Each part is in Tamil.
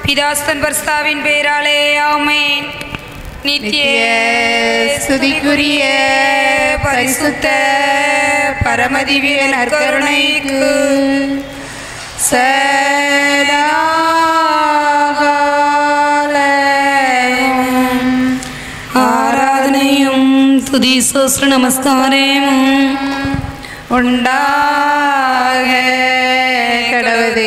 பிதாஸ்தன் பர்ஸ்தாவின் பேராலே ஆமென் நித்திய ஸ்துதிக்குரிய பரிசுத்த பரமதிவிய நற்கருணைக்கு சதாகாலமும் ஆராதனையும் துதி சோஸ்ர நமஸ்காரமும் உண்டாக கடவுதே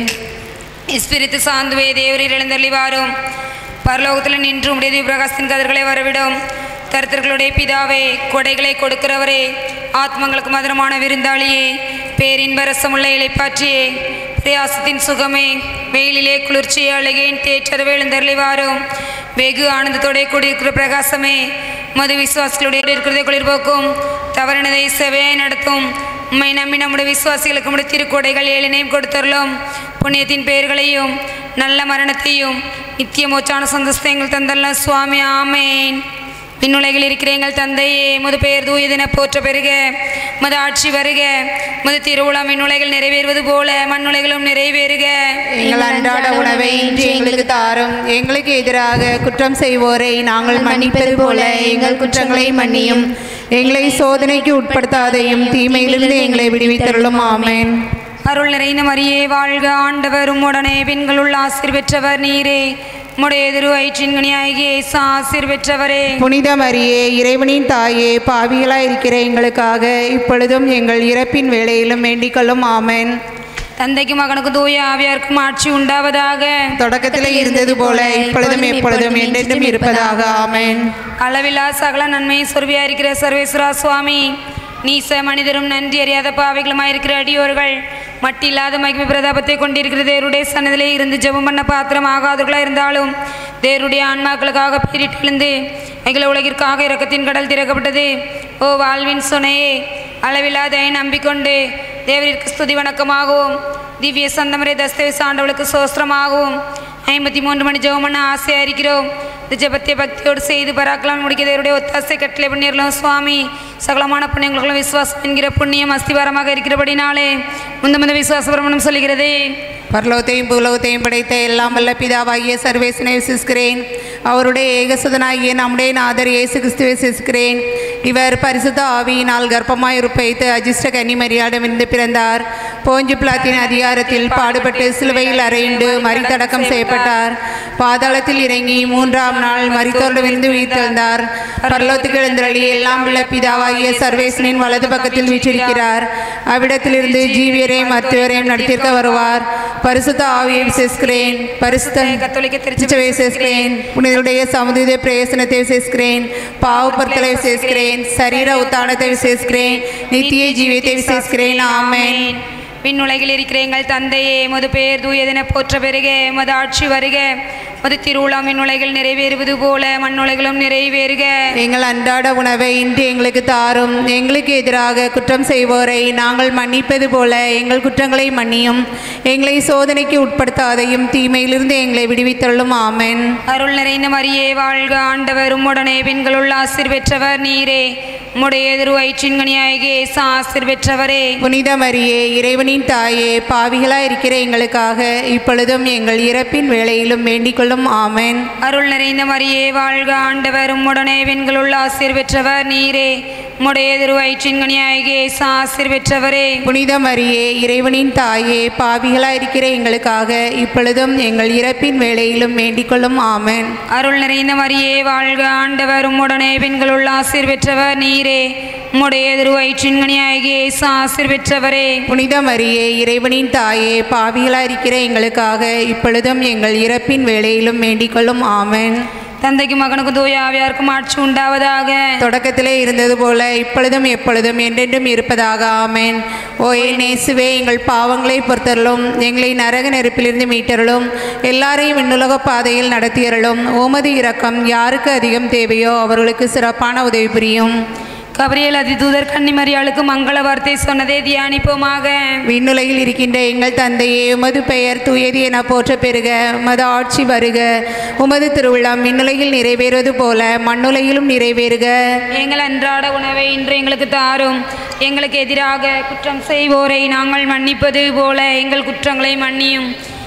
இஸ்பிரித்து சாந்துவே தேவரில் எழுந்தள்ளி வாரும் பரலோகத்தில் நின்று உடைய பிரகாசத்தின் கதிர்களை வரவிடும் கருத்தர்களுடைய பிதாவே கொடைகளை கொடுக்கிறவரே ஆத்மங்களுக்கு மதுரமான விருந்தாளியே பேரின்ப ரசமுள்ள இலைப்பாற்றியே பிரயாசத்தின் சுகமே வெயிலிலே குளிர்ச்சியை அழகேன் தேற்றரவே எழுந்தருளி வாரும் வெகு ஆனந்தத்தோட கூடியிருக்கிற பிரகாசமே மது விசுவாசிகளுடைய இருக்கிறதை குளிர்போக்கும் தவறினதை செவையாய் நடத்தும் உம்மை நம்பி நம்முடைய விசுவாசிகளுக்கு முடிய திருக்கொடைகள் ஏழினையும் கொடுத்தருளும் புண்ணியத்தின் பெயர்களையும் நல்ல மரணத்தையும் நித்திய மோச்சான சந்தஸ்தங்கள் தந்தல்ல சுவாமி ஆமேன் விண்ணுலகில் இருக்கிற எங்கள் தந்தையே முது பெயர் தூயதென போற்ற பெறுக மது ஆட்சி வருக முது திருவுளம் விண்ணுலகில் நிறைவேறுவது போல மண்ணுலகிலும் நிறைவேறுக எங்கள் அன்றாட உணவை இன்று எங்களுக்கு தாரும் எங்களுக்கு எதிராக குற்றம் செய்வோரை நாங்கள் மன்னிப்பது போல எங்கள் குற்றங்களை மன்னியும் எங்களை சோதனைக்கு உட்படுத்தாதையும் தீமையிலிருந்து எங்களை விடுவித்தருளும் ஆமென் அருள் நிறைந்த மரியே வாழ்க ஆண்டவர் உம்முடனே பெண்களுள் ஆசிர் பெற்றவர் நீரே உம்முடைய திரு வயிற்றின்கனியாகிய இயேசு ஆசிர் பெற்றவரே புனித மரியே இறைவனின் தாயே பாவிகளாய் இருக்கிற எங்களுக்காக இப்பொழுதும் எங்கள் இறப்பின் வேளையிலும் வேண்டிக்கொள்ளும் ஆமென் தந்தைக்கு மகனுக்கு தூய ஆவியாருக்கும் ஆட்சி உண்டாவதாக தொடக்கத்தில் இருந்தது போல இப்பொழுதும் எப்பொழுதும் என்றென்றும் இருப்பதாக ஆமென் அளவில்லா சகல நன்மை சொருவியா இருக்கிற சர்வேஸ்வரா சுவாமி நீச மனிதரும் நன்றி அறியாத பாவிகளுமாயிருக்கிற அடியோர்கள் மட்டில்லாத மகிமை பிரதாபத்தை கொண்டிருக்கிற தேவருடைய சன்னதிலே இருந்து ஜெபம் பண்ண பாத்திரம் ஆகாதவர்களாக இருந்தாலும் தேவருடைய ஆன்மாக்களுக்காக பீரிட்டு எழுந்து எங்களை உலகிற்காக இரக்கத்தின் கடல் திறக்கப்பட்டது ஓ வாழ்வின் சுனையே அளவில்லாத நம்பிக்கொண்டு தேவரிற்கு ஸ்துதி வணக்கமாகவும் திவ்ய சந்தமரை தஸ்தவி சாண்டவளுக்கு சோஸ்திரமாகவும் ஐம்பத்தி மூன்று மணி ஜெபம் பண்ண ஆசையாக இருக்கிறோம் இந்த ஜபத்திய பக்தியோடு செய்து பராக்கலாம் முடிக்க தேவருடைய ஒத்தாசை கட்டளை பண்ணிடலாம் சுவாமி சகலமான புண்ணியங்களுக்கும் விசுவாசம் என்கிற புண்ணியம் அஸ்திவாரமாக இருக்கிறபடினாலே முந்த முந்த விசுவாச பிரமணம் சொல்லுகிறதே பரலோகத்தையும் பூலோகத்தையும் படைத்த எல்லாம் வல்ல பிதாவாகிய சர்வேசனை விசிக்கிறேன் அவருடைய ஏகசுதனாகிய நம்முடைய நாதர் இயேசு கிறிஸ்துவை விசிக்கிறேன் இவர் பரிசுத்த ஆவியினால் கர்ப்பமாய் உற்பவித்து அஜிஷ்ட கன்னிமரியாடமிருந்து பிறந்தார் போஞ்சு பிளாத்தின் அதிகாரத்தில் பாடுபட்டு சிலுவையில் அறையுண்டு மறித்தடக்கம் செய்யப்பட்டார் பாதாளத்தில் இறங்கி மூன்றாம் நாள் மறித்தோரிடமிருந்து உயிர்த்தெழுந்தார் பரலோகத்துக்கு எழுந்தருளி எல்லாம் உள்ள பிதாவாகிய சர்வேசனின் வலது பக்கத்தில் வீற்றிருக்கிறார் அவ்விடத்திலிருந்து ஜீவியரையும் மருத்துவரையும் நடத்தியிருக்க வருவார் பரிசுத்த ஆவியை விசேஷிக்கிறேன் பரிசுத்த கத்தோலிக்க திருச்சபை விசேஷிக்கிறேன் புனிதருடைய சமுதிர பிரயோசனத்தை விசேஷிக்கிறேன் பாவப்பொருத்தலை விசேஷிக்கிறேன் சரீர உத்தானத்தை விசேஷிக்கிறேன் நித்திய ஜீவியத்தை விசேஷிக்கிறேன் ஆமென் விண்ணுலகில் இருக்கிற எங்கள் தந்தையே மது பெயர் தூயதென போற்ற பெருக மது ஆட்சி வருக மது திருவுளம் விண்ணுலகில் நிறைவேறுவது போல மண்ணுலகிலும் நிறைவேறுக எங்கள் அன்றாட உணவை இன்று எங்களுக்கு தாரும் எங்களுக்கு எதிராக குற்றம் செய்வோரை நாங்கள் மன்னிப்பது போல எங்கள் குற்றங்களை மன்னியும் எங்களை சோதனைக்கு உட்படுத்தாதையும் தீமையிலிருந்து எங்களை விடுவித்தள்ளும் ஆமென் அருள் நிறைந்த மரியே வாழ்க ஆண்டவர் உம்முடனே பெண்களுள் ஆசிர் பெற்றவர் நீரே உம்முடைய எதிர் வயிற்றின்கனியாகிய இயேசு ஆசிர் பெற்றவரே புனித மரியே இறைவனின் தாயே பாவிகளாய் இருக்கிற எங்களுக்காக இப்பொழுதும் எங்கள் இறப்பின் வேளையிலும் வேண்டிக் கொள்ளும் ஆமென் அருள் நிறைந்த மரியே வாழ்க ஆண்டவர் உம்முடனே பெண்களுள் ஆசிர் பெற்றவர் நீரே உம்முடைய எதிர் வயிற்றின்கனியாகிய இயேசு ஆசிர் பெற்றவரே புனித மரியே இறைவனின் தாயே பாவிகளாய் இருக்கிற எங்களுக்காக இப்பொழுதும் எங்கள் இறப்பின் வேளையிலும் வேண்டிக் கொள்ளும் ஆமென் அருள் நிறைந்த மரியே வாழ்க ஆண்டவர் உம்முடனே பெண்களுள் ஆசிர் பெற்றவர் நீரே உம்முடைய எதிர் வயிற்றின்கனியாகிய இயேசு ஆசிர் பெற்றவரே புனித மரியே இறைவனின் தாயே பாவிகளாய் இருக்கிற எங்களுக்காக இப்பொழுதும் எங்கள் இறப்பின் வேளையிலும் வேண்டிக் கொள்ளும் ஆமென் தந்தைக்கு மகனுக்கு தூய ஆவியாருக்கும் ஆட்சி உண்டாவதாக தொடக்கத்திலே இருந்தது போல இப்பொழுதும் எப்பொழுதும் என்றென்றும் இருப்பதாக ஆமென் ஓ நேசுவே எங்கள் பாவங்களை பொறுத்தருளும் எங்களை நரக நெருப்பிலிருந்து மீட்டருளும் எல்லாரையும் விண்ணுலக பாதையில் நடத்தியருளும் உமது இரக்கம் யாருக்கு அதிகம் தேவையோ அவர்களுக்கு சிறப்பான உதவி புரியும் கபரியல் அதிதூதர் கன்னிமரியாளுக்கு மங்கள வார்த்தை சொன்னதை தியானிப்போமாக விண்ணுலகில் இருக்கின்ற எங்கள் தந்தையே உமது பெயர் தூயது என போற்ற பெறுக உமது ஆட்சி வருக உமது திருவிழம் விண்ணுலகில் நிறைவேறுவது போல மண்ணுலகிலும் நிறைவேறுக எங்கள் அன்றாட உணவை இன்று எங்களுக்கு தாரும் எங்களுக்கு எதிராக குற்றம் செய்வோரை நாங்கள் மன்னிப்பது போல எங்கள் குற்றங்களை மன்னியும்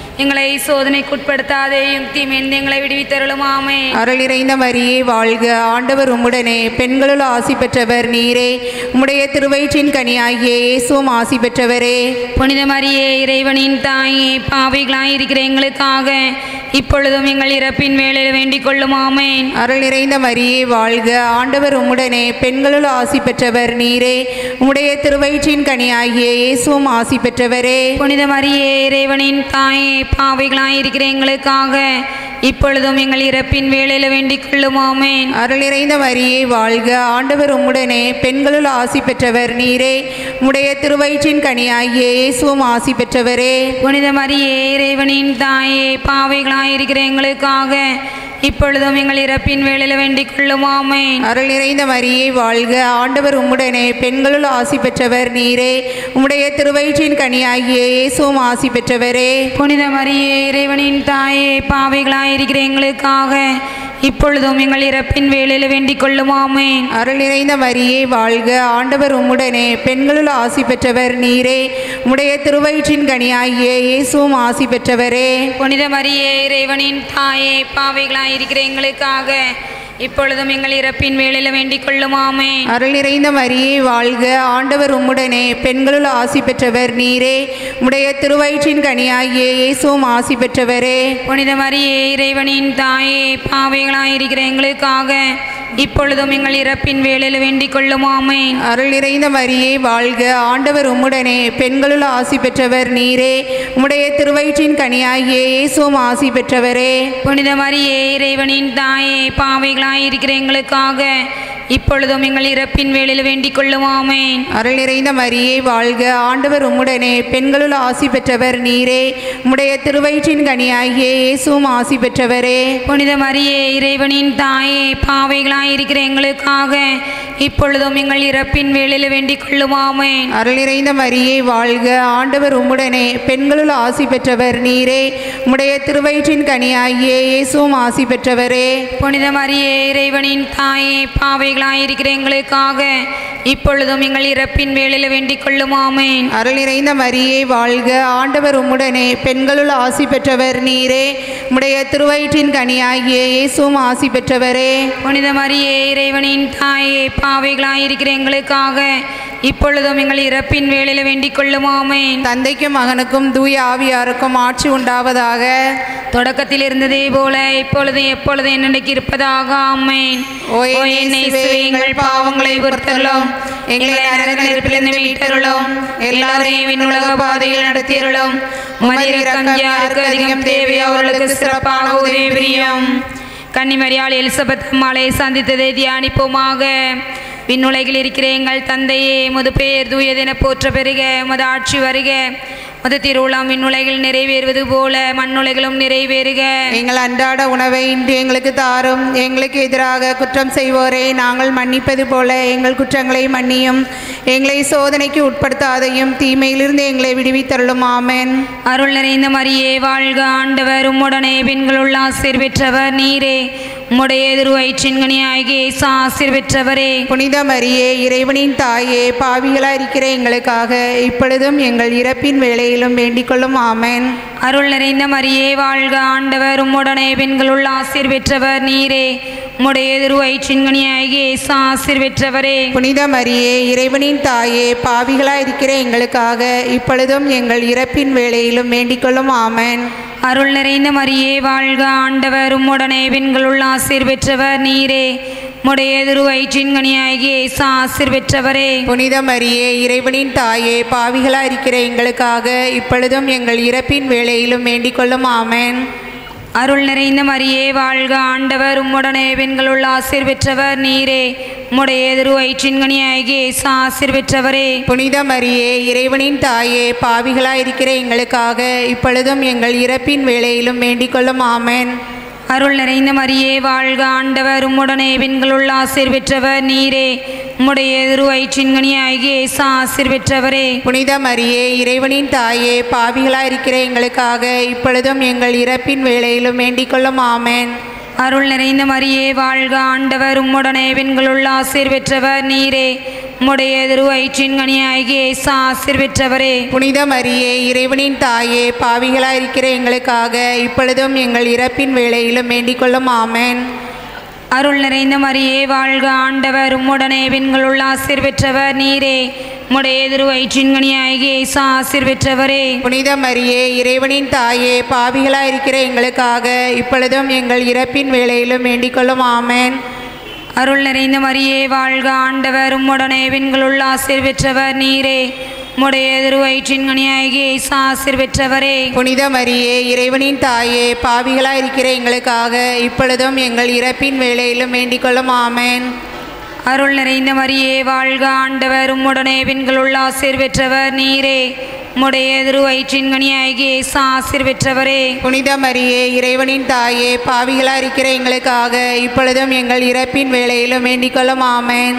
எங்களை சோதனைக்குட்படுத்தாதேயும் தீமையிலிருந்து எங்களை விடுவித்தருளும் ஆமே அருள் நிறைந்த மரியே வாழ்க ஆண்டவர் உம்முடனே பெண்களுள் ஆசி பெற்றவர் நீரே உம்முடைய திருவயிற்றின் கனியாகிய இயேசுவும் ஆசி பெற்றவரே புனித மரியே இறைவனின் தாயே பாவைகளாயிருக்கிற எங்களுக்காக இப்பொழுதும் எங்கள் இறப்பின் வேளையில் வேண்டிக் கொள்ளும் ஆமேன் அருள் நிறைந்த மரியே வாழ்க ஆண்டவர் உம்முடனே பெண்களுள் ஆசி பெற்றவர் நீரே உம்முடைய திருவயிற்றின் கனியாகிய இயேசுவும் ஆசி பெற்றவரே புனித மரியே இறைவனின் தாயே பாவைகளாயிருக்கிற எங்களுக்காக இப்பொழுதும் எங்கள் இறப்பின் வேளையில் வேண்டிக் கொள்ளும் ஆமேன் அருள் நிறைந்த மரியே வாழ்க ஆண்டவர் உம்முடனே பெண்களுள் ஆசி பெற்றவர் நீரே உம்முடைய திருவயிற்றின் கனியாகிய இயேசுவும் ஆசி பெற்றவரே புனித மரியே இறைவனின் தாயே பாவைகளாயிருக்கிற எங்களுக்காக இப்பொழுதும் எங்கள் இறப்பின் வேளையில் வேண்டிக் கொள்ளும் ஆமேன் அருள் நிறைந்த மரியே வாழ்க ஆண்டவர் உம்முடனே பெண்களுள் ஆசி பெற்றவர் நீரே உம்முடைய திருவயிற்றின் கனியாகிய இயேசுவும் ஆசி பெற்றவரே புனித மரியே இறைவனின் தாயே பாவைகளாயிருக்கிற எங்களுக்காக இப்பொழுதும் எங்கள் இறப்பின் வேளையில் வேண்டிக் கொள்ளும் ஆமேன் அருள் நிறைந்த மரியே வாழ்க ஆண்டவர் உம்முடனே பெண்களுள் ஆசி பெற்றவர் நீரே உம்முடைய திருவயிற்றின் கனியாகிய இயேசுவும் ஆசி பெற்றவரே புனித மரியே இறைவனின் தாயே பாவைகளாயிருக்கிற எங்களுக்காக இப்பொழுதும் எங்கள் இறப்பின் வேளையில் வேண்டிக் கொள்ளும் ஆமேன் அருள் நிறைந்த மரியே வாழ்க ஆண்டவர் உம்முடனே பெண்களுள் ஆசி பெற்றவர் நீரே உம்முடைய திருவயிற்றின் கனியாகிய இயேசுவும் ஆசி பெற்றவரே புனித மரியே இறைவனின் தாயே பாவைகளாயிருக்கிற எங்களுக்காக இப்பொழுதும் எங்கள் இறப்பின் வேளையில் வேண்டிக் கொள்ளும் ஆமேன் அருள் நிறைந்த மரியே வாழ்க ஆண்டவர் உம்முடனே பெண்களுள் ஆசி பெற்றவர் நீரே உம்முடைய திருவயிற்றின் கனியாகிய இயேசுவும் ஆசி பெற்றவரே புனித மரியே இறைவனின் தாயே பாவைகளாயிருக்கிற எங்களுக்காக இப்பொழுதும் எங்கள் இறப்பின் வேளையில் வேண்டிக் கொள்ளும் ஆமேன் அருள் நிறைந்த மரியே வாழ்க ஆண்டவர் உம்முடனே பெண்களுள் ஆசி பெற்றவர் நீரே உம்முடைய திருவயிற்றின் கனியாகிய இயேசுவும் ஆசி பெற்றவரே புனித மரியே இறைவனின் தாயே பாவைகளாயிருக்கிற எங்களுக்காக இப்பொழுதும் எங்கள் இறப்பின் வேளையில் வேண்டிக் கொள்ளும் ஆமேன் அருள் நிறைந்த மரியே வாழ்க ஆண்டவர் உம்முடனே பெண்களுள் ஆசி பெற்றவர் நீரே உம்முடைய திருவயிற்றின் கனியாகிய இயேசுவும் ஆசி பெற்றவரே புனித மரியே இறைவனின் தாயே பாவைகளாயிருக்கிற எங்களுக்காக இப்பொழுதும் எங்கள் இறப்பின் வேளையில் வேண்டிக் கொள்ளும் ஆமேன் அருள் நிறைந்த மரியே வாழ்க ஆண்டவர் உம்முடனே பெண்களுள் ஆசி பெற்றவர் நீரே உம்முடைய திருவயிற்றின் கனியாகிய இயேசுவும் ஆசி பெற்றவரே புனித மரியே இறைவனின் தாயே பாவைகளாயிருக்கிற எங்களுக்காக இப்பொழுதும் எங்கள் இறப்பின் வேளையில் வேண்டிக் கொள்ளும் ஆமேன் தந்தைக்கும் மகனுக்கும் தூய ஆவியாருக்கும் ஆட்சி உண்டாவதாக தொடக்கத்தில் இருந்ததே போல இப்பொழுது எப்பொழுது என்னைக்கு இருப்பதாக ஆமேன் ஓ ஓ என் இயேசுவே, எங்கள் பாவங்களை பொறுத்தருளும் எங்களை நரக நெருப்பிலிருந்து மீட்டருளும் எல்லாரையும் விண்ணுலக பாதையில் நடத்தியருளும் உமது இரக்கம் யாருக்கு அதிகம் தேவையோ அவர்களுக்கு சிறப்பான உதவி புரியும் கன்னிமரியாள் எலிசபெத் அம்மாளை சந்தித்ததை தியானிப்போமாக விண்ணுலகில் இருக்கிற எங்கள் தந்தையே முது பெயர் தூயதென போற்ற பெருக முது ஆட்சி வருக முது திருவுளம் விண்ணுலகில் நிறைவேறுவது போல மண்ணுலகிலும் நிறைவேறுக எங்கள் அன்றாட உணவை இன்று எங்களுக்கு தாரும் எங்களுக்கு எதிராக குற்றம் செய்வோரை நாங்கள் மன்னிப்பது போல எங்கள் குற்றங்களை மன்னியும் எங்களை சோதனைக்கு உட்படுத்தாதையும் தீமையிலிருந்து எங்களை விடுவித்தருளும் ஆமென் அருள் நிறைந்த மரியே வாழ்க ஆண்டவர் உம்முடனே பெண்களுள் ஆசிர் பெற்றவர் நீரே உம்முடைய திருவயிற்றின்கனி ஆகிய ஆசிர் பெற்றவரே புனித மரியே இறைவனின் தாயே பாவிகளாக இருக்கிற எங்களுக்காக இப்பொழுதும் எங்கள் இறப்பின் வேளையிலும் வேண்டிக்கொள்ளும் ஆமென் அருள் நிறைந்த மரியே வாழ்க ஆண்டவர் உம்முடனே பெண்களுள் ஆசிர் பெற்றவர் நீரே உம்முடைய திருவயிற்றின்கனி ஆகிய ஆசிர் பெற்றவரே புனித மரியே இறைவனின் தாயே பாவிகளாக இருக்கிற எங்களுக்காக இப்பொழுதும் எங்கள் இறப்பின் வேளையிலும் வேண்டிக்கொள்ளும் ஆமென் அருள் நிறைந்த மரியே வாழ்க ஆண்டவர் உம்முடனே பெண்களுள் ஆசிர் பெற்றவர் நீரே உம்முடைய திருவயிற்றின்கனி ஆகிய ஆசிர் பெற்றவரே புனித மரியே இறைவனின் தாயே பாவிகளாக இருக்கிற எங்களுக்காக இப்பொழுதும் எங்கள் இறப்பின் வேளையிலும் வேண்டிக்கொள்ளும் ஆமென் அருள் நிறைந்த மரியே வாழ்க ஆண்டவர் உம்முடனே பெண்களுள் ஆசிர் பெற்றவர் நீரே உம்முடைய திருவயிற்றின்கனி ஆகிய ஆசிர் பெற்றவரே புனித மரியே இறைவனின் தாயே பாவிகளாக இருக்கிற எங்களுக்காக இப்பொழுதும் எங்கள் இறப்பின் வேளையிலும் வேண்டிக்கொள்ளும் ஆமென் அருள் நிறைந்த மரியே வாழ்க ஆண்டவர் உம்முடனே பெண்களுள் ஆசிர் பெற்றவர் நீரே உம்முடைய திருவயிற்றின்கனி ஆகிய ஆசிர் பெற்றவரே புனித மரியே இறைவனின் தாயே பாவிகளாக இருக்கிற எங்களுக்காக இப்பொழுதும் எங்கள் இறப்பின் வேளையிலும் வேண்டிக்கொள்ளும் ஆமென் அருள் நிறைந்த மரியே வாழ்க ஆண்டவர் உம்முடனே பெண்களுள் ஆசிர் பெற்றவர் நீரே உம்முடைய திருவயிற்றின் கனியாகிய இயேசு ஆசிர் பெற்றவரே புனித மரியே இறைவனின் தாயே பாவிகளாயிருக்கிற எங்களுக்காக இப்பொழுதும் எங்கள் இறப்பின் வேளையிலும் வேண்டிக் கொள்ளும் ஆமென் அருள் நிறைந்த மரியே வாழ்க ஆண்டவர் உம்முடனே பெண்களுள் ஆசிர் பெற்றவர் நீரே உம்முடைய திருவயிற்றின் கனியாகிய இயேசு ஆசிர் பெற்றவரே புனித மரியே இறைவனின் தாயே பாவிகளாயிருக்கிற எங்களுக்காக இப்பொழுதும் எங்கள் இறப்பின் வேளையிலும் வேண்டிக் கொள்ளும் ஆமென் அருள் நிறைந்த மரியே வாழ்க ஆண்டவர் உம்முடனே பெண்களுள் ஆசிர் பெற்றவர் நீரே உம்முடைய திருவயிற்றின் கனியாகிய இயேசு ஆசிர் பெற்றவரே புனித மரியே இறைவனின் தாயே பாவிகளாயிருக்கிற எங்களுக்காக இப்பொழுதும் எங்கள் இறப்பின் வேளையிலும் வேண்டிக் கொள்ளும் ஆமென் அருள் நிறைந்த மரியே வாழ்க ஆண்டவர் உம்முடனே பெண்களுள் ஆசிர் பெற்றவர் நீரே உம்முடைய திருவயிற்றின் கனியாகிய இயேசு ஆசிர் பெற்றவரே புனித மரியே இறைவனின் தாயே பாவிகளாயிருக்கிற எங்களுக்காக இப்பொழுதும் எங்கள் இறப்பின் வேளையிலும் வேண்டிக் கொள்ளும் ஆமென்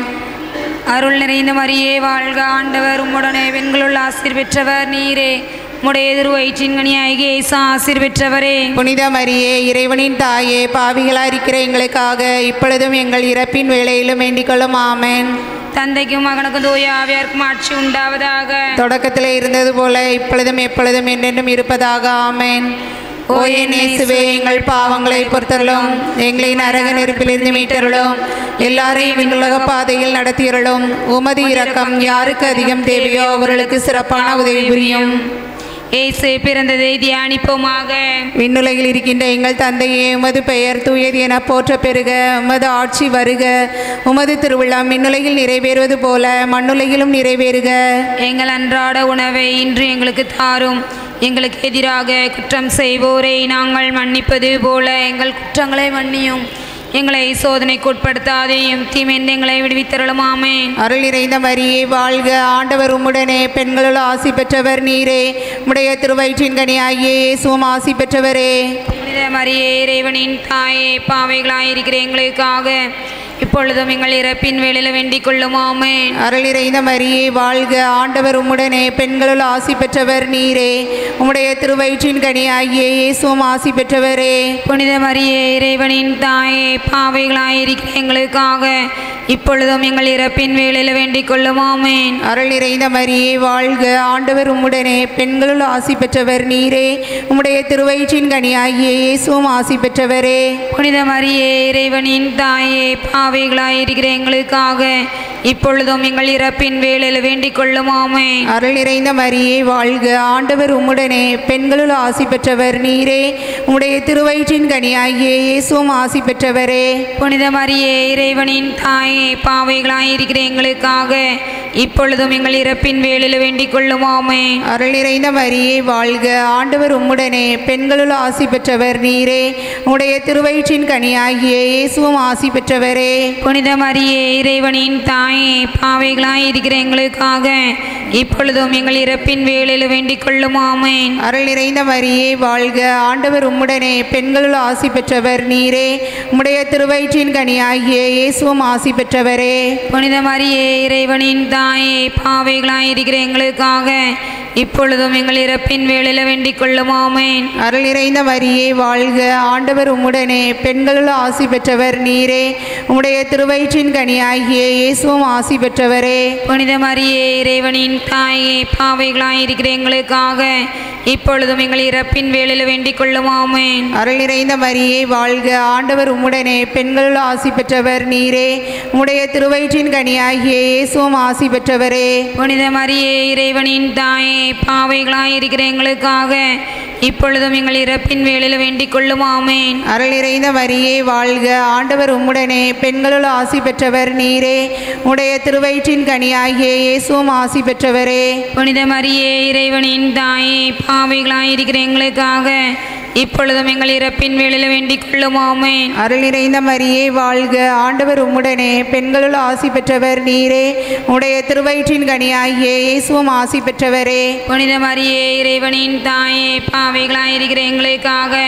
அருள் நிறைந்த மரியே வாழ்க ஆண்டவர் உம்முடனே பெண்களுள் ஆசிர் பெற்றவர் நீரே உம்முடைய திருவயிற்றின் கனியாகிய இயேசு ஆசிர் பெற்றவரே புனித மரியே இறைவனின் தாயே பாவிகளாயிருக்கிற எங்களுக்காக இப்பொழுதும் எங்கள் இறப்பின் வேளையிலும் வேண்டிக் கொள்ளும் ஆமென் தந்தைக்கும் மகனுக்கும் தூய ஆவியாருக்கும் ஆட்சி உண்டாவதாக தொடக்கத்திலே இருந்தது போல இப்பொழுதும் எப்பொழுதும் என்றென்றும் இருப்பதாக ஆமென் ஓ என் இயேசுவே எங்கள் பாவங்களை பொறுத்தருளும் எங்களை நரக நெருப்பிலிருந்து மீட்டருளும் எல்லாரையும் விண்ணுலக பாதையில் நடத்தியருளும் உமது இரக்கம் யாருக்கு அதிகம் தேவையோ அவர்களுக்கு சிறப்பான உதவி புரியும் இயேசு பிறந்ததை தியானிப்போமாக விண்ணுலகில் இருக்கின்ற எங்கள் தந்தையே உமது பெயர் தூயது என போற்ற பெறுக உமது ஆட்சி வருக உமது திருவிழா விண்ணுலகில் நிறைவேறுவது போல மண்ணுலகிலும் நிறைவேறுக எங்கள் அன்றாட உணவை இன்று எங்களுக்கு தாரும் எங்களுக்கு எதிராக குற்றம் செய்வோரை நாங்கள் மன்னிப்பது போல எங்கள் குற்றங்களை மன்னியும் எங்களை சோதனைக்கு உட்படுத்தாதையும் தீமென்று எங்களை விடுவித்தருளும் ஆமென் அருள் நிறைந்த மரியே வாழ்க ஆண்டவர் உம்முடனே பெண்களுள் ஆசி பெற்றவர் நீரே உம்முடைய திருவயிற்றின் கனியாகிய இயேசுவும் ஆசி பெற்றவரே புனித மரியே இறைவனின் தாயே பாவைகளாயிருக்கிற எங்களுக்காக இப்பொழுதும் எங்கள் இறப்பின் வேளையில் வேண்டிக் கொள்ளும் ஆமென் அருள் நிறைந்த மரியே வாழ்க ஆண்டவர் உம்முடனே பெண்களுள் ஆசி பெற்றவர் நீரே உம்முடைய திருவயிற்றின் கனியாகிய இயேசுவும் ஆசி பெற்றவரே புனித மரியே இறைவனின் தாயே பாவைகளாயிருக்கிற எங்களுக்காக இப்பொழுதும் எங்கள் இறப்பின் வேளையில் வேண்டிக் கொள்ளும் ஆமென் அருள் நிறைந்த மரியே வாழ்க ஆண்டவர் உம்முடனே பெண்களுள் ஆசி பெற்றவர் நீரே உம்முடைய திருவயிற்றின் கனியாகிய இயேசுவும் ஆசி பெற்றவரே புனித மரியே இறைவனின் தாயே பாவைகளாயிருக்கிற எங்களுக்காக இப்பொழுதும் எங்கள் இறப்பின் வேளையில் வேண்டிக் கொள்ளும் ஆமென் அருள் நிறைந்த மரியே வாழ்க ஆண்டவர் உம்முடனே பெண்களுள் ஆசி பெற்றவர் நீரே உம்முடைய திருவயிற்றின் கனியாகிய இயேசுவும் ஆசி பெற்றவரே புனித மரியே இறைவனின் தாயே பாவைகளாயிருக்கிற எங்களுக்காக இப்பொழுதும் எங்கள் இறப்பின் வேளையில் வேண்டிக் கொள்ளும் ஆமென் அருள் நிறைந்த மரியே வாழ்க ஆண்டவர் உம்முடனே பெண்களுள் ஆசி பெற்றவர் நீரே உம்முடைய திருவயிற்றின் கனியாகிய இயேசுவும் ஆசி பெற்றவரே புனித மரியே இறைவனின் தாயே பாவைகளாயிருக்கிற எங்களுக்காக இப்பொழுதும் எங்கள் இறப்பின் வேளையில் வேண்டிக் கொள்ளும் ஆமென் அருள் நிறைந்த மரியே வாழ்க ஆண்டவர் உம்முடனே பெண்களுள் ஆசி பெற்றவர் நீரே உம்முடைய திருவயிற்றின் கனியாகிய இயேசுவும் ஆசி பெற்றவரே புனித மரியே இறைவனின் தாயே பாவைகளாயிருக்கிற எங்களுக்காக இப்பொழுதும் எங்கள் இறப்பின் வேளையில் வேண்டிக் கொள்ளும் ஆமென் அருள் நிறைந்த மரியே வாழ்க ஆண்டவர் உம்முடனே பெண்களுள் ஆசி பெற்றவர் நீரே உம்முடைய திருவயிற்றின் கனியாகிய இயேசுவும் ஆசி பெற்றவரே புனித மரியே இறைவனின் தாயே பாவைகளாயிருக்கிற எங்களுக்காக இப்பொழுதும் எங்கள் இறப்பின் வேளையில் வேண்டிக் கொள்ளும் ஆமென் அருள் நிறைந்த மரியே வாழ்க ஆண்டவர் உம்முடனே பெண்களுள் ஆசி பெற்றவர் நீரே உம்முடைய திருவயிற்றின் கனியாகிய இயேசுவும் ஆசி பெற்றவரே புனித மரியே இறைவனின் தாயே பாவைகளாயிருக்கிற எங்களுக்காக இப்பொழுதும் எங்கள் இறப்பின் வேளையில் வேண்டிக் கொள்ளும் ஆமென் அருள் நிறைந்த மரியே வாழ்க ஆண்டவர் உம்முடனே பெண்களுள் ஆசி பெற்றவர் நீரே உடைய திருவயிற்றின் கனியாகிய இயேசுவும் ஆசி பெற்றவரே புனித மரியே இறைவனின் தாயே பாவைகளாயிருக்கிற எங்களுக்காக இப்பொழுதும் எங்கள் இறப்பின் வேளையில் வேண்டிக் கொள்ளும் ஆமென் அருள் நிறைந்த மரியே வாழ்க ஆண்டவர் உம்முடனே பெண்களுள் ஆசி பெற்றவர் நீரே உடைய திருவயிற்றின் கனியாகிய இயேசுவும் ஆசி பெற்றவரே புனித மரியே இறைவனின் தாயே பாவைகளாயிருக்கிற எங்களுக்காக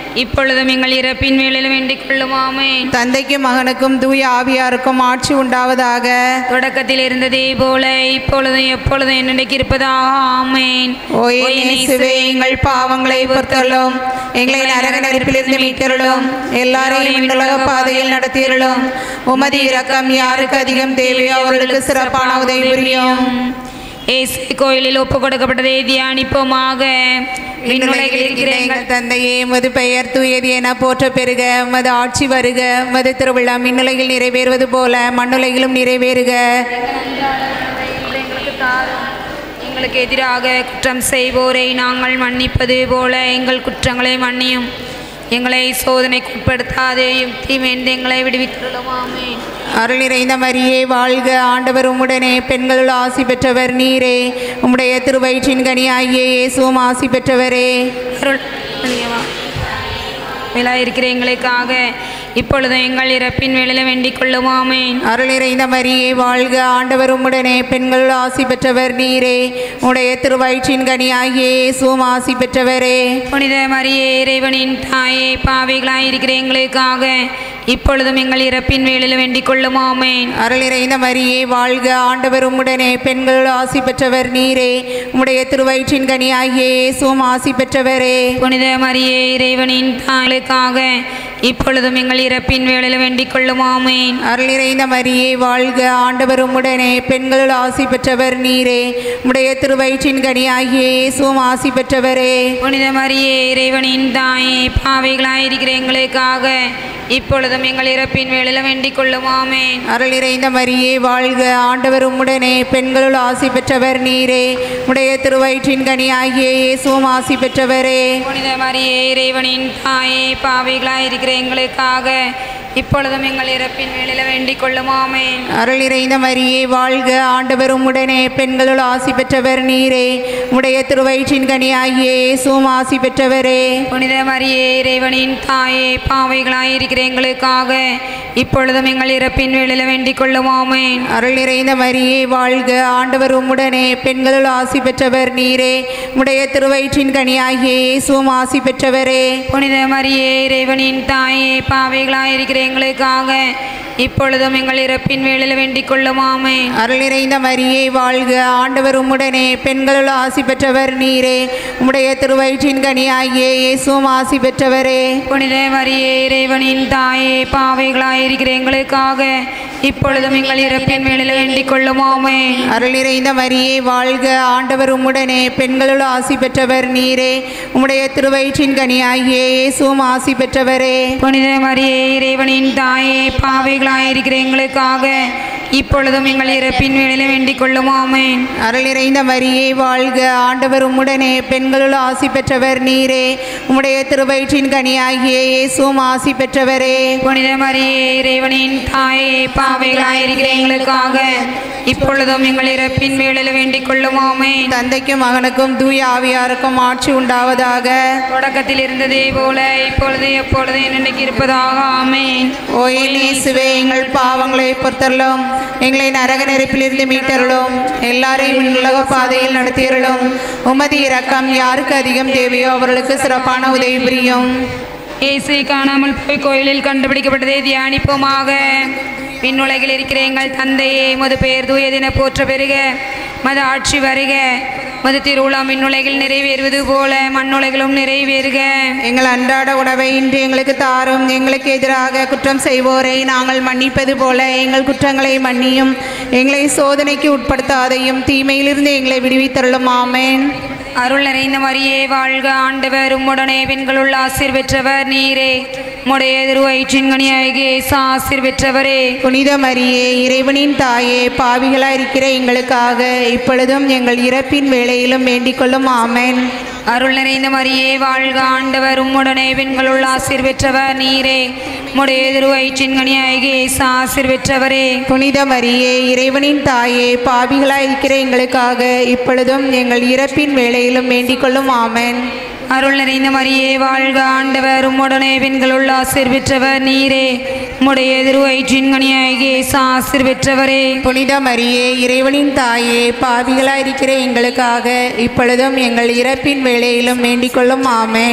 இப்பொழுதும் எங்கள் இறப்பின் வேளையில் வேண்டிக் கொள்ளும் ஆமேன் தந்தைக்கும் மகனுக்கும் தூய ஆவியாருக்கும் ஆட்சி உண்டாவதாக தொடக்கத்தில் இருந்ததே போல இப்பொழுதும் எப்பொழுதும் என்னைக்கு இருப்பதாக ஆமேன் ஓ என் இயேசுவே எங்கள் பாவங்களை பொறுத்தள்ளும் எங்களை நரக நெருப்பிலிருந்து மீட்டருளும் எல்லாரையும் விண்ணுலக பாதையில் நடத்தியருளும் உமது இரக்கம் யாருக்கு அதிகம் தேவையோ அவர்களுக்கு சிறப்பான உதவி புரியும் ஏசு கோயிலில் ஒப்பு கொடுக்கப்பட்டதை தியானிப்போமாக விண்ணுலகில் இருக்கிற எங்கள் எங்கள் தந்தையே மது பெயர் தூயது என போற்ற பெறுக மது ஆட்சி வருக மது திருவிழா மின்னுலகில் நிறைவேறுவது போல மண்ணுலகிலும் நிறைவேறுக எங்களுக்கு தாரும். எங்களுக்கு எதிராக குற்றம் செய்வோரை நாங்கள் மன்னிப்பது போல எங்கள் குற்றங்களை மன்னியும் எங்களை சோதனைக்கு உட்படுத்தாதேயும் தீமைந்து எங்களை விடுவித்துள்ளோமாமே அருள் நிறைந்த மரியே வாழ்க ஆண்டவர் உம்முடனே பெண்களுள் ஆசி பெற்றவர் நீரே உம்முடைய திருவயிற்றின் கனியாகிய இயேசுவும் ஆசி பெற்றவரே அருள் விழா இருக்கிற எங்களுக்காக இப்பொழுதும் எங்கள் இறப்பின் வேளையில வேண்டிக் கொள்ளுமாமேன் அருள் நிறைந்த மரியே வாழ்க ஆண்டவர் உம்முடனே பெண்களுள் ஆசி பெற்றவர் நீரே உம்முடைய திருவயிற்றின் கனியாகிய இயேசுவும் ஆசி பெற்றவரே புனித மரியே இறைவனின் தாயே பாவிகளாய் இருக்கிற எங்களுக்காக இப்பொழுதும் எங்கள் இறப்பின் வேளையில வேண்டிக் கொள்ளுமாமேன் அருள் நிறைந்த மரியே வாழ்க ஆண்டவர் உம்முடனே பெண்களுள் ஆசி பெற்றவர் நீரே உம்முடைய திருவயிற்றின் கனியாகிய இயேசுவும் ஆசி பெற்றவரே புனித மரியே இறைவனின் தாய்களுக்காக இப்பொழுதும் எங்கள் இறப்பின் வேளையில வேண்டிக் கொள்ளுமாமேன் அருள் நிறைந்த மரியே வாழ்க ஆண்டவர் உம்முடனே பெண்களுள் ஆசி பெற்றவர் நீரே உம்முடைய திருவயிற்றின் கனியாகிய இயேசுவும் ஆசி பெற்றவரே புனித மரியே இறைவனின் தாயே பாவிகளாய் இருக்கிற எங்களுக்காக இப்பொழுதும் எங்கள் இறப்பின் வேளையில வேண்டிக் கொள்ளுமாமேன் அருள் நிறைந்த மரியே வாழ்க ஆண்டவர் உம்முடனே பெண்களுள் ஆசி பெற்றவர் நீரே உடைய திருவயிற்றின் கனியாகிய இயேசுவும் ஆசி பெற்றவரே புனித மரியே இறைவனின் தாயே பாவிகளாய் இருக்கிற எங்களுக்காக இப்பொழுதும் எங்கள் இறப்பின் வேளையில வேண்டிக் கொள்ளுமாமேன் அருள் நிறைந்த மரியே வாழ்க ஆண்டவர் உம்முடனே பெண்களுள் ஆசி பெற்றவர் நீரே உடைய திருவயிற்றின் கனியாகிய இயேசுவும் ஆசி பெற்றவரே புனித மரியே இறைவனின் தாயே பாவைகளாய் இருக்கிற எங்களுக்காக இப்பொழுதும் எங்கள் இறப்பின் வேளையில வேண்டிக் கொள்ளுமாமேன் அருள் நிறைந்த மரியே வாழ்க ஆண்டவர் உம்முடனே பெண்களுள் ஆசி பெற்றவர் நீரே உடைய திருவயிற்றின் கனியாகிய இயேசுவும் ஆசி பெற்றவரே புனித மரியே இறைவனின் தாயே பாவைகளாய் இருக்கிற எங்களுக்காக இப்பொழுதும் எங்கள் இறப்பின் வேளையில வேண்டிக் கொள்ளுமாமேன் அருள் நிறைந்த மரியே வாழ்க ஆண்டவர் உம்முடனே பெண்களுள் ஆசி பெற்றவர் நீரே உம்முடைய திருவயிற்றின் கனியாகிய இயேசுவும் ஆசி பெற்றவரே புனித மரியே இறைவனின் தாயே பாவைகளாய் இருக்கிற எங்களுக்காக இப்பொழுதும் எங்கள் இறப்பின் வேளையில வேண்டிக் கொள்ளுமாமேன் அருள் நிறைந்த மரியே வாழ்க ஆண்டவர் உம்முடனே பெண்களுள் ஆசி பெற்றவர் நீரே உம்முடைய திருவயிற்றின் கனியாகிய இயேசுவும் ஆசி பெற்றவரே புனித மரியே இறைவனின் தாயே பாவைகளாய் இருக்கிற எங்களுக்காக இப்பொழுதும் எங்கள் இறப்பின் வேளையில வேண்டிக் கொள்ளுமாமேன் அருள் நிறைந்த மரியே வாழ்க ஆண்டவர் உம்முடனே பெண்களுள் ஆசி பெற்றவர் நீரே உம்முடைய திருவயிற்றின் கனியாகிய இயேசுவும் ஆசி பெற்றவரே புனித மரியே இறைவனின் தாயே பாவைகளாய் இருக்கிற எங்களுக்காக இப்பொழுதும் எங்கள் இறப்பின் வேளையில வேண்டிக் கொள்ளுமாமேன் தந்தைக்கும் மகனுக்கும் தூய ஆவியாருக்கும் ஆட்சி உண்டாவதாக தொடக்கத்தில் இருந்ததே போல இப்பொழுது எப்பொழுது என்னைக்கு இருப்பதாக ஆமேன் ஓ என் இயேசுவே எங்கள் பாவங்களை பொறுத்தருளும் எங்களை நரக நெருப்பிலிருந்து மீட்டருளும் எல்லாரையும் உலக பாதையில் நடத்தியருளும் உமது இரக்கம் யாருக்கு அதிகம் தேவையோ அவர்களுக்கு சிறப்பான உதவி புரியும் இயேசு காணாமல் போய் கோயிலில் கண்டுபிடிக்கப்பட்டதை தியானிப்போமாக விண்ணுலகில் இருக்கிற எங்கள் தந்தையே மது பெயர் தூயதென போற்ற பெறுக மது ஆட்சி வருக மது திருவிழா விண்ணுலகில் நிறைவேறுவது போல மண்ணுலகிலும் நிறைவேறுக எங்கள் அன்றாட உணவை இன்று எங்களுக்கு தாரும் எங்களுக்கு எதிராக குற்றம் செய்வோரை நாங்கள் மன்னிப்பது போல எங்கள் குற்றங்களை மன்னியும் எங்களை சோதனைக்கு உட்படுத்தாதையும் தீமையிலிருந்து எங்களை விடுவித்தருளும் ஆமேன் அருள் நிறைந்த மரியே வாழ்க ஆண்டவர் உம்முடனே பெண்களுள் ஆசிர் பெற்றவர் நீரே உம்முடைய திருவயிற்றின் கனியாகிய இயேசு ஆசிர் பெற்றவரே புனித மரியே இறைவனின் தாயே பாவிகளாய் இருக்கிற எங்களுக்காக இப்பொழுதும் எங்கள் இறப்பின் வேளையிலும் வேண்டிக் கொள்ளும் ஆமேன் அருள் நிறைந்த மரியே வாழ்க ஆண்டவர் உம்முடனே பெண்களுள் ஆசிர் பெற்றவர் நீரே உம்முடைய திருவயிற்றின் கனியாகிய இயேசு ஆசிர் பெற்றவரே புனித மரியே இறைவனின் தாயே பாவிகளாய் இருக்கிற எங்களுக்காக இப்பொழுதும் எங்கள் இறப்பின் வேளையிலும் வேண்டிக் கொள்ளும் ஆமேன் அருள் நிறைந்த மரியே வாழ்க ஆண்டவர் உம்முடனே பெண்களுள் ஆசிர் பெற்றவர் நீரே உம்முடைய திருவயிற்றின் கனியாகிய இயேசு ஆசிர் பெற்றவரே புனித மரியே இறைவனின் தாயே பாவிகளாய் இருக்கிற எங்களுக்காக இப்பொழுதும் எங்கள் இறப்பின் வேளையிலும் வேண்டிக் கொள்ளும் ஆமேன்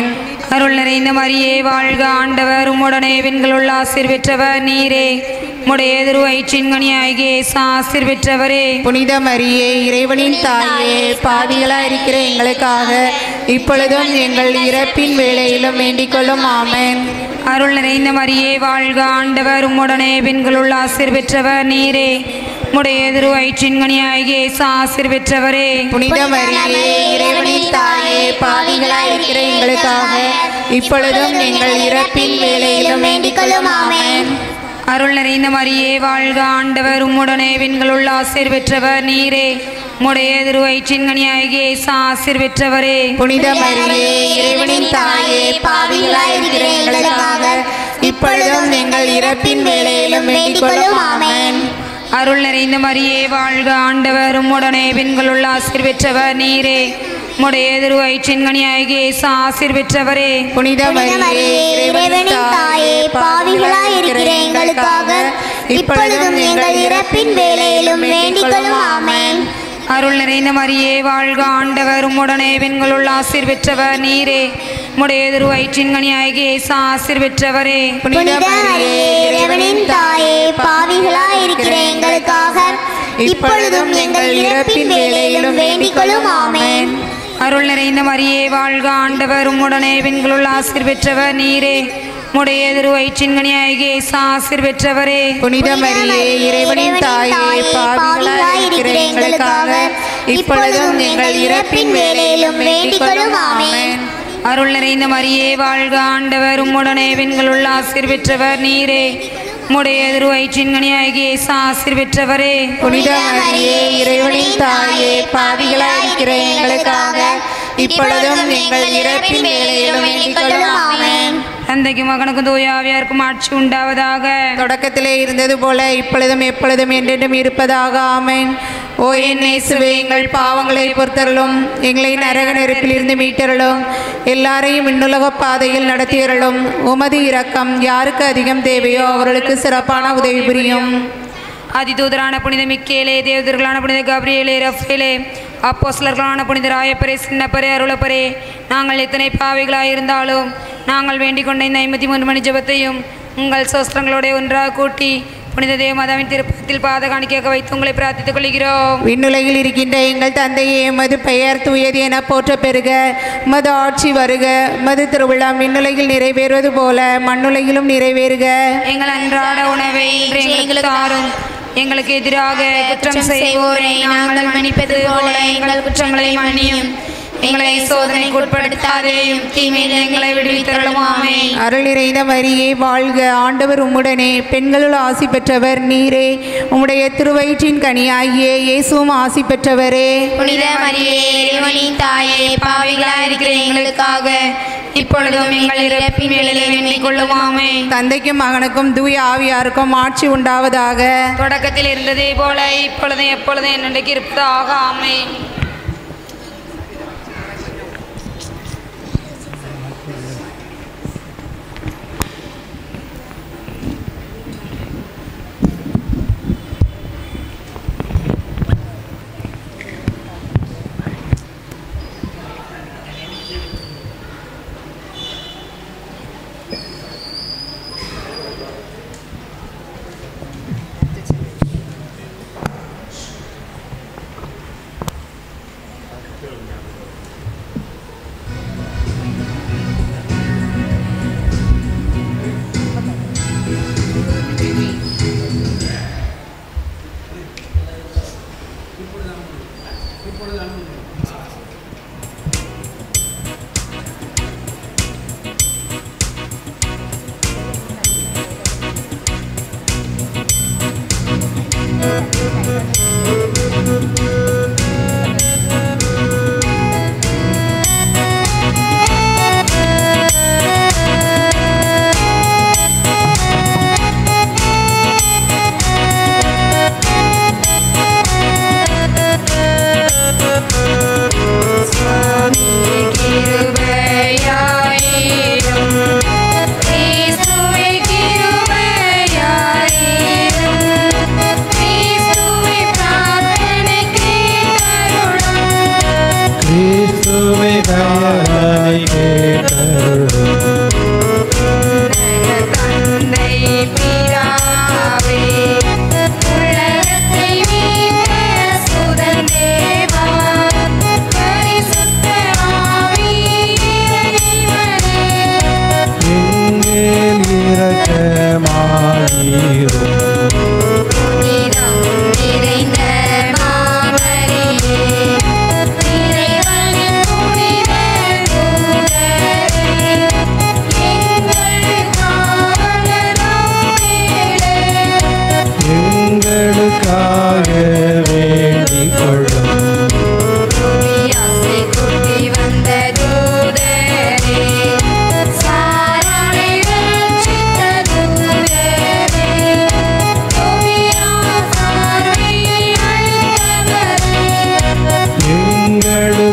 அருள் நிறைந்த மரியே வாழ்க ஆண்டவர் உம்முடனே பெண்களுள்ள ஆசிர் பெற்றவர் நீரே உம்முடைய எதிர்வயிற்றின் கனியாகிய ஆசிர் பெற்றவரே புனித மரியே இறைவனின் தாயே பாவிகளா இருக்கிற எங்களுக்காக இப்பொழுதும் எங்கள் இறப்பின் வேளையிலும் வேண்டிக் கொள்ளும் ஆமென் அருள் நிறைந்த மரியே வாழ்க ஆண்டவர் உம்முடனே பெண்களுள்ள ஆசிர் பெற்றவர் நீரே உம்முடைய எதிர்வயிற்றின் கனியாகிய ஆசிர் பெற்றவரே புனித மரியே இறைவனின் தாயே பாவிகளா இருக்கிற எங்களுக்காக இப்பொழுதும் எங்கள் இறப்பின் வேளையிலும் வேண்டிக் கொள்ளும் ஆமென் அருள் நிறைந்த மரியே வாழ்க ஆண்டவர் உம்முடனே பெண்களுள்ள ஆசிர் பெற்றவர் நீரே உம்முடைய திருவயிற்றின் கனியாகிய ஆசிர் பெற்றவரே புனித மரியே இறைவனின் தாயே பாவிகளாய் இருக்கிற எங்களுக்காக இப்பொழுதும் எங்கள் இறப்பின் வேளையிலும் வேண்டிக் கொள்ளும் ஆமென் அருள் நிறைந்த மரியே வாழ்க ஆண்டவர் உம்முடனே பெண்களுள்ள ஆசிர் பெற்றவர் நீரே உம்முடைய திருவயிற்றின் கனியாகிய ஆசிர் பெற்றவரே புனித மரியே இறைவனின் தாயே பாவிகளாய் இருக்கிற எங்களுக்காக இப்பொழுதும் எங்கள் இறப்பின் வேளையிலும் வேண்டிக் கொள்ளும் ஆமென் அருள் நிறைந்த மரியே வாழ்க ஆண்டவர் உம்முடனே பெண்களுள்ள ஆசிர் பெற்றவர் நீரே உம்முடைய திருவயிற்றின் கனியாகிய ஆசிர் பெற்றவரே புனித மரியே இறைவனின் தாயே பாவிகளாய் இருக்கிற எங்களுக்காக இப்பொழுதும் எங்கள் இறப்பின் வேளையிலும் வேண்டிக் கொள்ளும் ஆமென் அருள் நிறைந்த மரியே வாழ்க ஆண்டவர் உம்முடனே பெண்களுள்ள ஆசிர் பெற்றவர் நீரே உம்முடைய திருவயிற்றின் கனியாகிய ஆசிர் பெற்றவரே புனித மரியே இறைவனின் தாயே பாவிகளாய் இருக்கிற எங்களுக்காக இப்பொழுதும் எங்கள் இறப்பின் வேளையிலும் வேண்டிக் கொள்ளும் ஆமென் அருள் நிறைந்த மரியே வாழ்க ஆண்டவர் உம்முடனே பெண்களுள்ள ஆசிர் பெற்றவர் நீரே உம்முடைய திருவயிற்றின் கனியாகிய ஆசிர் பெற்றவரே புனித மரியே இறைவனின் தாயே பாவிகளாய் இருக்கிற எங்களுக்காக இப்பொழுதும் எங்கள் இறப்பின் வேளையிலும் வேண்டிக் கொள்ளும் ஆமென் தந்தைக்கு மகனுக்கும் தூயாவியாருக்கும் ஆட்சி உண்டாவதாக தொடக்கத்திலே இருந்தது போல இப்பொழுதும் எப்பொழுதும் என்றென்றும் இருப்பதாக ஆமென் ஓ என் இயேசுவே எங்கள் பாவங்களை பொறுத்தருளும் எங்களை நரக நெருப்பிலிருந்து மீட்டருளும் எல்லாரையும் விண்ணுலக பாதையில் நடத்தியருளும் உமது இரக்கம் யாருக்கு அதிகம் தேவையோ அவர்களுக்கு சிறப்பான உதவி புரியும் அதிதூதரான புனித மிக்கேலே தேவதர்களான புனித கப்ரியேலே ரஃபேலே அப்போஸ்லர்களான புனித ராயப்பரே சின்னப்பரே அருளப்பரே நாங்கள் எத்தனை பாவைகளாக இருந்தாலும் நாங்கள் வேண்டிக் கொண்ட இந்த ஐம்பத்தி மூன்று மணி ஜெபத்தையும் உங்கள் சோஸ்திரங்களோட ஒன்றாக கூட்டி புனித தேவமாதாவின் திருப்பத்தில் பாத காணிக்கையாக வைத்து உங்களை பிரார்த்தித்துக் கொள்கிறோம் விண்ணுலகில் இருக்கின்ற எங்கள் தந்தையே மது பெயர் தூயது என போற்ற பெறுக மது ஆட்சி வருக மது திருவிழா விண்ணுலகில் நிறைவேறுவது போல மண்ணுலகிலும் நிறைவேறுக எங்கள் அன்றாட உணவை இன்று எங்களுக்கு தாரும் எங்களுக்கு எதிராக குற்றம் செய்வோரை நாங்கள் மன்னிப்பது போல எங்கள் குற்றங்களை மன்னியும் எங்களை சோதனைக்கு உட்படுத்தாதேயும் தீமையில் எங்களை விடுவித்தருளுமாமே அருள் நிறைந்த மரியே வாழ்க ஆண்டவர் உம்முடனே பெண்களுள் ஆசி பெற்றவர் நீரே உம்முடைய திருவயிற்றின் கனியாகிய இயேசுவும் ஆசி பெற்றவரே புனித மரியே இறைவனின் தாயே பாவிகளாக இருக்கிற எங்களுக்காக இப்பொழுதும் எங்கள் இறப்பின் வேளையிலே வேண்டிக் கொள்ளுமாமே தந்தைக்கும் மகனுக்கும் தூய ஆவியாருக்கும் ஆட்சி உண்டாவதாக தொடக்கத்தில் இருந்ததே போல இப்பொழுதும் எப்பொழுதும் என்னைக்கு இருப்பதாக ஆமை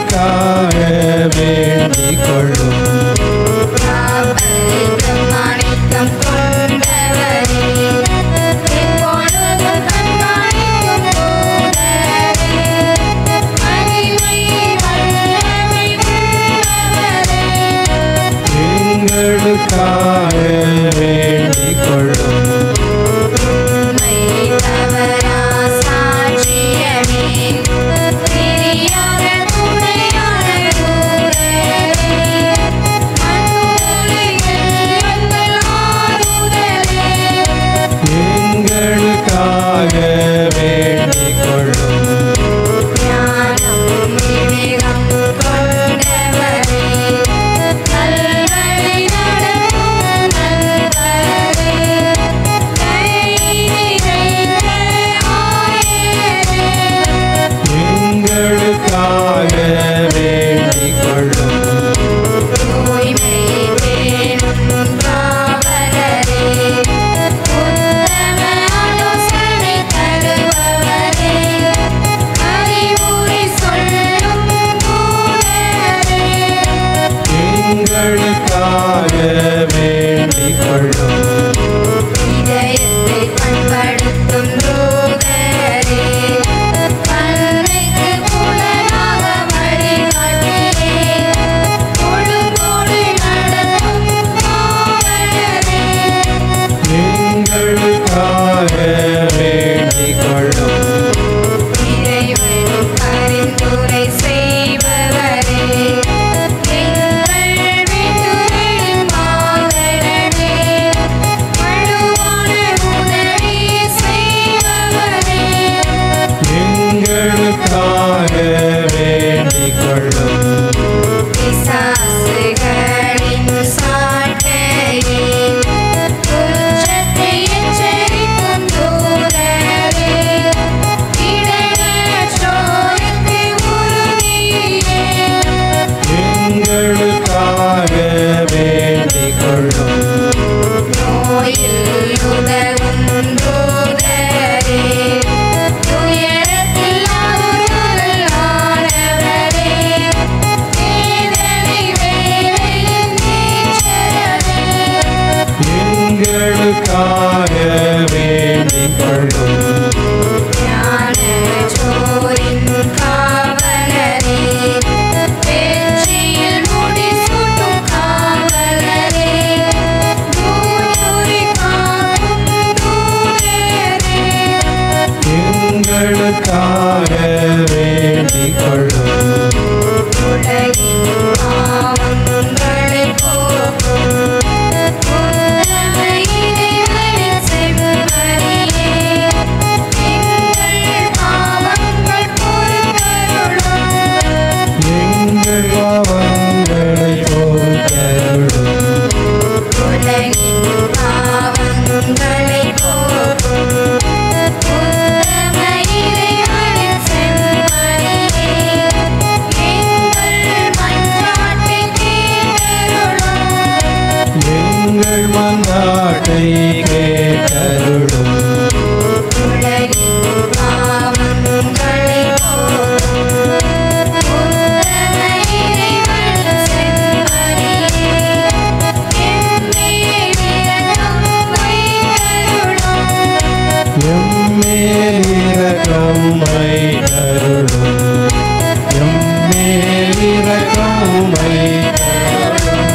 எங்களுக்காக வேண்டிக் கொள்ளும் பிரமாணிக்கம் கொண்டவரே எப்பொழுதும் கண்காணிக்கும் தூதரே மகிமை வல்லமை உள்ளவரே எங்களுக்காக வேண்டிக் கொள்ளும் உம்மை தவறா சாட்சியமே பிரியாத துணையான தூதரே மண்ணுலகில் எங்கள் ஆறுதலே எங்களுக்காக வேண்டிக் கொள்ளும் ஞானம் விவேகம் கொண்டவரே நல்வழி நடத்தும் நண்பரே தயை நிறைந்த ஆயரே எங்களுக்காக வேண்டிக் கொள்ளும் தூய்மை பேணும் காவலரே உத்தம ஆலோசனை தருபவரே அறிவுரை சொல்லும் தூதரே எங்களுக்காக வேண்டிக் கொள்ளும் இதயத்தை பண்படுத்தும் தூதரே கண்ணைக்கு புலனாக வழிகாட்டியே ஒழுங்கோடு நடத்தும் காவலரே எங்களுக்காக வேண்டிக் கொள்ளும் இறைவன் பரிந்துரை செய்பவரே எங்கள் விட்டுரையின் மாதடனே வலுவான உதவி செய்பவரே எங்களுக்காக வேண்டிக் கொள்ளும் பிசாசுகளின் சாட்டையே குற்றத்தை எச்சரிக்கும் தூதரே இடனற்றோருக்கு உறுதியே எங்களுக்காக வேண்டிக் கொள்ளும் நோயில் உதவும் தூதரே துயரத்தில் ஆறுதலானவரே வேதனை வேலையின் நீச்சரவே எங்களுக்காக வேண்டிக் கொள்ளும் ஞானச்சோரின் காவலரே வெற்றியில் முடிசூட்டும் காவலரே தூயுரி காக்கும் தூதரே எங்களுக்காக வேண்டிக் கொள்ளும் உலகின் பாவங்களை போக்கும் உத்தம இறைவனின் செம்மறியே எங்கள் பாவங்கள் பொறுத்தருளும் எங்கள் பாவங்களை போக்கருளும் உலகின் பாவங்களை போக்கும் உத்தம இறைவனின் செம்மறியே எங்கள் மன்றாட்டை கேட்டருளும் எங்கள் மந்தாட்டை கேட்டருளும் உலகின் பாவங்களை போக்கும் உத்தம இறைவனின் செம்மறியே எம்மேல் இரக்கம் வைத்தருளும் எம்மேல் இரக்கம் வைத்தருளும் எம்மேல் இரக்கம் வைத்தருளும்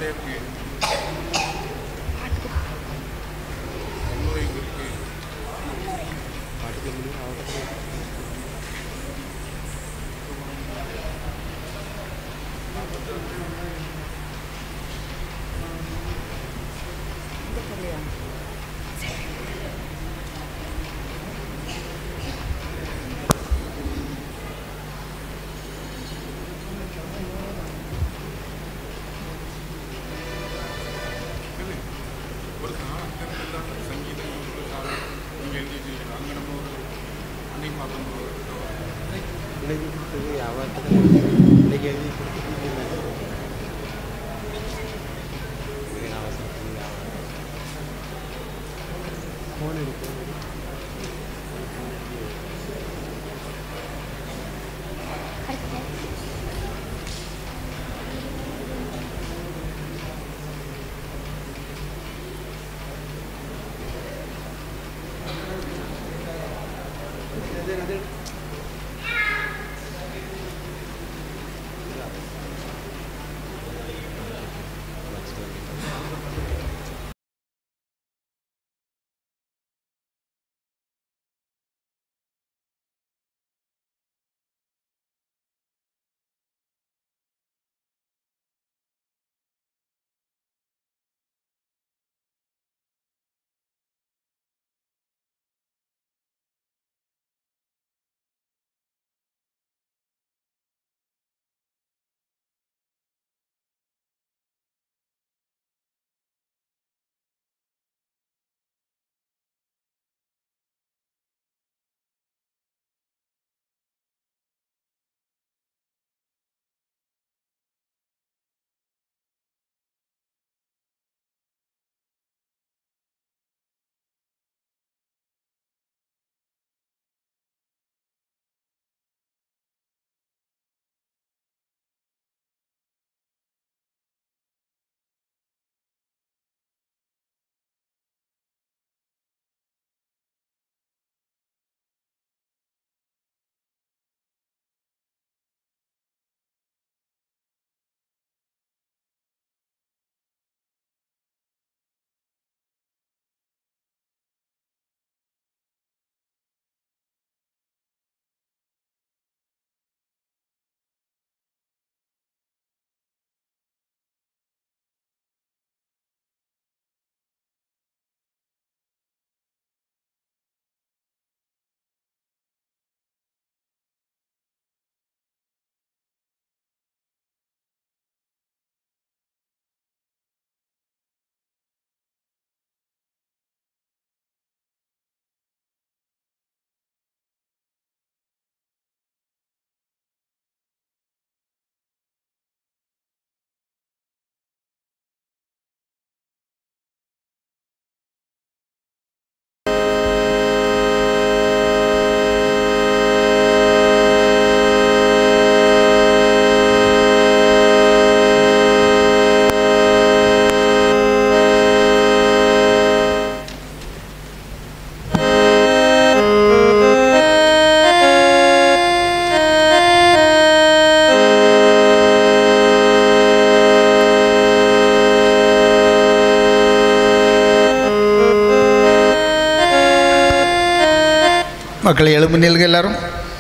மக்கள் எழும்பு நில்க எல்லாரும்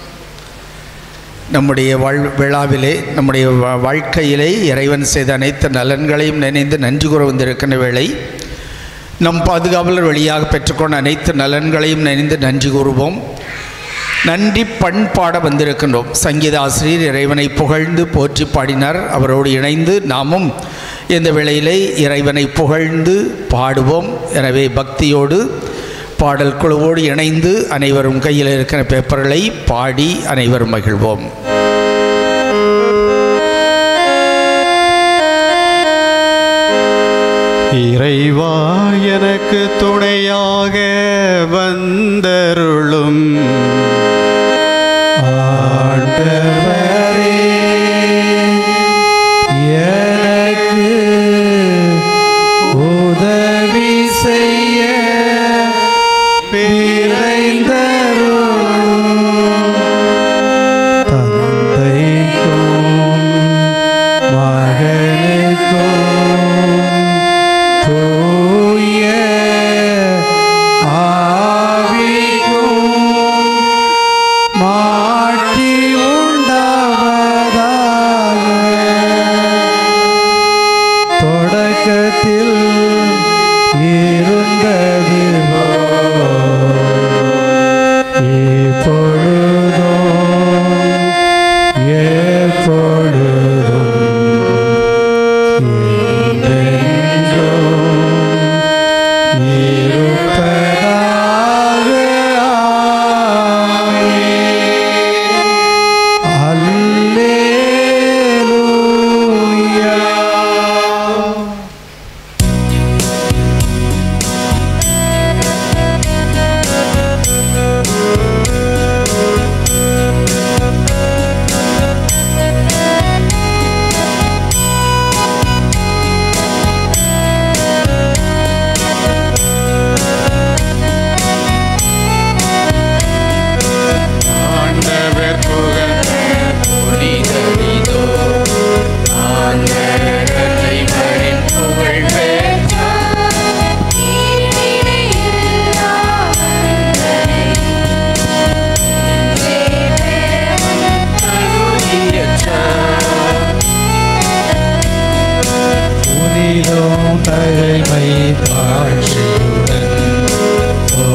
நம்முடைய வாழ் விழாவிலே நம்முடைய வா- வாழ்க்கையிலே இறைவன் செய்த அனைத்து நலன்களையும் நினைந்து நன்றி கூற வந்திருக்கின்ற வேளை நம் பாதுகாவலர் வழியாக பெற்றுக்கொண்ட அனைத்து நலன்களையும் நினைந்து நன்றி கூறுவோம் நன்றி பண்பாட வந்திருக்கின்றோம் சங்கீத ஆசிரியர் இறைவனை புகழ்ந்து போற்றி பாடினார் அவரோடு இணைந்து நாமும் இந்த வேளையிலே இறைவனை புகழ்ந்து பாடுவோம் எனவே பக்தியோடு பாடல் குழுவோடு இணைந்து அனைவரும் கையில் இருக்கிற பேப்பர்களை பாடி அனைவரும் மகிழ்வோம் இறைவா எனக்கு துணையாக வந்தருளும் ஆண்டவரே எனக்கு உதவி செய்ய விரைந்தருளும் தந்தைக்கும் மகனுக்கும்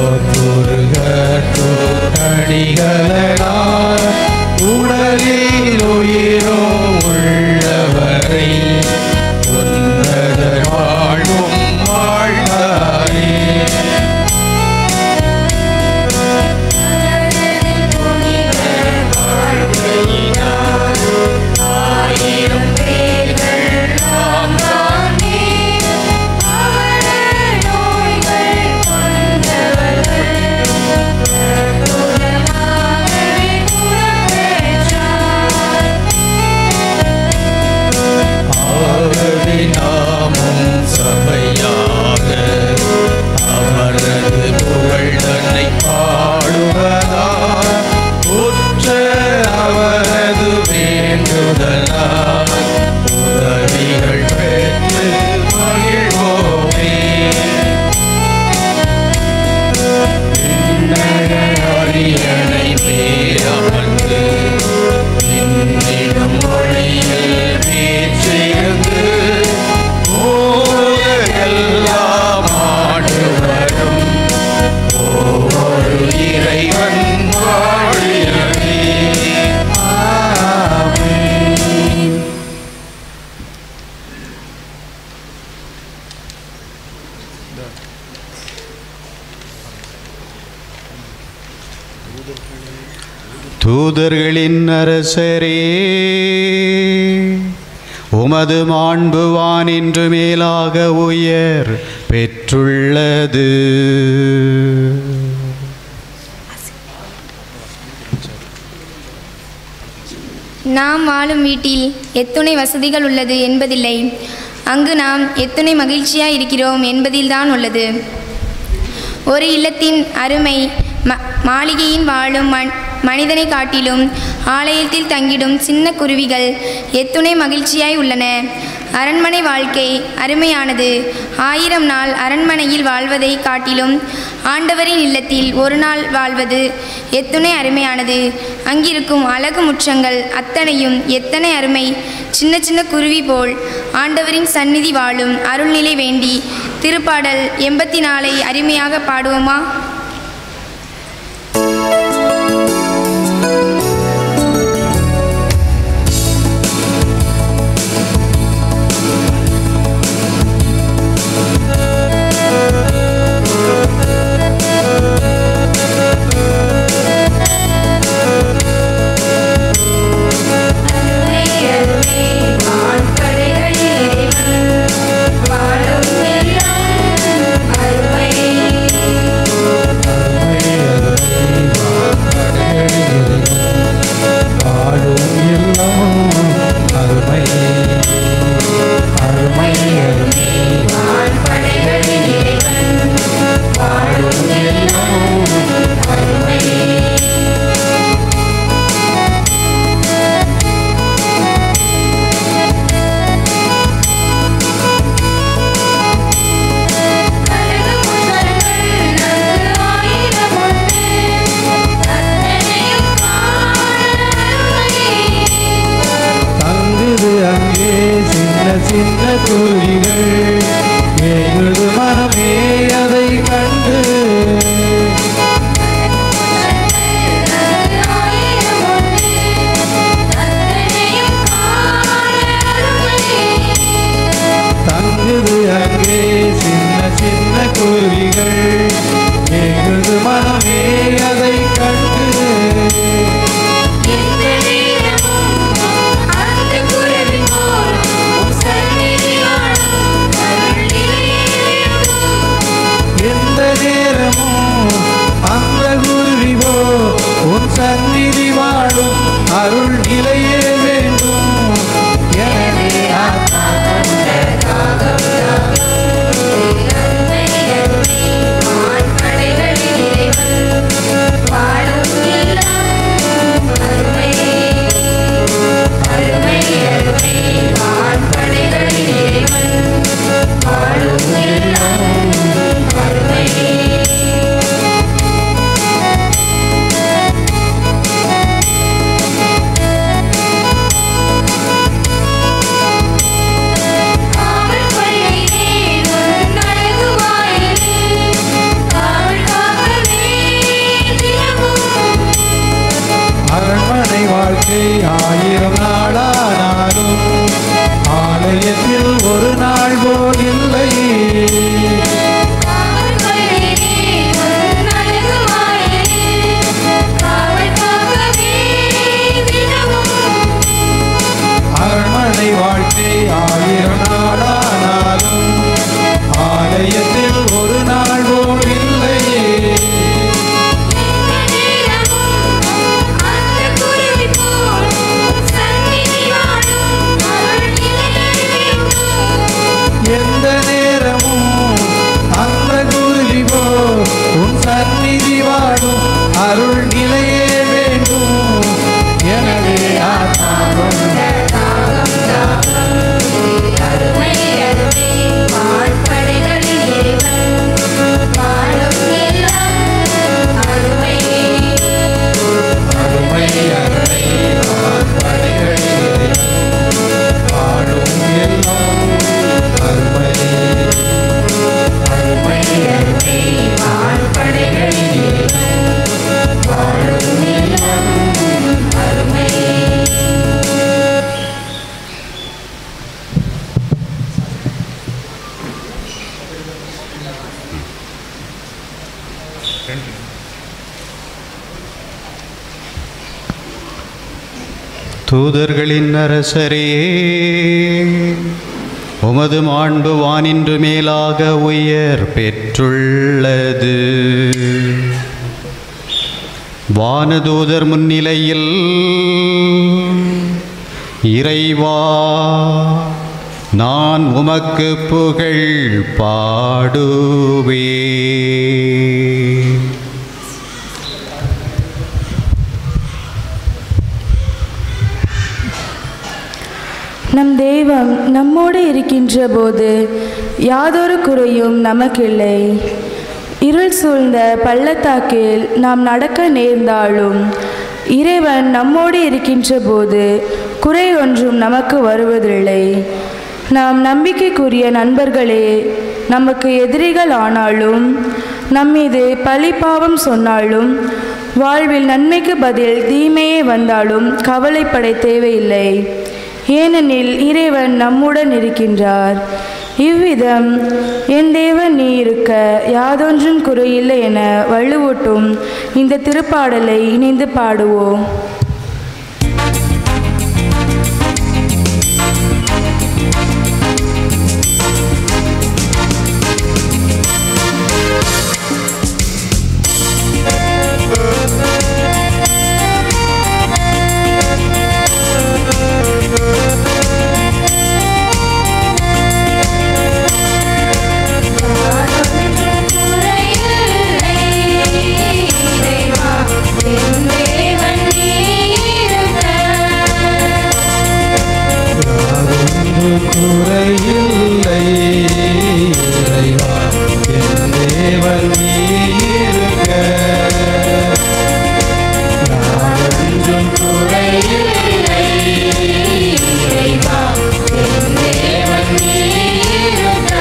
அடிகளனார் உடலில் உயிரும் உள்ளவரை உன்னத வாழும் வாழ்ந்தாரே ஆகவே நாமும் சபையாக அவரது புகழ் தன்னை பாடுவதால் உற்ற அவரது வேண்டுதலால் உதவிகள் பெற்று மகிழ்வோமே விண்ணக அரியணை மேலமர்ந்து என்னிடம் ஒளியில் வீற்றிருந்து எல்லாம் ஆண்டு வரும் ஒவ்வொரு இறைவன் வாழியவே ஆமென். தூதர்களின் அரசரே உமது மாண்பு வானின்று மேலாக உயர் பெற்றுள்ளது நாம் வாழும் வீட்டில் எத்துணை வசதிகள் உள்ளது என்பதில்லை அங்கு நாம் எத்துணை மகிழ்ச்சியாய் இருக்கிறோம் என்பதில்தான் உள்ளது ஒரு இல்லத்தின் அருமை ம மாளிகையின் வாழும் மண் மனிதனை காட்டிலும் ஆலயத்தில் தங்கிடும் சின்ன குருவிகள் எத்துணை மகிழ்ச்சியாய் உள்ளன அரண்மனை வாழ்க்கை அருமையானது ஆயிரம் நாள் அரண்மனையில் வாழ்வதை காட்டிலும் ஆண்டவரின் இல்லத்தில் ஒரு நாள் வாழ்வது எத்துணை அருமையானது அங்கிருக்கும் அழகு முற்றங்கள் அத்தனையும் எத்தனை அருமை சின்ன சின்ன குருவி போல் ஆண்டவரின் சந்நிதி வாழும் அருள்நிலை வேண்டி திருப்பாடல் எண்பத்தி நாலை அருமையாக பாடுவோமா வாழும் எல்லாம் அருமை தூதர்களின் அரசரே உமது மாண்பு வானின்று மேலாக உயர் பெற்றுள்ளது வானதூதர் முன்னிலையில் இறைவா நான் உமக்கு புகழ் பாடுவே நம் தெய்வம் நம்மோடு இருக்கின்ற போது யாதொரு குறையும் நமக்கில்லை இருள் சூழ்ந்த பள்ளத்தாக்கில் நாம் நடக்க நேர்ந்தாலும் இறைவன் நம்மோடு இருக்கின்ற போது குறை ஒன்றும் நமக்கு வருவதில்லை நாம் நம்பிக்கைக்குரிய நண்பர்களே நமக்கு எதிரிகள் ஆனாலும் நம்மீது பழிப்பாவம் சொன்னாலும் வாழ்வில் நன்மைக்கு பதில் தீமையே வந்தாலும் கவலைப்பட தேவையில்லை ஏனெனில் இறைவன் நம்முடன் இருக்கின்றார் இவ்விதம் என் தேவன் நீ இருக்க யாதொன்றும் குறையில்லை என வலுவூட்டும் இந்த திருப்பாடலை இணைந்து பாடுவோம் குறையில்லை இறைவா என் தேவன் நீ இருக்க யாரொன்றும் குறையில்லை இறைவா என் தேவன் நீ இருக்க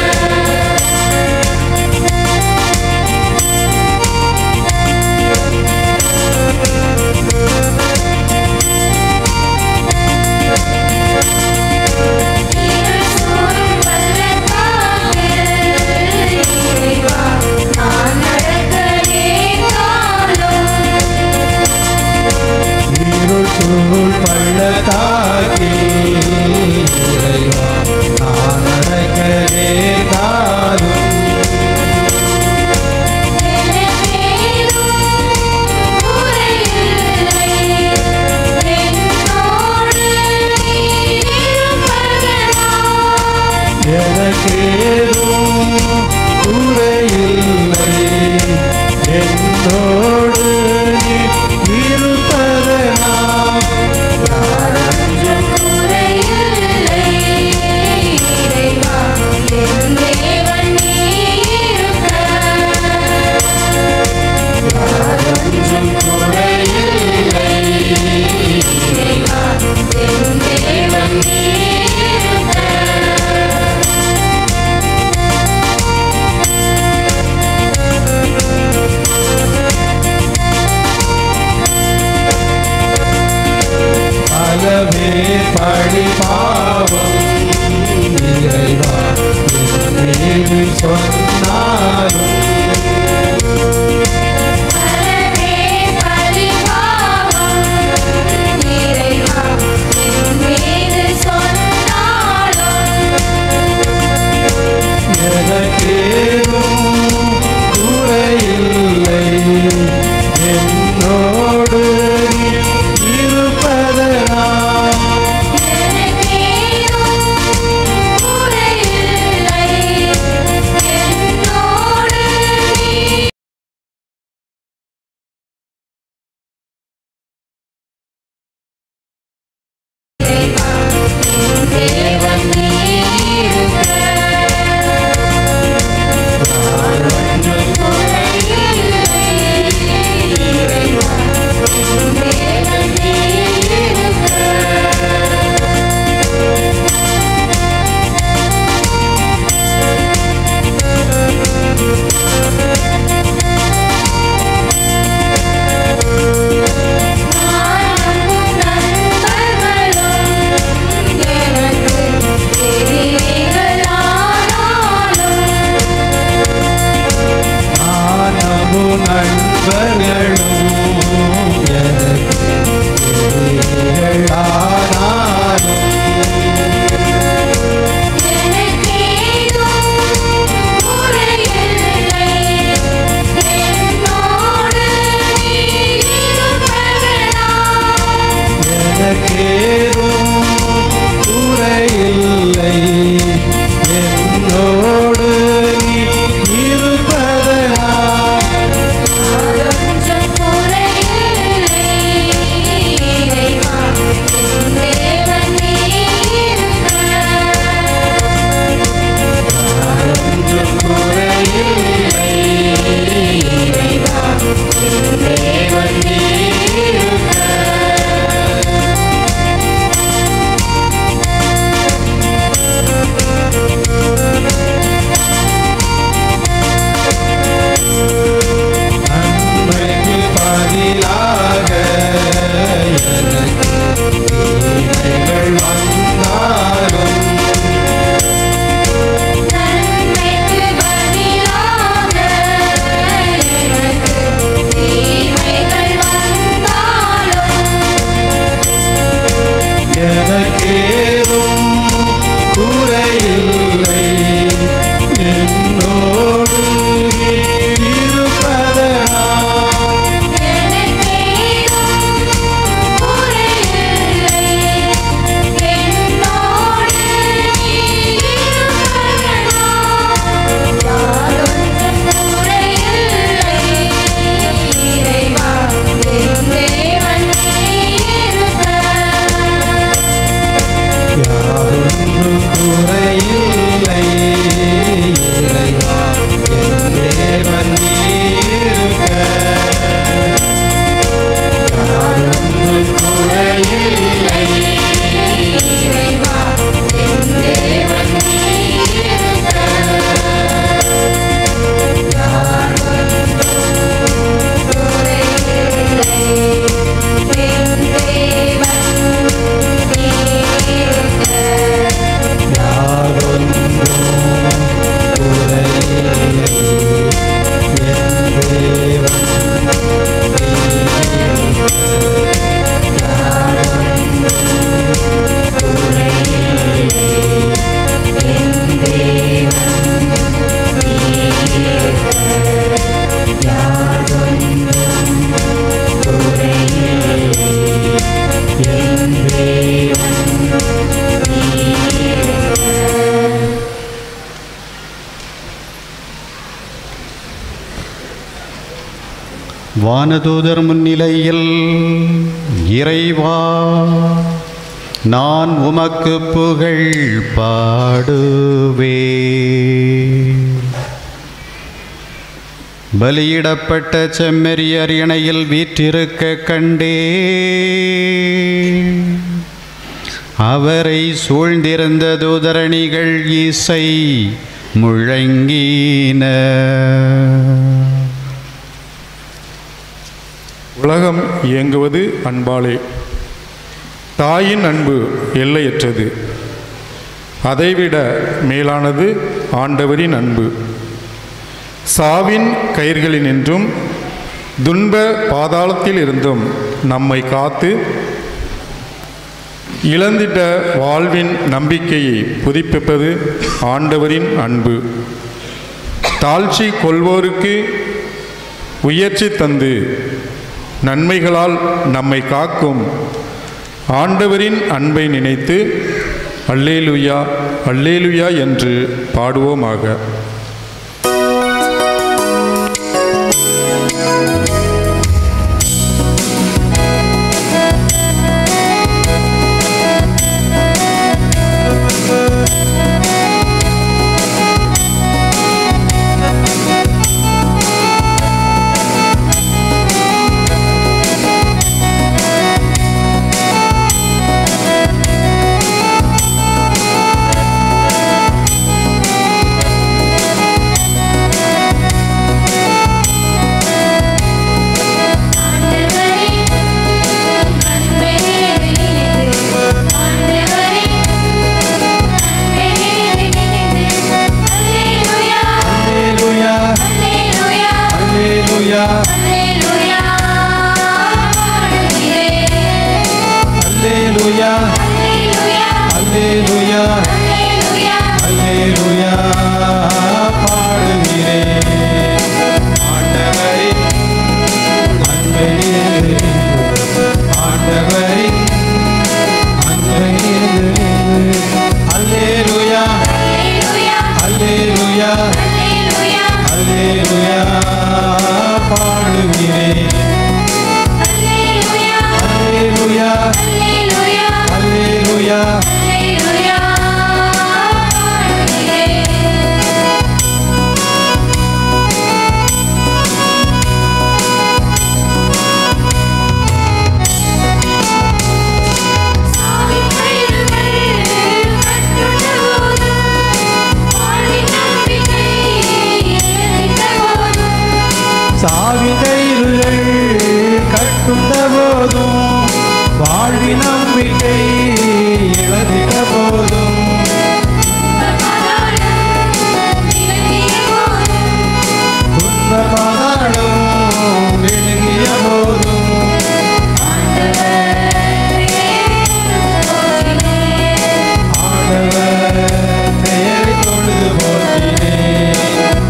இருள் சூழ் பள்ளத்தாக்கி இறைவா நான் நடக்கவே காலும் எனக்கேதும் குறையில்லை என்னோடு நீ இருப்பதனால் பலவே பழி பாவம் இறைவா என் மீது சொன்னாலும் எனக்கேதும் குறையில்லை என்னோடு நீ இருப்பதனால் Thank you. வானதூதர் முன்னிலையில் இறைவா நான் உமக்கு புகழ் பாடுவே பலியிடப்பட்ட செம்மறியர் இணையில் வீற்றிருக்க கண்டே அவரை சூழ்ந்திருந்த தூதரணிகள் இசை முழங்கின உலகம் இயங்குவது அன்பாலே தாயின் அன்பு எல்லையற்றது அதைவிட மேலானது ஆண்டவரின் அன்பு சாவின் கயிர்களினின்றும் துன்ப பாதாளத்தில் இருந்தும் நம்மை காத்து இழந்திட்ட வாழ்வின் நம்பிக்கையை புதுப்பிப்பது ஆண்டவரின் அன்பு தாழ்ச்சி கொள்வோருக்கு உயர்ச்சி தந்து நன்மைகளால் நம்மை காக்கும் ஆண்டவரின் அன்பை நினைத்து அல்லேலுயா அல்லேலுயா என்று பாடுவோமாக அல்லேலூயா அல்லேலூயா அல்லேலூயா அல்லேலூயா அல்லேலூயா பாடுகிறேன் ஆண்டவரின் அன்பை ஆண்டவரின் அன்பை அல்லேலூயா அல்லேலூயா அல்லேலூயா பாடுகிறேன் அல்லேலூயா அல்லேலூயா சாவிதைகள் கட்டுண்ட போதும் வாழ்வி நம்பிக்கை இழந்திட போதும் துன்ப பாதாளம் விழுங்கிய போதும் ஆண்டவர் பெயரை தொழுது போற்றினேன்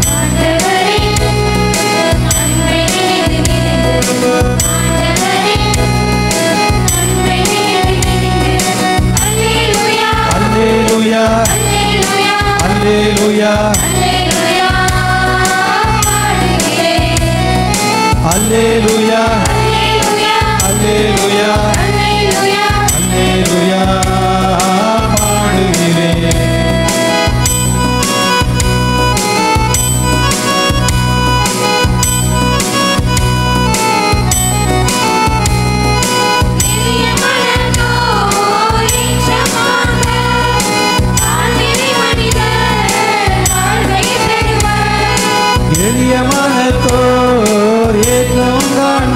அல்லேலூயா அல்லேலூயா அல்லேலூயா அல்லேலூயா அல்லேலூயா பாடுகிறேன் எளிய மனத்தோர் ஏற்றம் காண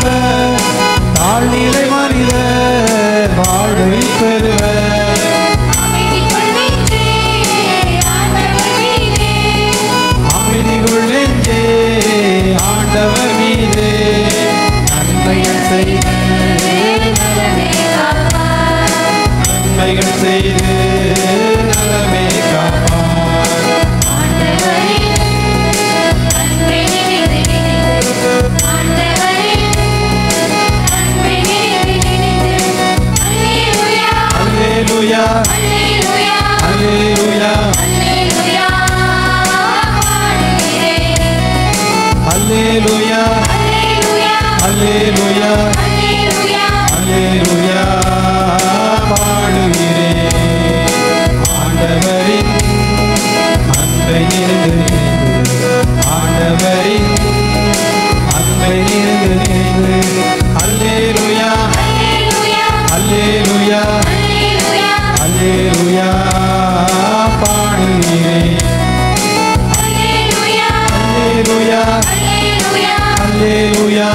அல்லேலூயா அல்லேலூயா பாடுகிறேன் ஆண்டவரின் அன்பை நினைந்து ஆண்டவரின் அன்பை நினைந்து நினைந்து அல்லேலூயா அல்லேலூயா அல்லேலூயா பாடுகிறேன் அல்லேலூயா அல்லேலூயா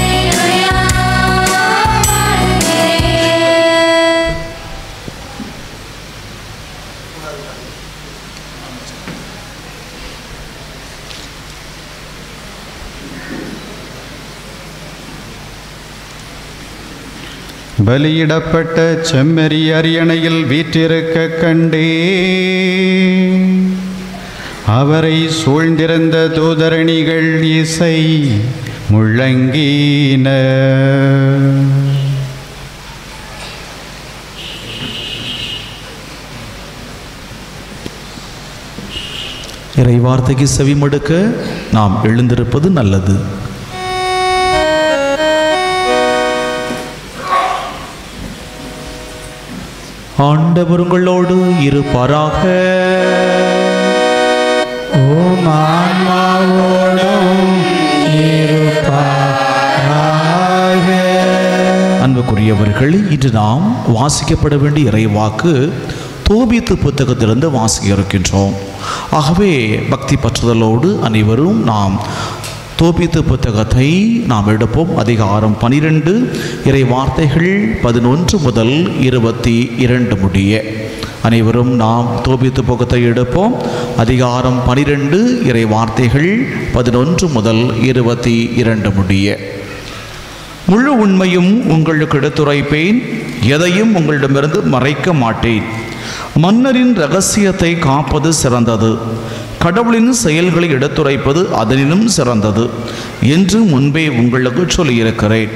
பலியிடப்பட்ட செம்மறி அரியணையில் வீற்றிருக்க கண்டே அவரை சூழ்ந்திருந்த தூதரணிகள் இசை முழங்கின இறை வார்த்தைக்கு செவிமடுக்க நாம் எழுந்திருப்பது நல்லது ஆண்டவர் உங்களோடு இருப்பாராக ஓம் ஆன்மாவோடும் இருப்பாராக அன்புக்குரியவர்களே இன்று நாம் வாசிக்கப்பட வேண்டிய இறைவாக்கு தோபித்து புத்தகத்திலிருந்து வாசிக்க இருக்கின்றோம் ஆகவே பக்தி பற்றுதலோடு அனைவரும் நாம் தோபித்து புத்தகத்தை நாம் எடுப்போம் அதிகாரம் பனிரெண்டு இறை வார்த்தைகள் பதினொன்று முதல் இருபத்தி இரண்டு முடிய அனைவரும் நாம் தோபித்து புத்தகத்தை எடுப்போம் அதிகாரம் பனிரெண்டு இறை வார்த்தைகள் பதினொன்று முதல் இருபத்தி இரண்டு முடிய முழு உண்மையும் உங்களுக்கு எடுத்துரைப்பேன் எதையும் உங்களிடமிருந்து மறைக்க மாட்டேன் மன்னரின் ரகசியத்தை காப்பது சிறந்தது கடவுளின் செயல்களை எடுத்துரைப்பது அதனினும் சிறந்தது என்று முன்பே உங்களுக்கு சொல்லியிருக்கிறேன்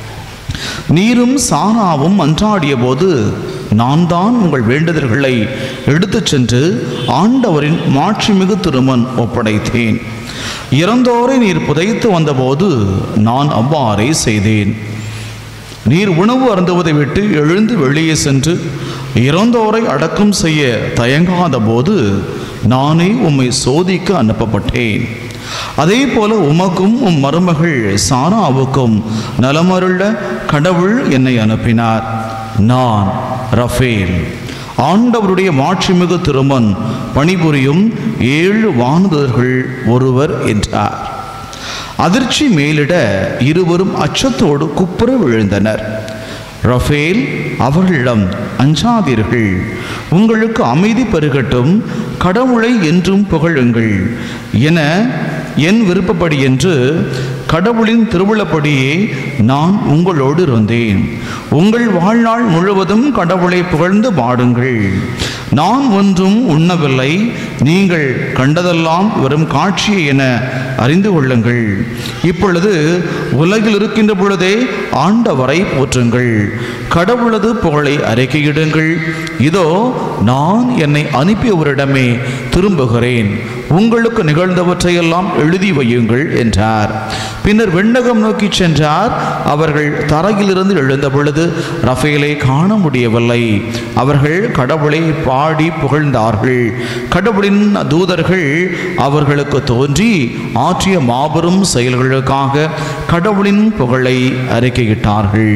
நீரும் சாராவும் அன்றாடிய போது நான் தான் உங்கள் வேண்டுதல்களை எடுத்துச் சென்று ஆண்டவரின் மாட்சிமிகு திருமன் ஒப்படைத்தேன் இறந்தோரை நீர் புதைத்து வந்தபோது நான் அவ்வாறே செய்தேன் நீர் உணவு அருந்துவதை விட்டு எழுந்து வெளியே சென்று இறந்தோரை அடக்கம் செய்ய தயங்காத போது நானே உம்மை சோதிக்க அனுப்பப்பட்டேன் அதே போல உமக்கும் உம் மருமகள் சாராவுக்கும் நலமருள கடவுள் என்னை அனுப்பினார் நான் ரஃபேல் ஆண்டவருடைய மாட்சிமிகு திருமன் பணிபுரியும் ஏழு வானதர்கள் ஒருவர் என்றார் அதிர்ச்சி மேலிட இருவரும் அச்சத்தோடு குப்புற விழுந்தனர் ரஃபேல் அவர்களிடம் அஞ்சாதீர்கள் உங்களுக்கு அமைதி பெருகட்டும் கடவுளை என்றும் புகழுங்கள் என என் விருப்பப்படி என்று கடவுளின் திருவிழப்படியே நான் உங்களோடு இருந்தேன் உங்கள் வாழ்நாள் முழுவதும் கடவுளை புகழ்ந்து பாடுங்கள் நான் ஒன்றும் உண்ணவில்லை நீங்கள் கண்டதெல்லாம் வெறும் காட்சி என அறிந்து கொள்ளுங்கள் இப்பொழுது உலகில் இருக்கின்ற பொழுதே ஆண்டவரை போற்றுங்கள் கடவுளது புகழை அறிக்கையிடுங்கள் இதோ நான் என்னை அனுப்பியவரிடமே திரும்புகிறேன் உங்களுக்கு நிகழ்ந்தவற்றையெல்லாம் எழுதி வையுங்கள் என்றார் பின்னர் விண்ணகம் நோக்கி சென்றார் அவர்கள் தரையிலிருந்து எழுந்த பொழுது ரஃபேலை காண முடியவில்லை அவர்கள் கடவுளை பாடி புகழ்ந்தார்கள் கடவுளின் தூதர்கள் அவர்களுக்கு தோன்றி ஆற்றிய மாபெரும் செயல்களுக்காக கடவுளின் புகழை அறிக்கையிட்டார்கள்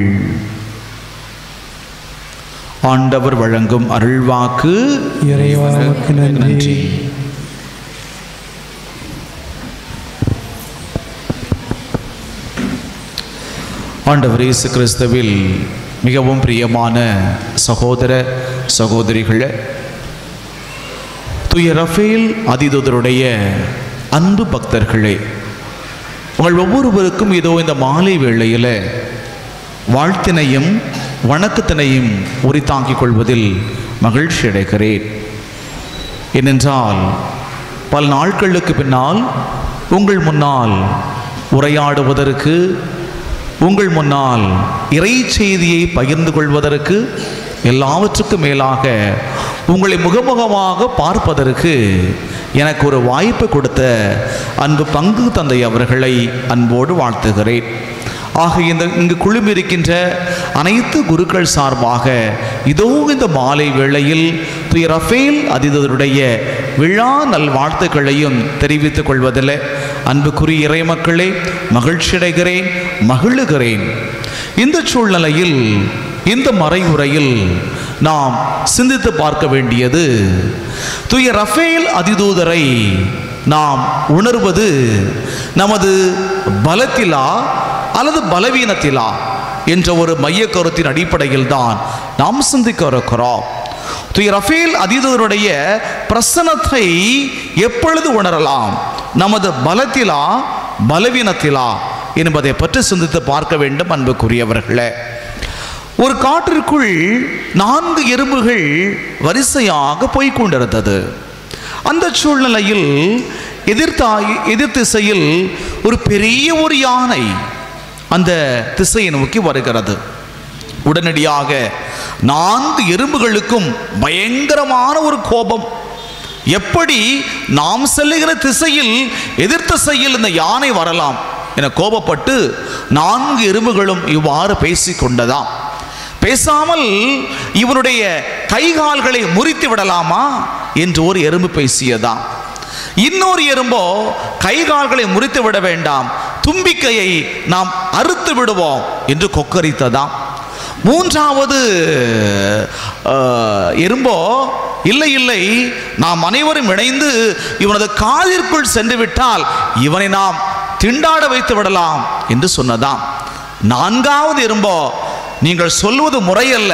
ஆண்டவர் வழங்கும் அருள்வாக்கு இறைவனுக்கு நன்றி ஆண்டவர் இயேசு கிறிஸ்துவில் மிகவும் பிரியமான சகோதர சகோதரிகளே துய ரஃபேல் அதிதூதருடைய அன்பு பக்தர்களே உங்கள் ஒவ்வொருவருக்கும் இதோ இந்த மாலை வேளையில் வாழ்த்தினையும் வணக்கத்தினையும் உரித்தாக்கிக் கொள்வதில் மகிழ்ச்சி அடைகிறேன் ஏனென்றால் பல நாட்களுக்கு பின்னால் உங்கள் முன்னால் உரையாடுவதற்கு உங்கள் முன்னால் இறை செய்தியை பகிர்ந்து கொள்வதற்கு எல்லாவற்றுக்கும் மேலாக உங்களை முகமுகமாக பார்ப்பதற்கு எனக்கு ஒரு வாய்ப்பு கொடுத்த அன்பு பங்கு தந்தை அவர்களை அன்போடு வாழ்த்துகிறேன் ஆக இந்த இங்கு குழுமிருக்கின்ற அனைத்து குருக்கள் சார்பாக இதோ இந்த மாலை வேளையில் துய ரஃபேல் அதிதருடைய விழா நல்வாழ்த்துக்களையும் தெரிவித்துக் கொள்வதில் அன்புக்குரிய இறைமக்களே மகிழ்ச்சி அடைகிறேன் மகிழுகிறேன் இந்த சூழ்நிலையில் இந்த மறைவுரையில் நாம் சிந்தித்து பார்க்க வேண்டியது துய ரஃபேல் அதிதூதரை நாம் உணர்வது நமது பலத்திலா அல்லது பலவீனத்திலா என்ற ஒரு மைய கருத்தின் அடிப்படையில் தான் நாம் சிந்திக்க இருக்கிறோம் துய ரஃபேல் அதிதூதருடைய பிரசனத்தை எப்பொழுது உணரலாம் நமது பலத்திலா பலவீனத்திலா என்பதை பற்றி சிந்தித்து பார்க்க வேண்டும் அன்புக்குரியவர்களே ஒரு காட்டிற்குள் நான்கு எறும்புகள் வரிசையாக போய்க் கொண்டிருந்தது அந்த சூழ்நிலையில் எதிர்த்தா எதிர் திசையில் ஒரு பெரிய ஒரு யானை அந்த திசையை நோக்கி வருகிறது உடனடியாக நான்கு எறும்புகளுக்கும் பயங்கரமான ஒரு கோபம் எப்படி நாம் செல்லுகிற திசையில் எதிர் திசையில் இந்த யானை வரலாம் என கோபப்பட்டு நான்கு எறும்புகளும் இவ்வாறு பேசிக் கொண்டதாம் பேசாமல் இவனுடைய கைகால்களை முறித்து விடலாமா என்று ஒரு எறும்பு பேசியதாம் இன்னொரு எறும்போ கைகால்களை முறித்து விட வேண்டாம் தும்பிக்கையை நாம் அறுத்து விடுவோம் என்று கொக்கரித்ததாம் மூன்றாவது அஹ், எறும்போ இல்லை இல்லை நாம் அனைவரும் இணைந்து இவனது காதிற்குள் சென்று விட்டால் இவனை நாம் திண்டாட வைத்து விடலாம் என்று சொன்னதாம் நான்காவது எறும்போ நீங்கள் சொல்வது முறையல்ல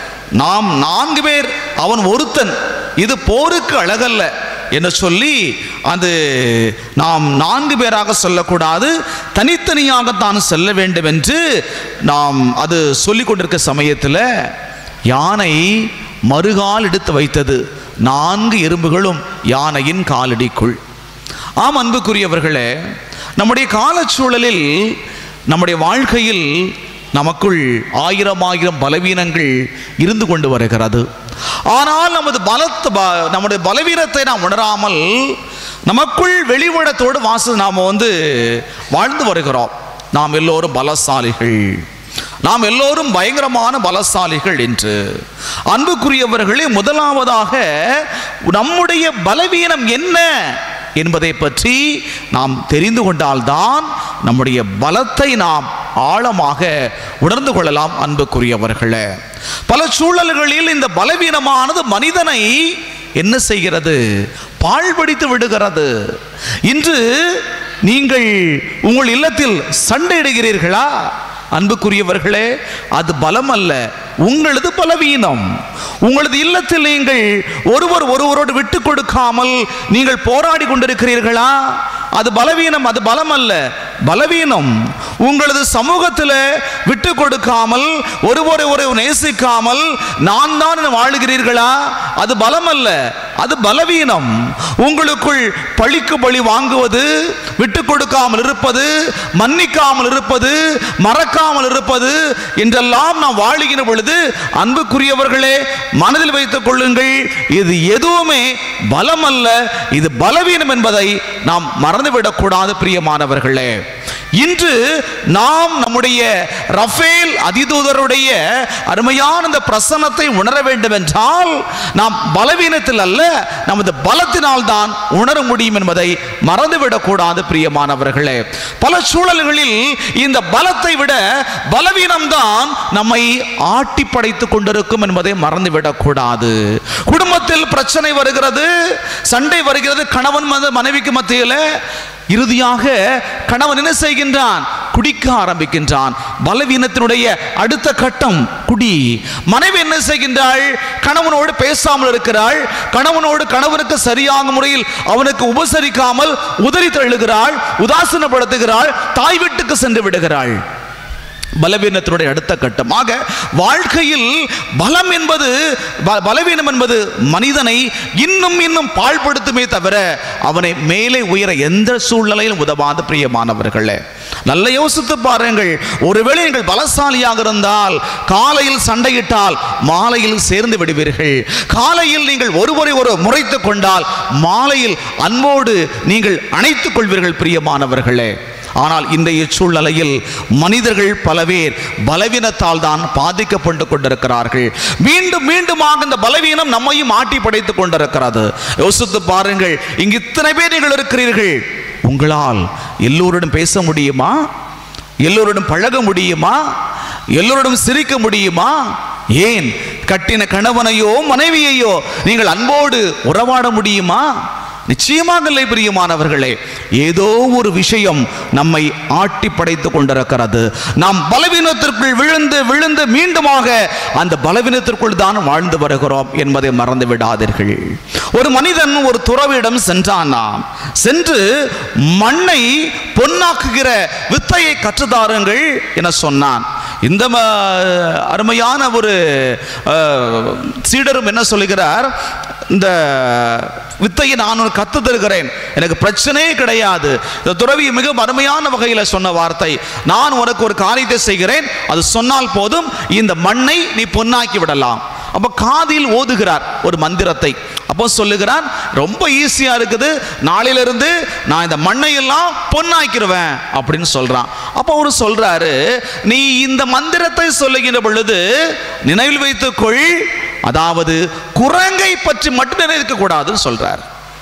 நாம் நான்கு பேர் அவன் ஒருத்தன் இது போருக்கு அழகல்ல என்று சொல்லி அது நாம் நான்கு பேராக சொல்லக்கூடாது தனித்தனியாகத்தான் செல்ல வேண்டும் என்று நாம் அது சொல்லிக் கொண்டிருக்க சமயத்தில் யானை மறுகால் எடுத்து வைத்தது நான்கு எறும்புகளும் யானையின் காலடிக்குள் ஆம் அன்புக்குரியவர்களே நம்முடைய காலச்சூழலில் நம்முடைய வாழ்க்கையில் நமக்குள் ஆயிரம் ஆயிரம் பலவீனங்கள் இருந்து கொண்டு வருகிறது ஆனால் நமது பலத்த ப- நம்முடைய பலவீனத்தை நாம் உணராமல் நமக்குள் வெளிவடத்தோடு வாச நாம் வந்து வாழ்ந்து வருகிறோம் நாம் எல்லோரும் பலசாலிகள் நாம் எல்லோரும் பயங்கரமான பலசாலிகள் என்று அன்புக்குரியவர்களே முதலாவதாக நம்முடைய பலவீனம் என்ன என்பதை பற்றி நாம் தெரிந்து கொண்டால்தான் நம்முடைய பலத்தை நாம் ஆழமாக உணர்ந்து கொள்ளலாம் அன்புக்குரியவர்களே பல சூழல்களில் இந்த பலவீனமானது மனிதனை என்ன செய்கிறது பாழ்படித்து விடுகிறது இன்று நீங்கள் உங்கள் இல்லத்தில் சண்டையிடுகிறீர்களா அன்புக்குரியவர்களே அது பலம் அல்ல உங்களது பலவீனம் உங்களது இல்லத்தில் நீங்கள் ஒருவர் ஒருவரோடு விட்டு கொடுக்காமல் நீங்கள் போராடி கொண்டிருக்கிறீர்களா அது பலவீனம் அது பலம் அல்ல பலவீனம் உங்களது சமூகத்தில் விட்டு கொடுக்காமல் ஒருவரை ஒரு நேசிக்காமல் நான் தான் என வாழுகிறீர்களா அது பலம் அல்ல அது பலவீனம் உங்களுக்குள் பழிக்கு பழி வாங்குவது விட்டு கொடுக்காமல் இருப்பது மன்னிக்காமல் இருப்பது மறக்காமல் இருப்பது என்றெல்லாம் நாம் வாழுகிற பொழுது அன்புக்குரியவர்களே மனதில் வைத்துக் கொள்ளுங்கள் இது எதுவுமே பலம் அல்ல இது பலவீனம் என்பதை நாம் மறந்துவிடக்கூடாது பிரியமானவர்களே இன்று நாம் நம்முடைய ரஃபேல் அதிதூதருடைய அருமையான இந்த பிரசன்னத்தை உணர வேண்டும் என்றால் நாம் பலவீனத்தில் அல்ல நமது பலத்தினால் தான் உணர முடியும் என்பதை மறந்துவிடக்கூடாது பிரியமானவர்களே பல சூழல்களில் இந்த பலத்தை விட பலவீனம்தான் நம்மை ஆட்டி படைத்துக் கொண்டிருக்கும் என்பதை மறந்துவிடக்கூடாது குடும்பத்தில் பிரச்சனை வருகிறது சண்டை வருகிறது கணவன் மத- மனைவிக்கு மத்தியில் இறுதியாக கணவன் என்ன செய்கின்றான் குடிக்க ஆரம்பிக்கின்றான் பலவீனத்தினுடைய அடுத்த கட்டம் குடி மனைவி என்ன செய்கின்றாள் கணவனோடு பேசாமல் இருக்கிறாள் கணவனோடு கணவனுக்கு சரியான முறையில் அவனுக்கு உபசரிக்காமல் உதறி தள்ளுகிறாள் உதாசீனப்படுத்துகிறாள் தாய் வீட்டுக்கு சென்று விடுகிறாள் பலவீனத்தினுடைய அடுத்த கட்டமாக வாழ்க்கையில் பலம் என்பது ப- பலவீனம் என்பது மனிதனை இன்னும் இன்னும் பாழ்படுத்துமே தவிர அவனை மேலே உயர எந்த சூழ்நிலையிலும் உதவாத பிரியமானவர்களே நல்ல யோசித்து பாருங்கள் ஒருவேளை நீங்கள் பலசாலியாக இருந்தால் காலையில் சண்டையிட்டால் மாலையில் சேர்ந்து விடுவீர்கள் காலையில் நீங்கள் ஒருவரை ஒரு முறைத்து கொண்டால் மாலையில் அன்போடு நீங்கள் அணைத்துக் கொள்வீர்கள் பிரியமானவர்களே ஆனால் இன்றைய சூழ்நிலையில் மனிதர்கள் பல பேர் பலவீனத்தால் தான் பாதிக்கப்பட்டு கொண்டிருக்கிறார்கள் மீண்டும் மீண்டுமாக இந்த பலவீனம் நம்மையும் ஆட்டி படைத்துக் கொண்டிருக்கிறது யோசித்து பாருங்கள் இங்கு இத்தனை பேர் நீங்கள் இருக்கிறீர்கள் உங்களால் எல்லோருடன் பேச முடியுமா எல்லோருடன் பழக முடியுமா எல்லோருடன் சிரிக்க முடியுமா ஏன் கட்டின கணவனையோ மனைவியையோ நீங்கள் அன்போடு உறவாட முடியுமா நிச்சயமாக இல்லை பிரியமானவர்களே ஏதோ ஒரு விஷயம் நம்மை ஆட்டி படைத்துக் கொண்டிருக்கிறது நாம் பலவீனத்திற்குள் விழுந்து விழுந்து மீண்டுமாக அந்த பலவீனத்திற்குள் தான் வாழ்ந்து வருகிறோம் என்பதை மறந்து விடாதீர்கள் ஒரு மனிதன் ஒரு துறவிடம் சென்றானாம் சென்று மண்ணை பொன்னாக்குகிற வித்தையை கற்றுத்தாருங்கள் என சொன்னான் இந்த ம- அருமையான ஒரு அஹ், சீடரும் என்ன சொல்லுகிறார் இந்த வித்தையை நான் உனக்கு கத்து தருகிறேன் எனக்கு பிரச்சனையே கிடையாது இந்த துறவி மிக அருமையான வகையில் சொன்ன வார்த்தை நான் உனக்கு ஒரு காரியத்தை செய்கிறேன் அது சொன்னால் போதும் இந்த மண்ணை நீ பொன்னாக்கி விடலாம் அப்ப காதில் ஓதுகிறார் ஒரு மந்திரத்தை அப்போ சொல்லுகிறார் ரொம்ப ஈஸியா இருக்குது நாளையிலிருந்து நான் இந்த மண்ணை எல்லாம் பொன்னாக்கிடுவேன் அப்படின்னு சொல்றான் அப்போ அவரு சொல்றாரு நீ இந்த மந்திரத்தை சொல்லுகின்ற பொழுது நினைவில் வைத்துக்கொள் அதாவது குரங்கை பற்றி மட்டும் நினைக்க கூடாதுன்னு சொல்றார்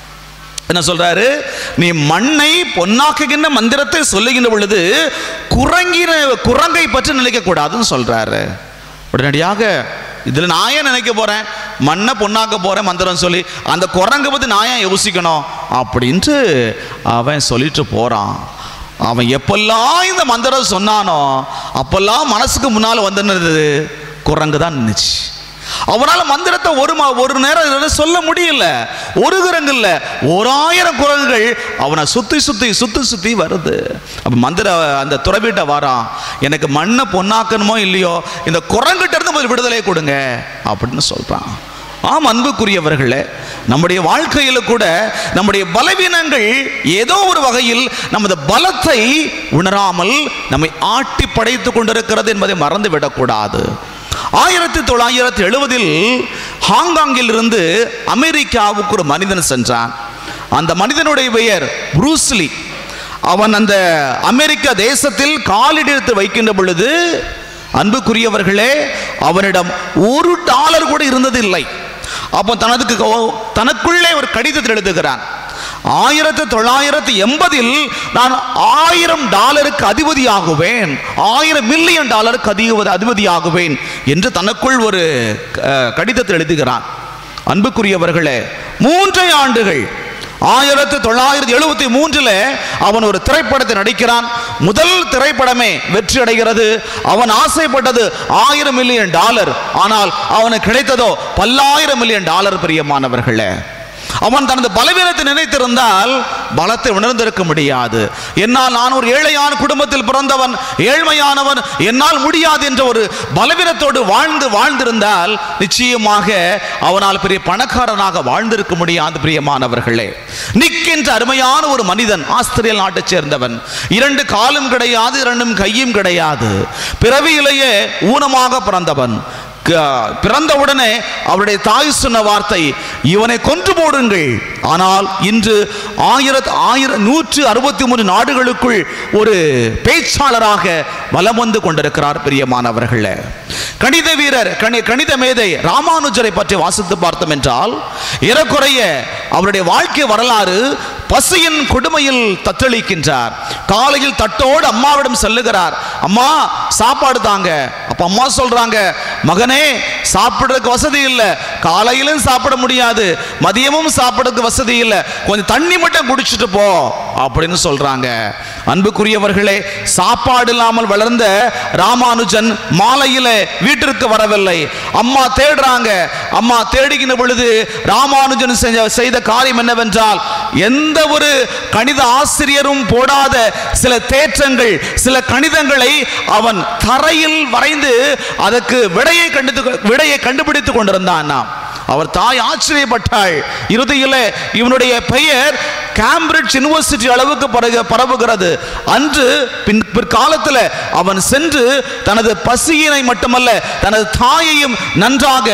என்ன சொல்றாரு நீ மண்ணை பொன்னாக்குகின்ற மந்திரத்தை சொல்லுகின்ற பொழுது குரங்கின குரங்கை பற்றி நினைக்க கூடாதுன்னு சொல்றாரு உடனடியாக இதுல நான் ஏன் நினைக்க போறேன் மண்ணை பொண்ணாக்க போறேன் மந்திரம் சொல்லி அந்த குரங்கை பத்தி நான் ஏன் யோசிக்கணும் அப்படின்ட்டு அவன் சொல்லிட்டு போறான் அவன் எப்பெல்லாம் இந்த மந்திரம் சொன்னானோ அப்பெல்லாம் மனசுக்கு முன்னால் வந்து நின்னது குரங்கு தான் நின்றுச்சு அவனால் மந்திரத்தை ஒரு மா ஒரு நேரம் இதுல சொல்ல முடியல ஒரு குரங்கு இல்ல ஓராயிரம் குரங்குகள் அவனை சுத்தி சுத்தி சுத்தி சுத்தி வருது அப்ப மந்திர அந்த துறவிட்ட வாரான் எனக்கு மண்ணை பொன்னாக்கணுமோ இல்லையோ இந்த குரங்கிட்ட இருந்து ஒரு விடுதலை கொடுங்க அப்படின்னு சொல்றான் ஆம் அன்புக்குரியவர்களே நம்முடைய வாழ்க்கையில் கூட நம்முடைய பலவீனங்கள் ஏதோ ஒரு வகையில் நமது பலத்தை உணராமல் நம்மை ஆட்டி படைத்துக் கொண்டிருக்கிறது என்பதை மறந்து விடக்கூடாது ஆயிரத்தி தொள்ளாயிரத்தி எழுபதில் ஹாங்காங்கில் இருந்து அமெரிக்காவுக்கு ஒரு மனிதன் சென்றான் அந்த மனிதனுடைய பெயர் புரூஸ்லி அவன் அந்த அமெரிக்க தேசத்தில் காலெடுத்து வைக்கின்ற பொழுது அன்புக்குரியவர்களே அவனிடம் ஒரு டாலர் கூட இருந்ததில்லை அப்போ தனதுக்கு தனக்குள்ளே ஒரு கடிதத்தில் எழுதுகிறான் ஆயிரத்தி தொள்ளாயிரத்தி எண்பதில் நான் ஆயிரம் டாலருக்கு அதிபதியாகுவேன் ஆயிரம் மில்லியன் டாலருக்கு அதிக அதிபதியாகுவேன் என்று தனக்குள் ஒரு அஹ், கடிதத்தில் எழுதுகிறான் அன்புக்குரியவர்களே மூன்றே ஆண்டுகள் ஆயிரத்தி தொள்ளாயிரத்தி எழுபத்தி மூன்றுல அவன் ஒரு திரைப்படத்தை நடிக்கிறான் முதல் திரைப்படமே வெற்றி அடைகிறது அவன் ஆசைப்பட்டது ஆயிரம் மில்லியன் டாலர் ஆனால் அவனுக்கு கிடைத்ததோ பல்லாயிரம் மில்லியன் டாலர் பிரியமானவர்களே அவன் தனது பலவீனத்தை நினைத்திருந்தால் பலத்தை உணர்ந்திருக்க முடியாது என்னால் நான் ஒரு ஏழையான குடும்பத்தில் பிறந்தவன் ஏழ்மையானவன் என்னால் முடியாது என்ற ஒரு பலவீனத்தோடு வாழ்ந்து வாழ்ந்திருந்தால் நிச்சயமாக அவனால் பெரிய பணக்காரனாக வாழ்ந்திருக்க முடியாது பிரியமானவர்களே நிக் என்ற அருமையான ஒரு மனிதன் ஆஸ்திரேலிய நாட்டைச் சேர்ந்தவன் இரண்டு காலும் கிடையாது இரண்டும் கையும் கிடையாது பிறவியிலேயே ஊனமாக பிறந்தவன் க- பிறந்தவுடனே அவருடைய தாய் சொன்ன வார்த்தை இவனை கொன்று போடுங்கள் ஆனால் இன்று ஆயிரத்து ஆயிரம் நூற்று அறுபத்தி மூன்று நாடுகளுக்குள் ஒரு பேச்சாளராக வலம் வந்து கொண்டிருக்கிறார் பிரியமானவர்களே கணித வீரர் கணி கணித மேதை ராமானுஜரை பற்றி வாசித்து பார்த்தோம் என்றால் ஏறக்குறைய அவருடைய வாழ்க்கை வரலாறு பசியின் கொடுமையில் தத்தளிக்கின்றார் காலையில் தட்டோடு அம்மாவிடம் செல்லுகிறார் அம்மா சாப்பாடு தாங்க அப்ப அம்மா சொல்றாங்க மகனே சாப்பிடுறதுக்கு வசதி இல்லை காலையிலும் சாப்பிட முடியாது மதியமும் சாப்பிடுறதுக்கு வசதி இல்லை கொஞ்சம் தண்ணி மட்டும் குடிச்சிட்டு போ அப்படின்னு சொல்றாங்க அன்புக்குரியவர்களே சாப்பாடு இல்லாமல் வளர்ந்த ராமானுஜன் மாலையில வீட்டிற்கு வரவில்லை அம்மா தேடுறாங்க அம்மா தேடுகின்ற பொழுது ராமானுஜன் செஞ்ச செய்த காரியம் என்னவென்றால் எந்த ஒரு கணித ஆசிரியரும் போடாத சில தேற்றங்கள் சில கணிதங்களை அவன் தரையில் வரைந்து அதற்கு விடையை கண்டு விடையை கண்டுபிடித்துக் கொண்டிருந்தான் அவர் தாய் ஆச்சரியப்பட்டாள் இறுதியில் இவனுடைய பெயர் கேம்பிரிட்ஜ் யூனிவர்சிட்டி அளவுக்கு பரக பரவுகிறது அன்று பின் பிற்காலத்தில் அவன் சென்று தனது பசியினை மட்டுமல்ல தனது தாயையும் நன்றாக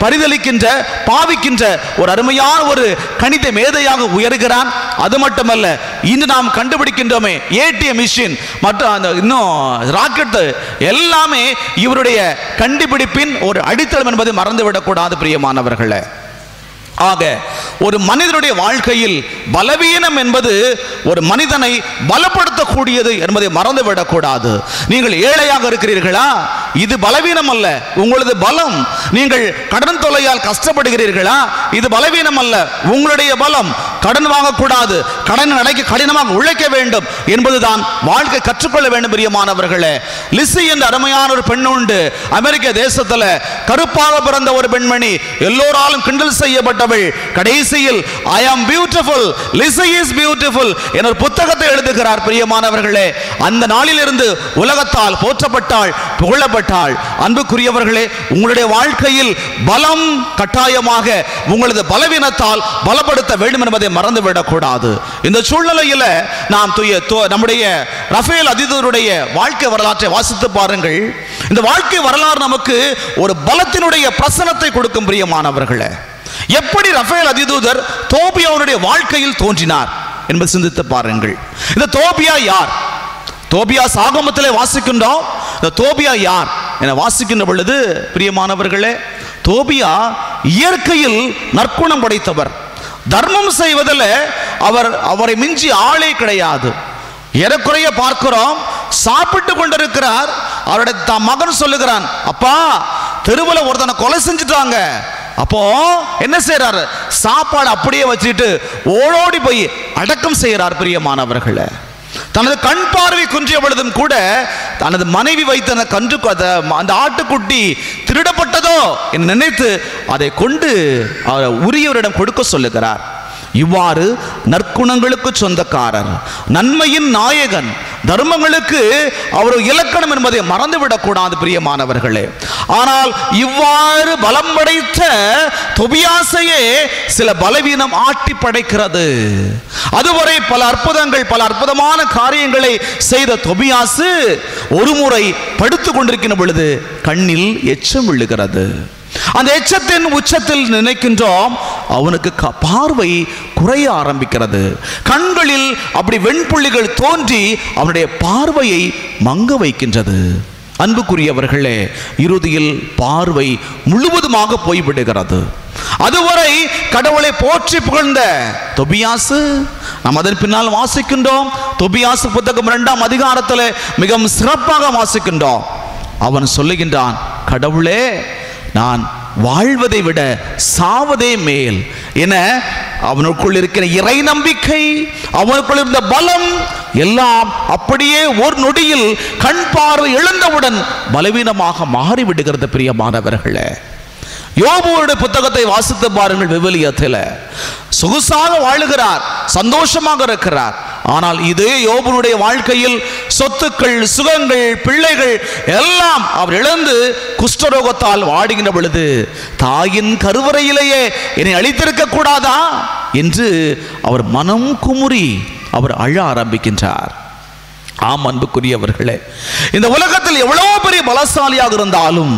பரிதலிக்கின்ற பாவிக்கின்ற ஒரு அருமையான ஒரு கணித மேதையாக உயர்கிறான் அது மட்டுமல்ல இன்று நாம் கண்டுபிடிக்கின்றோமே ஏடிஎம் மிஷின் மற்றும் அந்த இன்னும் ராக்கெட் எல்லாமே இவருடைய கண்டுபிடிப்பின் ஒரு அடித்தளம் என்பதை மறந்துவிடக்கூடாது பிரியமானவர்களே ஆக ஒரு மனிதனுடைய வாழ்க்கையில் பலவீனம் என்பது ஒரு மனிதனை பலப்படுத்தக்கூடியது என்பதை மறந்துவிடக்கூடாது நீங்கள் ஏழையாக இருக்கிறீர்களா இது பலவீனம் அல்ல உங்களது பலம் நீங்கள் கடன் தொல்லையால் கஷ்டப்படுகிறீர்களா இது பலவீனம் அல்ல உங்களுடைய பலம் கடன் வாங்கக்கூடாது கடன் அடைக்க கடினமாக உழைக்க வேண்டும் என்பதுதான் வாழ்க்கை கற்றுக்கொள்ள வேண்டும் பிரியமானவர்களே லிசி என்ற அருமையான ஒரு பெண் உண்டு அமெரிக்க தேசத்துல கருப்பாக பிறந்த ஒரு பெண்மணி எல்லோராலும் கிண்டல் செய்யப்பட்டவள் கடைசியில் ஐ ஆம் பியூட்டிஃபுல் லிசி இஸ் பியூட்டிஃபுல் என்ற ஒரு புத்தகத்தை எழுதுகிறார் பிரியமானவர்களே அந்த நாளிலிருந்து உலகத்தால் போற்றப்பட்டாள் புகழப்பட்டாள் அன்புக்குரியவர்களே உங்களுடைய வாழ்க்கையில் பலம் கட்டாயமாக உங்களது பலவீனத்தால் பலப்படுத்த வேண்டும் என்பதை மறந்துவிடக்கூடாது இந்த சூழ்நிலையில் நாம் துய து- நம்முடைய ரஃபேல் அதிதருடைய வாழ்க்கை வரலாற்றை வாசித்து பாருங்கள் இந்த வாழ்க்கை வரலாறு நமக்கு ஒரு பலத்தினுடைய பிரசனத்தை கொடுக்கும் பிரியமானவர்களே எப்படி ரஃபேல் அதிதூதர் தோபியாவுடைய வாழ்க்கையில் தோன்றினார் என்பதை சிந்தித்து பாருங்கள் இந்த தோபியா யார் தோபியா சாகமத்திலே வாசிக்கின்றோம் இந்த தோபியா யார் என வாசிக்கின்ற பொழுது பிரியமானவர்களே தோபியா இயற்கையில் நற்குணம் படைத்தவர் தர்மம் செய்வதில் அவர் அவரை மிஞ்சி ஆளே கிடையாது ஏறக்குறைய பார்க்கிறோம் சாப்பிட்டு கொண்டிருக்கிறார் அவருடைய த மகன் சொல்லுகிறான் அப்பா தெருவில் ஒருத்தனை கொலை செஞ்சுட்டாங்க அப்போ என்ன செய்றாரு சாப்பாடு அப்படியே வச்சுட்டு ஓடோடி போய் அடக்கம் செய்கிறார் பிரியமானவர்களே தனது கண் பார்வை குன்றிய பொழுதும் கூட தனது மனைவி வைத்த அந்த கன்று அந்த- அந்த ஆட்டுக்குட்டி திருடப்பட்டதோ என்று நினைத்து அதை கொண்டு அவர் உரியவரிடம் கொடுக்க சொல்லுகிறார் இவ்வாறு நற்குணங்களுக்கு சொந்தக்காரர் நன்மையின் நாயகன் தர்மங்களுக்கு அவர் இலக்கணம் என்பதை மறந்துவிடக்கூடாது பிரியமானவர்களே ஆனால் இவ்வாறு பலம் படைத்த தொபியாசையே சில பலவீனம் ஆட்டி படைக்கிறது அதுவரை பல அற்புதங்கள் பல அற்புதமான காரியங்களை செய்த தொபியாசு ஒரு முறை படுத்துக் கொண்டிருக்கின்ற பொழுது கண்ணில் எச்சம் விழுகிறது அந்த எச்சத்தின் உச்சத்தில் நினைக்கின்றோம் அவனுக்கு க- பார்வை குறைய ஆரம்பிக்கிறது கண்களில் அப்படி வெண்புள்ளிகள் தோன்றி அவனுடைய பார்வையை மங்க வைக்கின்றது அன்புக்குரியவர்களே இறுதியில் பார்வை முழுவதுமாக போய்விடுகிறது அதுவரை கடவுளை போற்றி புகழ்ந்த தொபியாசு நாம் அதன் பின்னால் வாசிக்கின்றோம் தொபியாசு புத்தகம் இரண்டாம் அதிகாரத்தில் மிகவும் சிறப்பாக வாசிக்கின்றோம் அவன் சொல்லுகின்றான் கடவுளே நான் வாழ்வதை விட சாவதே மேல் என அவனுக்குள் இருக்கிற இறை நம்பிக்கை அவனுக்குள் இருந்த பலம் எல்லாம் அப்படியே ஒரு நொடியில் கண் பார்வை இழந்தவுடன் பலவீனமாக மாறிவிடுகிறது பிரியமானவர்களே யோபுவோட புத்தகத்தை வாசித்து பாருங்கள் விவிலியத்தில் சொகுசாக வாழுகிறார் சந்தோஷமாக இருக்கிறார் ஆனால் இதே யோபுனுடைய வாழ்க்கையில் சொத்துக்கள் சுகங்கள் பிள்ளைகள் எல்லாம் அவர் இழந்து குஷ்டரோகத்தால் வாடுகின்ற பொழுது தாயின் கருவறையிலேயே என்னை அழித்திருக்க கூடாதா என்று அவர் மனம் குமுறி அவர் அழ ஆரம்பிக்கின்றார் ஆம் அன்புக்குரியவர்களே இந்த உலகத்தில் எவ்வளவு பெரிய பலசாலியாக இருந்தாலும்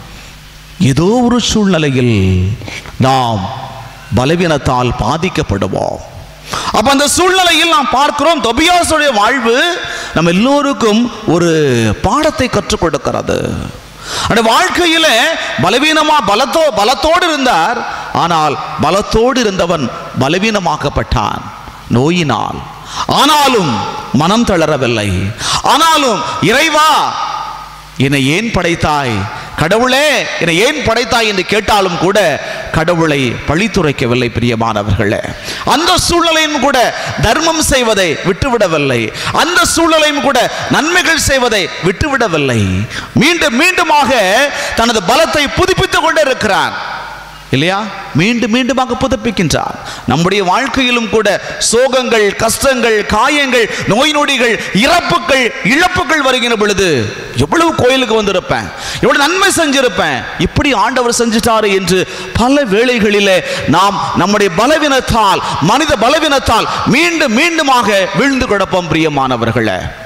ஏதோ ஒரு சூழ்நிலையில் நாம் பலவீனத்தால் பாதிக்கப்படுவோம் அப்ப அந்த சூழ்நிலையில் நாம் பார்க்கிறோம் தொபியாசுடைய வாழ்வு நம்ம எல்லோருக்கும் ஒரு பாடத்தை கற்றுக் கொடுக்கிறது அந்த வாழ்க்கையில பலவீனமா பலத்தோ பலத்தோடு இருந்தார் ஆனால் பலத்தோடு இருந்தவன் பலவீனமாக்கப்பட்டான் நோயினால் ஆனாலும் மனம் தளரவில்லை ஆனாலும் இறைவா என்னை ஏன் படைத்தாய் கடவுளே என்னை ஏன் படைத்தாய் என்று கேட்டாலும் கூட கடவுளை பழித்துரைக்கவில்லை பிரியமானவர்களே அந்த சூழ்நிலையும் கூட தர்மம் செய்வதை விட்டுவிடவில்லை அந்த சூழ்நிலையும் கூட நன்மைகள் செய்வதை விட்டுவிடவில்லை மீண்டும் மீண்டுமாக தனது பலத்தை புதுப்பித்துக் கொண்டே இருக்கிறான் இல்லையா மீண்டும் மீண்டுமாக புதுப்பிக்கின்றார் நம்முடைய வாழ்க்கையிலும் கூட சோகங்கள் கஷ்டங்கள் காயங்கள் நோய் நொடிகள் இறப்புகள் இழப்புகள் வருகிற பொழுது எவ்வளவு கோயிலுக்கு வந்திருப்பேன் எவ்வளவு நன்மை செஞ்சிருப்பேன் இப்படி ஆண்டவர் செஞ்சிட்டாரு என்று பல வேளைகளிலே நாம் நம்முடைய பலவீனத்தால் மனித பலவீனத்தால் மீண்டும் மீண்டுமாக வீழ்ந்து கிடப்போம் பிரியமானவர்களே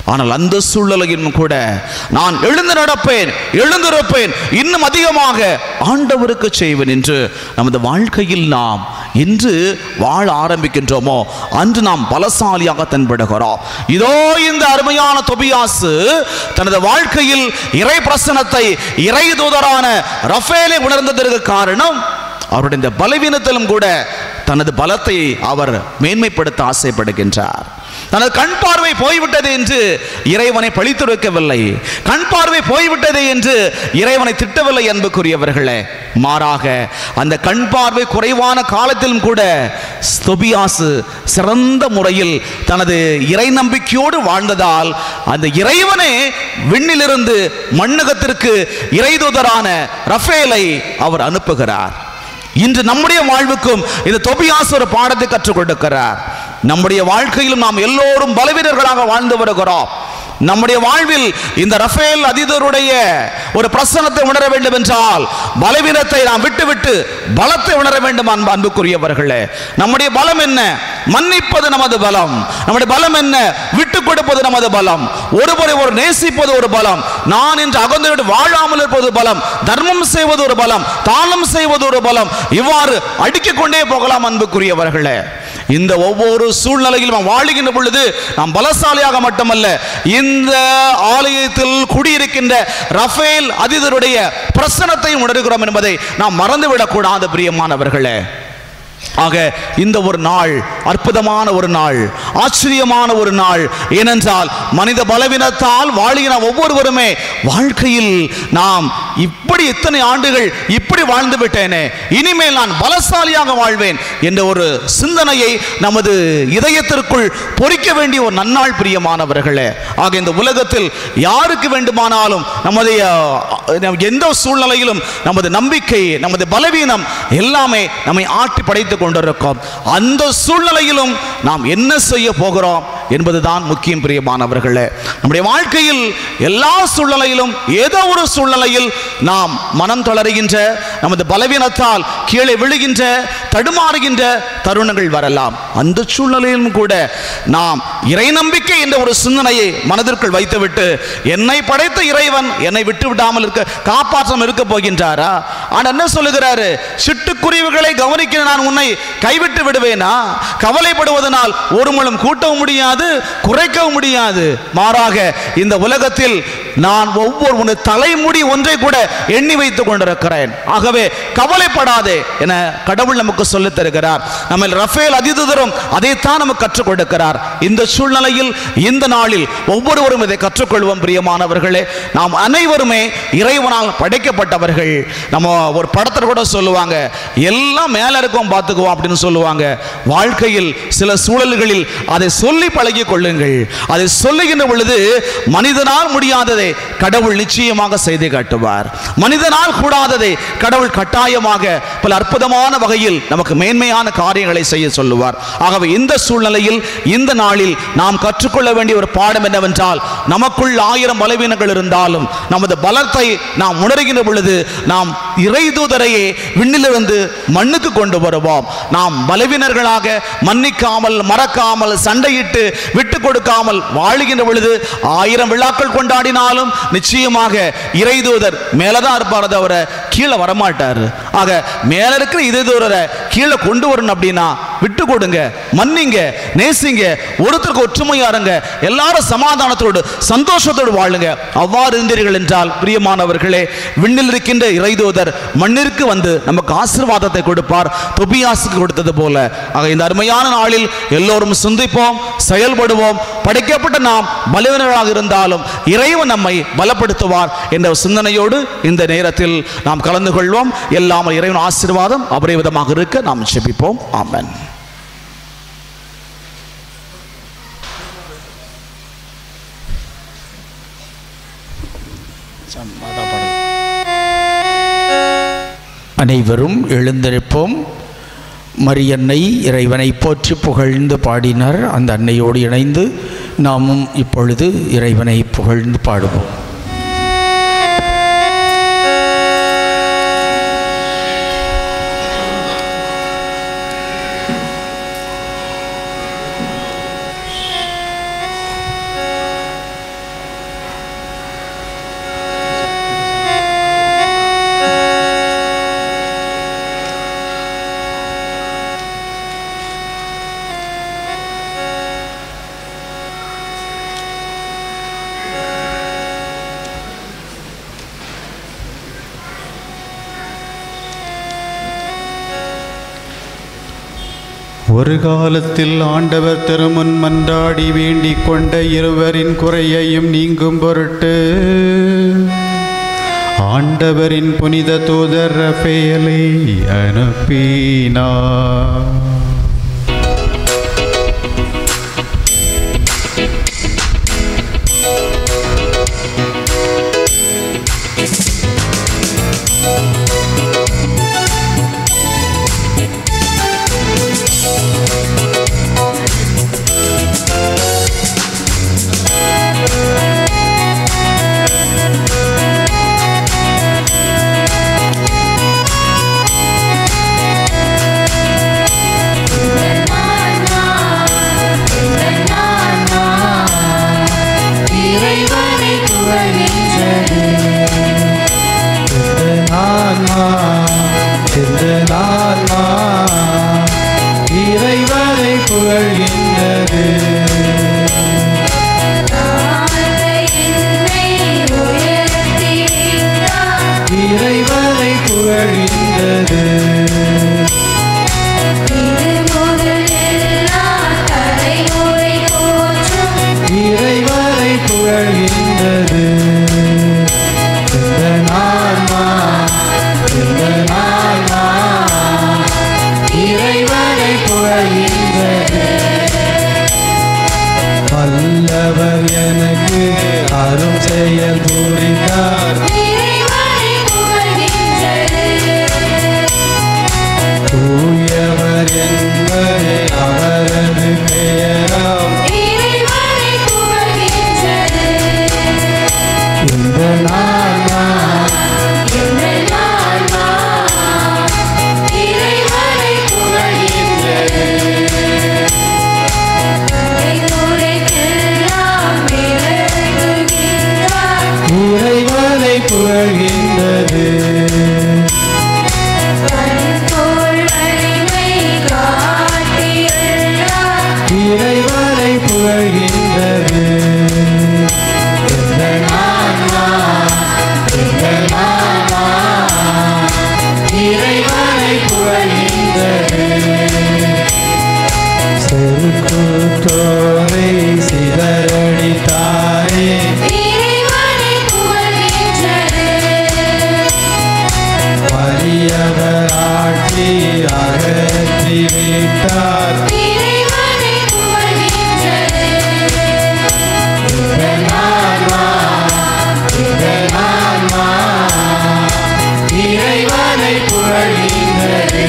ஆனால் அந்த சூழ்நிலையிலும் கூட நான் எழுந்து நடப்பேன் எழுந்திருப்பேன் இன்னும் அதிகமாக ஆண்டவருக்கு செய்வேன் என்று நமது வாழ்க்கையில் நாம் இன்று வாழ ஆரம்பிக்கின்றோமோ அன்று நாம் பலசாலியாக தென்படுகிறோம் இதோ இந்த அருமையான தொபியாசு தனது வாழ்க்கையில் இறை பிரசனத்தை இறை தூதரான ரஃபேலை உணர்ந்ததற்கு காரணம் அவருடைய இந்த பலவீனத்திலும் கூட தனது பலத்தை அவர் மேன்மைப்படுத்த ஆசைப்படுகின்றார் தனது கண் பார்வை போய்விட்டது என்று இறைவனை பழித்துரைக்கவில்லை கண் பார்வை போய்விட்டது என்று இறைவனை திட்டவில்லை அன்புக்குரியவர்களே மாறாக அந்த கண் பார்வை குறைவான காலத்திலும் கூட ஸ்தொபியாசு சிறந்த முறையில் தனது இறை நம்பிக்கையோடு வாழ்ந்ததால் அந்த இறைவனே விண்ணிலிருந்து மண்ணகத்திற்கு இறைதூதரான ரஃபேலை அவர் அனுப்புகிறார் இன்று நம்முடைய வாழ்வுக்கும் இந்த தொபியாஸ் ஒரு பாடத்தை கற்றுக் கொடுக்கிறார் நம்முடைய வாழ்க்கையிலும் நாம் எல்லோரும் பலவீனர்களாக வாழ்ந்து வருகிறோம் நம்முடைய வாழ்வில் இந்த ரஃபேல் அதிதருடைய ஒரு பிரசனத்தை உணர வேண்டும் என்றால் பலவீனத்தை நாம் விட்டுவிட்டு பலத்தை உணர வேண்டும் அன்பு அன்புக்குரியவர்களே நம்முடைய பலம் என்ன மன்னிப்பது நமது பலம் நம்முடைய பலம் என்ன விட்டு கொடுப்பது நமது பலம் ஒருவரை ஒரு நேசிப்பது ஒரு பலம் நான் என்று அகந்தோடு வாழாமல் இருப்பது பலம் தர்மம் செய்வது ஒரு பலம் தானம் செய்வது ஒரு பலம் இவ்வாறு அடுக்கிக் கொண்டே போகலாம் அன்புக்குரியவர்களே இந்த ஒவ்வொரு சூழ்நிலையிலும் நாம் வாழுகின்ற பொழுது நாம் பலசாலியாக மட்டுமல்ல இந்த ஆலயத்தில் குடியிருக்கின்ற ரஃபேல் அதிதருடைய பிரசனத்தையும் உணர்கிறோம் என்பதை நாம் மறந்துவிடக் கூடாது பிரியமானவர்களே ஆக இந்த ஒரு நாள் அற்புதமான ஒரு நாள் ஆச்சரியமான ஒரு நாள் ஏனென்றால் மனித பலவீனத்தால் வாழுகிற ஒவ்வொருவருமே வாழ்க்கையில் நாம் இப்படி இத்தனை ஆண்டுகள் இப்படி வாழ்ந்து விட்டேனே இனிமேல் நான் பலசாலியாக வாழ்வேன் என்ற ஒரு சிந்தனையை நமது இதயத்திற்குள் பொறிக்க வேண்டிய ஒரு நன்னாள் பிரியமானவர்களே ஆக இந்த உலகத்தில் யாருக்கு வேண்டுமானாலும் நமது அஹ், எந்த சூழ்நிலையிலும் நமது நம்பிக்கை நமது பலவீனம் எல்லாமே நம்மை ஆட்டி படைத்துக் கொண்டிருக்கும் அந்த சூழ்நிலையிலும் நாம் என்ன செய்ய போகிறோம் என்பதுதான் முக்கியம் பிரியமானவர்களே நம்முடைய வாழ்க்கையில் எல்லா சூழ்நிலையிலும் ஏதோ ஒரு சூழ்நிலையில் நாம் மனம் தளருகின்ற நமது பலவீனத்தால் கீழே விழுகின்ற தடுமாறுகின்ற தருணங்கள் வரலாம் அந்த சூழ்நிலையிலும் கூட நாம் இறை நம்பிக்கை என்ற ஒரு சிந்தனையை மனதிற்குள் வைத்துவிட்டு என்னை படைத்த இறைவன் என்னை விட்டு விடாமல் இருக்க காப்பாற்றம் இருக்க போகின்றாரா ஆனால் என்ன சொல்லுகிறாரு சிட்டுக்குருவிகளை கவனிக்க நான் உன்னை கைவிட்டு விடுவேனா கவலைப்படுவதனால் ஒரு முழும் கூட்டவும் முடியாது குறைக்கவும் முடியாது மாறாக இந்த உலகத்தில் நான் ஒவ்வொரு உன் தலைமுடி ஒன்றை கூட எண்ணி வைத்துக் கொண்டிருக்கிறேன் ஆகவே கவலைப்படாதே என கடவுள் நமக்கு சொல்லித் தருகிறார் நம்ம ரஃபேல் அதிதுதரும் அதைத்தான் நமக்கு கற்றுக் கொடுக்கிறார் இந்த சூழ்நிலையில் இந்த நாளில் ஒவ்வொருவரும் இதை கற்றுக்கொள்வோம் பிரியமானவர்களே நாம் அனைவருமே இறைவனால் படைக்கப்பட்டவர்கள் நம்ம ஒரு படத்தில் கூட சொல்லுவாங்க எல்லாம் மேல இருக்கும் பார்த்துக்குவோம் அப்படின்னு சொல்லுவாங்க வாழ்க்கையில் சில சூழல்களில் அதை சொல்லி பழகிக் கொள்ளுங்கள் அதை சொல்லுகின்ற பொழுது மனிதனால் முடியாததை கடவுள் நிச்சயமாக செய்து காட்டுவார் மனிதனால் கூடாததை கடவுள் கட்டாயமாக பல அற்புதமான வகையில் நமக்கு மேன்மையான காரியங்களை செய்ய சொல்லுவார் ஆகவே இந்த சூழ்நிலையில் இந்த நாளில் நாம் கற்றுக்கொள்ள வேண்டிய ஒரு பாடம் என்னவென்றால் நமக்குள் ஆயிரம் பலவீனங்கள் இருந்தாலும் நமது பலத்தை நாம் உணர்கின்ற பொழுது நாம் இறைதூதரையே விண்ணிலிருந்து மண்ணுக்கு கொண்டு வருவோம் நாம் பலவீனர்களாக மன்னிக்காமல் மறக்காமல் சண்டையிட்டு விட்டு கொடுக்காமல் வாழுகின்ற பொழுது ஆயிரம் விழாக்கள் கொண்டாடினாலும் நிச்சயமாக இறைதூதர் மேலதான் இருப்பார் தவிர கீழே வரமாட்டார் ஆக மேல இருக்கிற இறைதூதரை கீழே கொண்டு வரணும் அப்படின்னா விட்டு கொடுங்க மன்னிங்க நேசிங்க ஒருத்தருக்கு ஒற்றுமையா இருங்க எல்லாரும் சமாதானத்தோடு சந்தோஷத்தோடு வாழுங்க அவ்வாறு இருந்தீர்கள் என்றால் பிரியமானவர்களே விண்ணில் இருக்கின்ற இறைதூதர் மண்ணிற்கு வந்து நமக்கு ஆசீர்வாதத்தை கொடுப்பார் தொபியாசுக்கு கொடுத்தது போல ஆக இந்த அருமையான நாளில் எல்லோரும் சிந்திப்போம் செயல்படுவோம் படைக்கப்பட்ட நாம் பலவீனர்களாக இருந்தாலும் இறைவன் நம்மை பலப்படுத்துவார் என்ற சிந்தனையோடு இந்த நேரத்தில் நாம் கலந்து கொள்வோம் எல்லாமல் இறைவன் ஆசீர்வாதம் அபரிவிதமாக இருக்க நாம் ஜெபிப்போம் ஆமென் அனைவரும் எழுந்திருப்போம் மரியன்னை இறைவனை போற்றி புகழ்ந்து பாடினர் அந்த அன்னையோடு இணைந்து நாமும் இப்பொழுது இறைவனை புகழ்ந்து பாடுவோம் ஒரு காலத்தில் ஆண்டவர் திருமுன் மன்றாடி வேண்டிக் கொண்ட இருவரின் குறையையும் நீங்கும் பொருட்டு ஆண்டவரின் புனித தூதர் ரஃபேலை அனுப்பினார் இறைவனை புகழ்கின்றது ஆன்மா இந்த ஆன்மா இறைவனை புகழ்கின்றது என்னை உயர்த்தி விட்டார் இறைவனை புகழ்கின்றது இது முதல் எல்லா தலைமுறை போற்றும் இறைவனை புகழ்கின்றது இந்த ஆன்மா இந்த ஆன்மா இறைவனை புகழ்கின்றது வல்லவர் எனக்கு அரும் செயல் புரிந்தார் இறைவனை புகழ்கின்றது தூயவர் என்பதே அவரது பெயராம் இறைவனை புகழ்கின்றது இந்த நான்மா எங்கள் ஆன்மா இறைவனை புகழ்கின்றது தலைமுறைக்கெல்லாம் விளங்குகின்றார் இறைவனை புகழ்கின்றது கண்போல் வலிமை காட்டியுள்ளார் இறைவனை புகழ்கின்றது இந்த நான்மா இந்த நான்மா இறைவனை புகழ்கின்றது செருக்குத்தோரை சிதறடித்தாரே இறைவனை புகழ்கின்றது வலியவர் ஆட்சி அகற்றி விட்டார் இறைவனை புகழ்கின்றது இந்த நான்மா இந்த நான்மா இறைவனை புகழ்கின்றது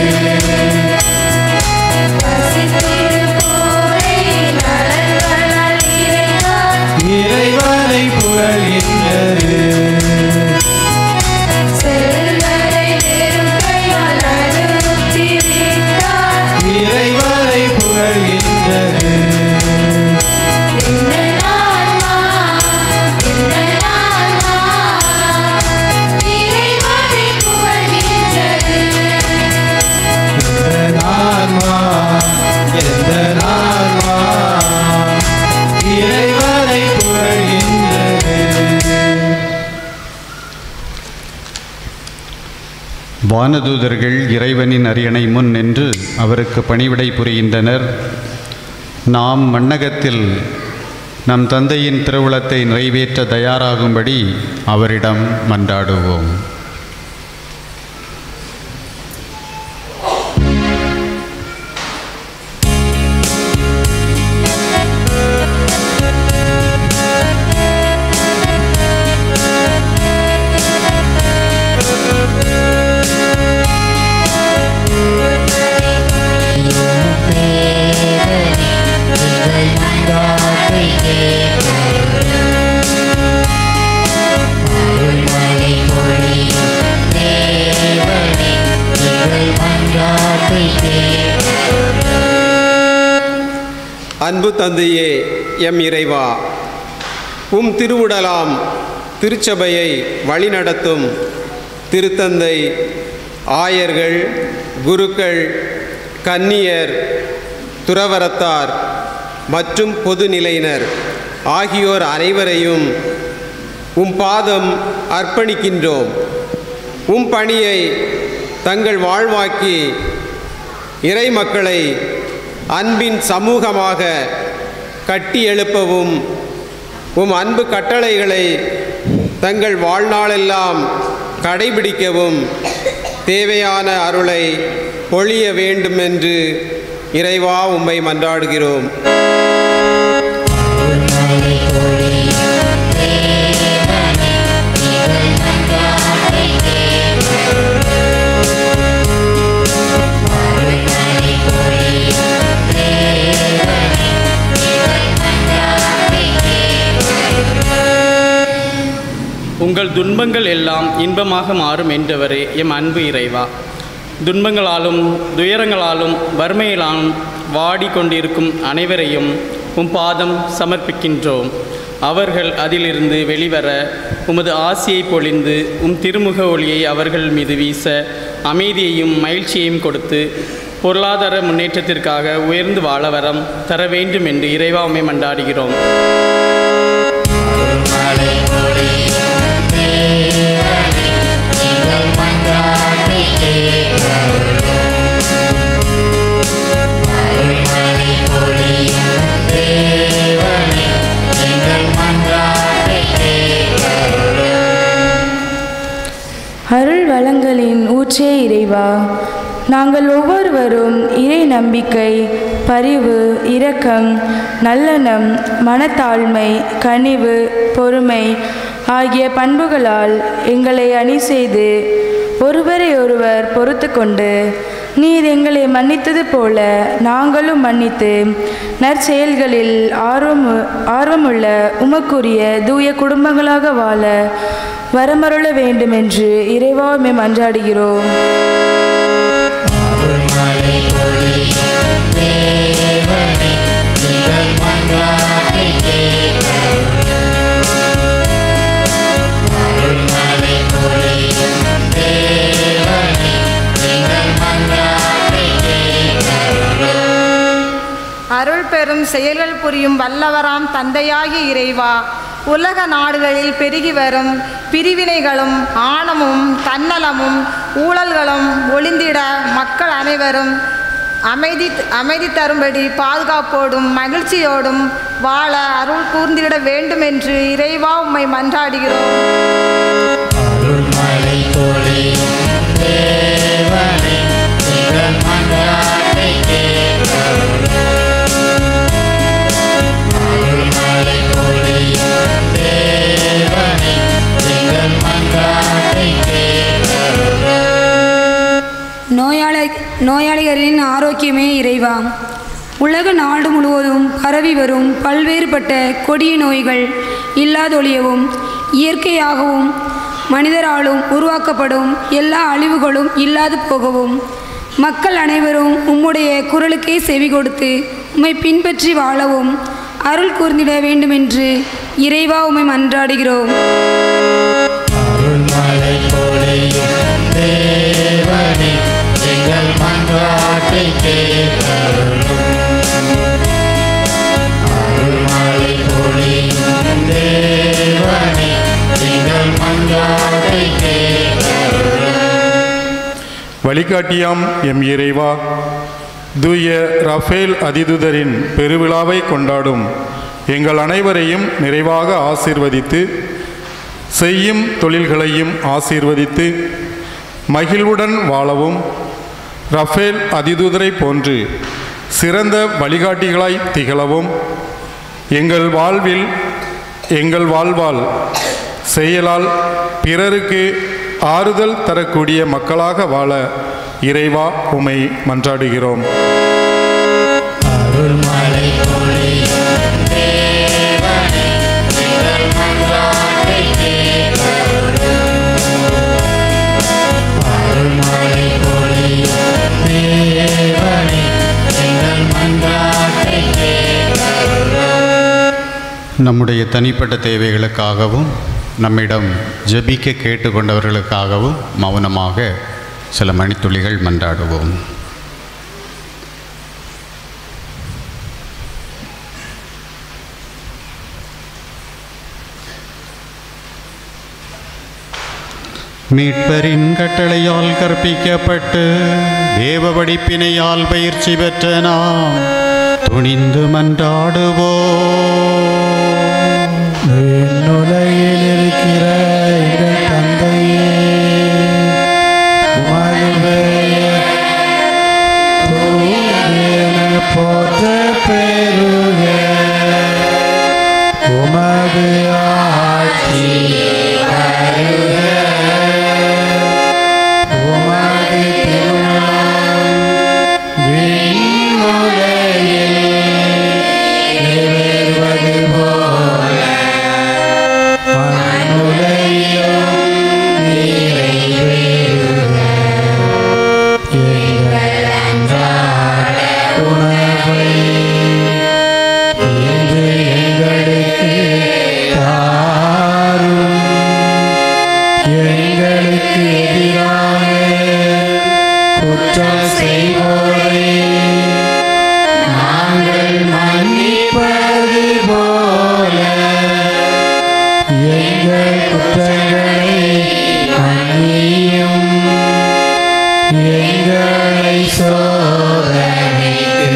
பசித்திருப்போரை நலன்களால் இறைத்தார் இறைவனை புகழ்கின்றது செல்வரை வெறுங்கையால் அனுப்பி விட்டார் இறைவனை புகழ்கின்றது எங்கள் ஆன்மா எங்கள் ஆன்மா இறைவனை புகழ்கின்றது இந்த நான்மா எந்த நான்மா இறைவனை புகழ்கின்றது வானதூதர்கள் இறைவனின் அரியணை முன் நின்று அவருக்கு பணிவிடை புரிகின்றனர் நாம் மண்ணகத்தில் நம் தந்தையின் திருவுளத்தை நிறைவேற்ற தயாராகும்படி அவரிடம் மன்றாடுவோம் அன்பு தந்தையே எம் இறைவா உம் திருவுடலாம் திருச்சபையை வழிநடத்தும் திருத்தந்தை ஆயர்கள் குருக்கள் கன்னியர் துறவரத்தார் மற்றும் பொதுநிலையினர் ஆகியோர் அனைவரையும் உம் பாதம் அர்ப்பணிக்கின்றோம் உம் பணியை தங்கள் வாழ்வாக்கி இறை மக்களை அன்பின் சமூகமாக கட்டி எழுப்பவும் உம் அன்பு கட்டளைகளை தங்கள் வாழ்நாளெல்லாம் கடைபிடிக்கவும் தேவையான அருளை பொழிய வேண்டும் என்று இறைவா உம்மை மன்றாடுகிறோம் உங்கள் துன்பங்கள் எல்லாம் இன்பமாக மாறும் என்றவரே எம் அன்பு இறைவா துன்பங்களாலும் துயரங்களாலும் வறுமையிலாலும் வாடிக்கொண்டிருக்கும் அனைவரையும் உம் பாதம் சமர்ப்பிக்கின்றோம் அவர்கள் அதிலிருந்து வெளிவர உமது ஆசியை பொழிந்து உம் திருமுக ஒளியை அவர்கள் மீது வீச அமைதியையும் மகிழ்ச்சியையும் கொடுத்து பொருளாதார முன்னேற்றத்திற்காக உயர்ந்து வாழ வரம் தர வேண்டும் என்று இறைவா உம்மை மன்றாடுகிறோம் அருள் வளங்களின் ஊற்றே இறைவா நாங்கள் ஒவ்வொருவரும் இறை நம்பிக்கை பரிவு இரக்கம் நல்லெண்ணம் மனத்தாழ்மை கனிவு பொறுமை ஆகிய பண்புகளால் எங்களை அணி செய்து ஒருவரை ஒருவர் பொறுத்து கொண்டு நீர் எங்களை மன்னித்தது போல நாங்களும் மன்னித்து நற்செயல்களில் ஆர்வம் ஆர்வமுள்ள உமக்குரிய தூய குடும்பங்களாக வாழ வரமருள வேண்டும் என்று இறைவாமை மன்றாடுகிறோம் அருள் பெறும் செயல்கள் புரியும் வல்லவராம் தந்தையாகிய இறைவா உலக நாடுகளில் பெருகி வரும் பிரிவினைகளும் ஆணமும் தன்னலமும் ஊழல்களும் ஒளிந்திட மக்கள் அனைவரும் அமைதி அமைதி தரும்படி பாதுகாப்போடும் மகிழ்ச்சியோடும் வாழ அருள் கூர்ந்திட வேண்டும் என்று இறைவா உம்மை மன்றாடுகிறோம் அருள்மழை பொழியும் தேவனே எங்கள் மன்றாட்டை கேட்டருளும். அருள்மழை பொழியும் தேவனே எங்கள் மன்றாட்டை கேட்டருளும். நோயாளி நோயாளிகளின் ஆரோக்கியமே இறைவா உலக நாடு முழுவதும் பரவி வரும் பல்வேறுபட்ட கொடிய நோய்கள் இல்லாதொழியவும் இயற்கையாகவும் மனிதராலும் உருவாக்கப்படும் எல்லா அழிவுகளும் இல்லாது போகவும் மக்கள் அனைவரும் உம்முடைய குரலுக்கே செவி கொடுத்து உம்மை பின்பற்றி வாழவும் அருள் கூர்ந்திட வேண்டுமென்று இறைவா உம்மை மன்றாடுகிறோம் அருள்மழை பொழியும் தேவனே எங்கள் மன்றாட்டை கேட்டருளும். அருள்மழை பொழியும் தேவனே எங்கள் மன்றாட்டை கேட்டருளும். வழிகாட்டியாம் எம் இறைவா தூய ரஃபேல் அதிதுதரின் பெருவிழாவை கொண்டாடும் எங்கள் அனைவரையும் நிறைவாக ஆசீர்வதித்து செய்யும் தொழில்களையும் ஆசீர்வதித்து மகிழ்வுடன் வாழவும் ரஃபேல் அதிதூதரை போன்று சிறந்த வழிகாட்டிகளாய் திகழவும் எங்கள் வாழ்வில் எங்கள் வாழ்வால் செயலால் பிறருக்கு ஆறுதல் தரக்கூடிய மக்களாக வாழ இறைவா உமை மன்றாடுகிறோம் அருள்மழை பொழியும் தேவனே எங்கள் மன்றாட்டை கேட்டருளும். அருள்மழை பொழியும் தேவனே எங்கள் மன்றாட்டை கேட்டருளும். நம்முடைய தனிப்பட்ட தேவைகளுக்காகவும் நம்மிடம் ஜெபிக்க கேட்டுக்கொண்டவர்களுக்காகவும் மௌனமாக சில மணித்துளிகள் மன்றாடுவோம் மீட்பரின் கட்டளையால் கற்பிக்கப்பட்டு தேவ படிப்பினையால் பயிற்சி பெற்ற நாம் துணிந்து மன்றாடுவோம் விண்ணுலகில் இருக்கிற எங்கள் தந்தையே உமது பெயர் தூயதென போற்ற பெருக உமது ஆட்சி வருக உமது திருமணம் விண்ணுலகில் நிறைவேறுவது போல மண்ணுலகிலும் நிறைவேறுக எங்கள் அன்றாட உணவை இன்று எங்களுக்கு தாரும் எங்களுக்கு எதிராக குற்றம் செய்வோரை நாங்கள் மன்னிப்பது போல எங்கள் குற்றங்களை மன்னியும் எங்களை சோதனைக்கு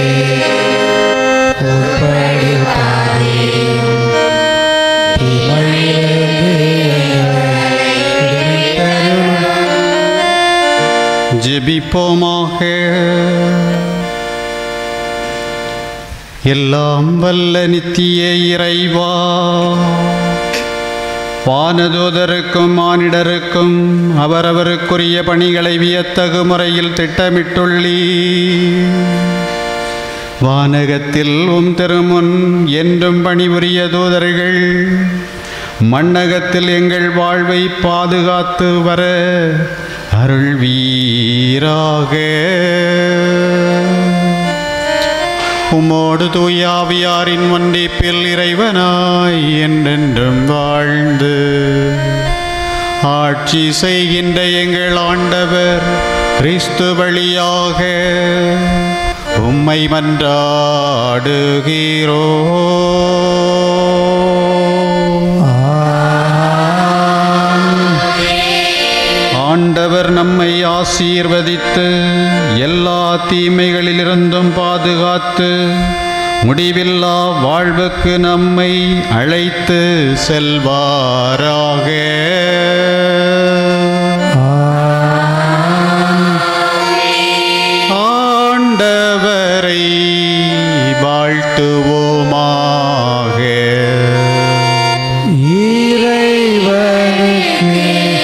உட்படுத்தாதேயும் தீமையிலிருந்து எங்களை விடுவித்தருளும். ஜெபிப்போமாக எல்லாம் வல்ல நித்திய இறைவா வானதூதருக்கும் மானிடருக்கும் அவரவருக்குரிய பணிகளை வியத்தகு முறையில் திட்டமிட்டுள்ளீ வானகத்தில் உம் திருமுன் என்றும் பணிபுரிய தூதர்கள் மண்ணகத்தில் எங்கள் வாழ்வை பாதுகாத்து வர அருள்வீராக உம்மோடு தூயாவியாரின் ஒன்றிப்பில் இறைவனாய் என்றென்றும் வாழ்ந்து ஆட்சி செய்கின்ற எங்கள் ஆண்டவர் கிறிஸ்து வழியாக உம்மை மன்றாடுகிறோ ஆண்டவர் நம்மை ஆசீர்வதித்து எல்லா தீமைகளிலிருந்தும் பாதுகாத்து முடிவில்லா வாழ்வுக்கு நம்மை அழைத்து செல்வாராக ஆண்டவரை வாழ்த்துவோமாக இறைவனுக்கு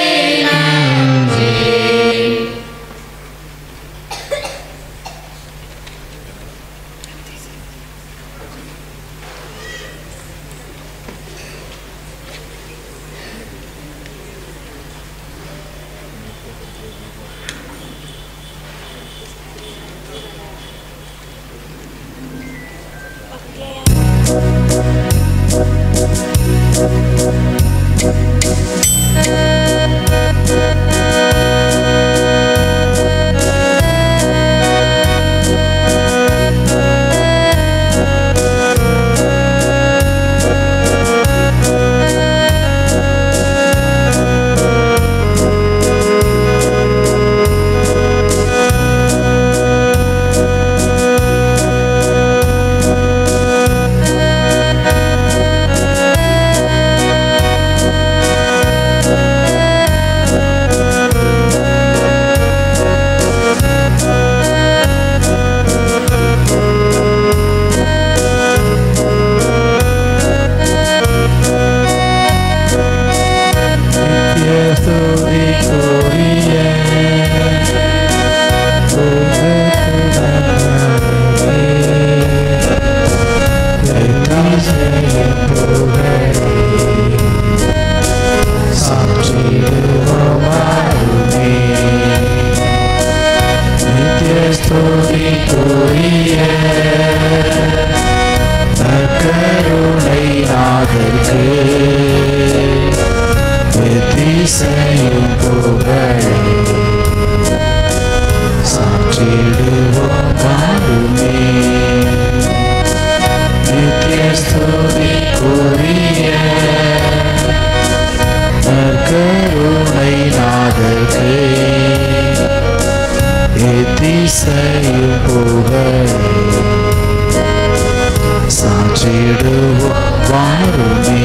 நித்தியஸ்துதிக்குரிய நற்கருணை நாதற்கு எத்திசையும் புகழே சாற்றிடுவோம் பாடுமே நித்தியஸ்துதிக்குரிய நற்கருணை நாதற்கு எத்திசையும் புகழே சாற்றிடுவோம் வாருமே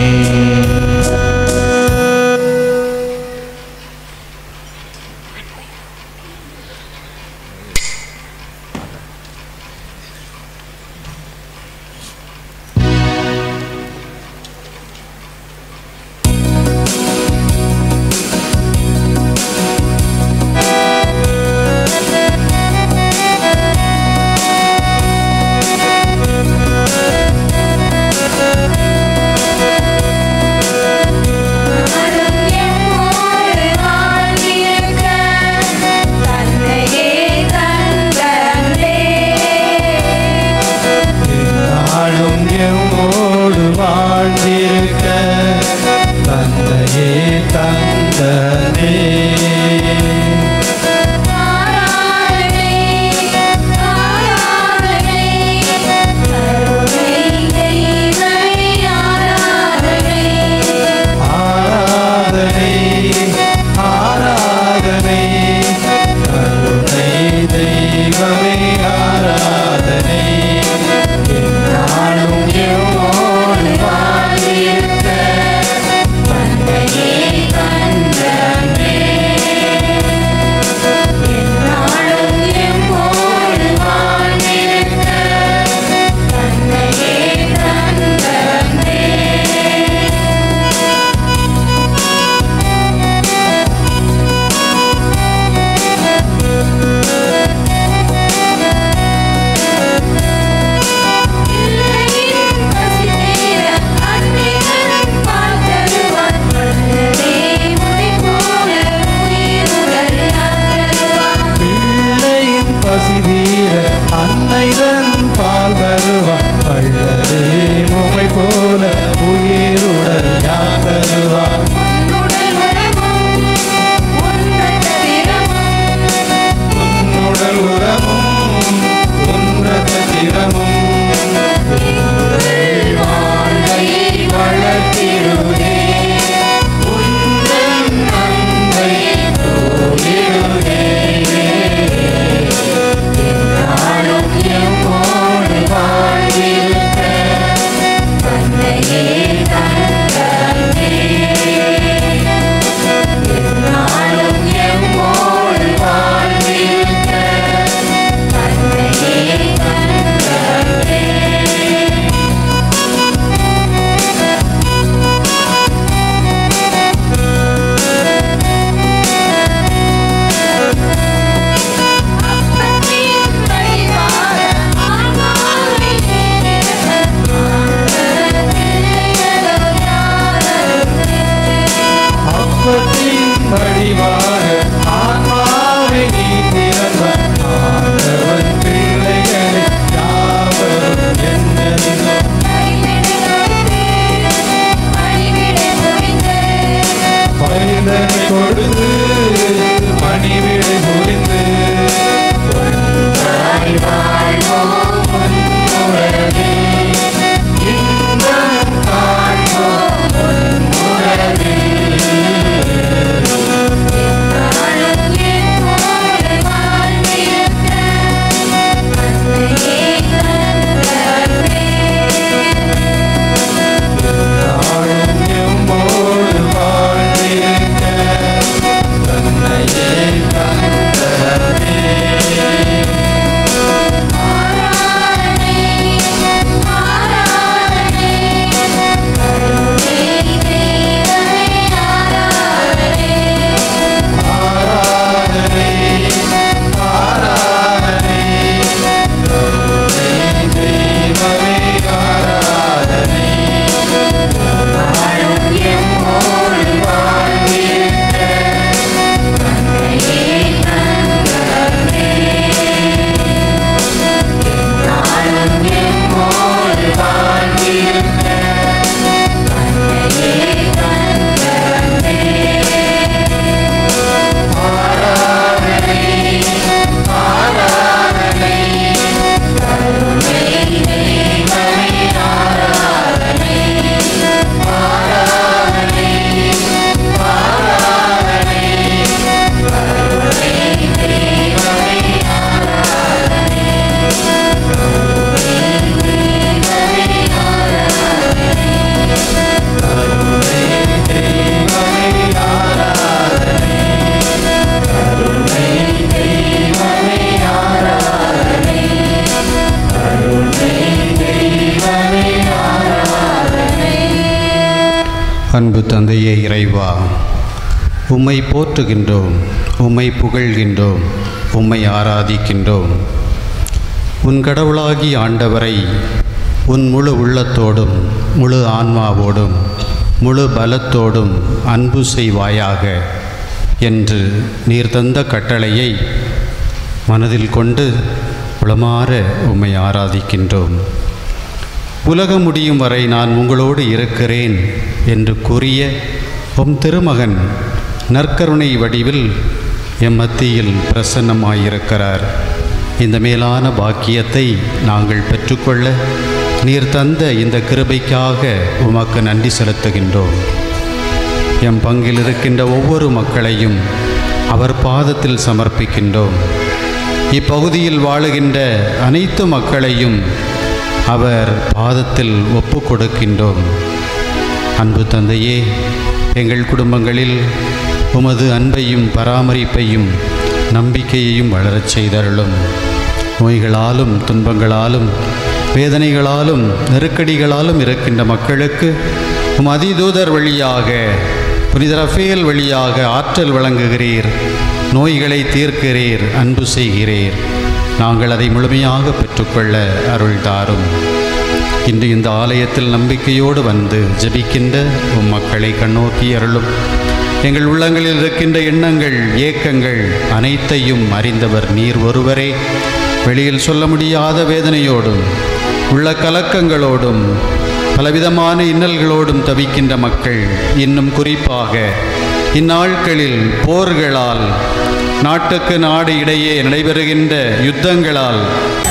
ஆ தந்தையே இறைவா உம்மை போற்றுகின்றோம் உம்மை புகழ்கின்றோம் உம்மை ஆராதிக்கின்றோம் உன் கடவுளாகி ஆண்டவரை உன் முழு உள்ளத்தோடும் முழு ஆன்மாவோடும் முழு பலத்தோடும் அன்பு செய்வாயாக என்று நீர் தந்த கட்டளையை மனதில் கொண்டு உளமாற உம்மை ஆராதிக்கின்றோம் உலகம் முடியும் வரை நான் உங்களோடு இருக்கிறேன் என்று கூறிய உம் திருமகன் நற்கருணை வடிவில் எம் மத்தியில் பிரசன்னமாயிருக்கிறார் இந்த மேலான பாக்கியத்தை நாங்கள் பெற்றுக்கொள்ள நீர் தந்த இந்த கிருபைக்காக உமக்கு நன்றி செலுத்துகின்றோம் எம் பங்கில் இருக்கின்ற ஒவ்வொரு மக்களையும் அவர் பாதத்தில் சமர்ப்பிக்கின்றோம் இப்பகுதியில் வாழுகின்ற அனைத்து மக்களையும் அவர் பாதத்தில் ஒப்பு கொடுக்கின்றோம் அன்பு தந்தையே எங்கள் குடும்பங்களில் உமது அன்பையும் பராமரிப்பையும் நம்பிக்கையையும் வளரச் செய்தருளும் நோய்களாலும் துன்பங்களாலும் வேதனைகளாலும் நெருக்கடிகளாலும் இருக்கின்ற மக்களுக்கு உம் அதிதூதர் வழியாக புனித ரஃபேல் வழியாக ஆற்றல் வழங்குகிறீர் நோய்களை தீர்க்கிறீர் அன்பு செய்கிறீர் நாங்கள் அதை முழுமையாக பெற்றுக்கொள்ள அருள் தாரும் இன்று இந்த ஆலயத்தில் நம்பிக்கையோடு வந்து ஜெபிக்கின்ற உம் மக்களை கண்ணோக்கி அருளும் எங்கள் உள்ளங்களில் இருக்கின்ற எண்ணங்கள் ஏக்கங்கள் அனைத்தையும் அறிந்தவர் நீர் ஒருவரே வெளியில் சொல்ல முடியாத வேதனையோடும் உள்ள கலக்கங்களோடும் பலவிதமான இன்னல்களோடும் தவிக்கின்ற மக்கள் இன்னும் குறிப்பாக இந்நாட்களில் போர்களால் நாட்டுக்கு நாடு இடையே நடைபெறுகின்ற யுத்தங்களால்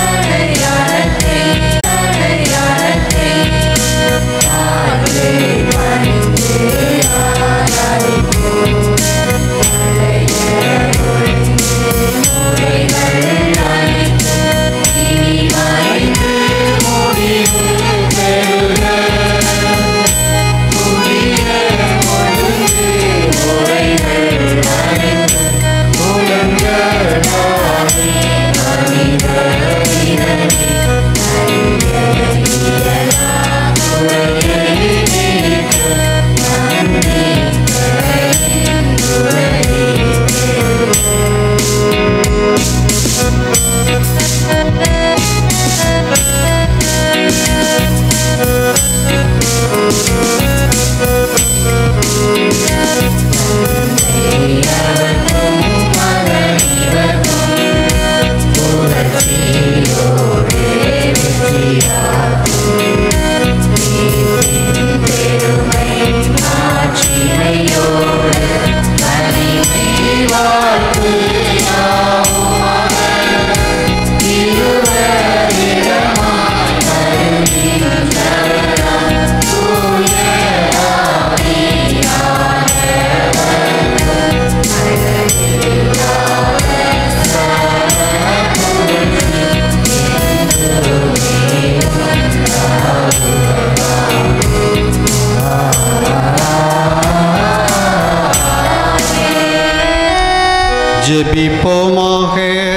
ஜெபிப்போமாக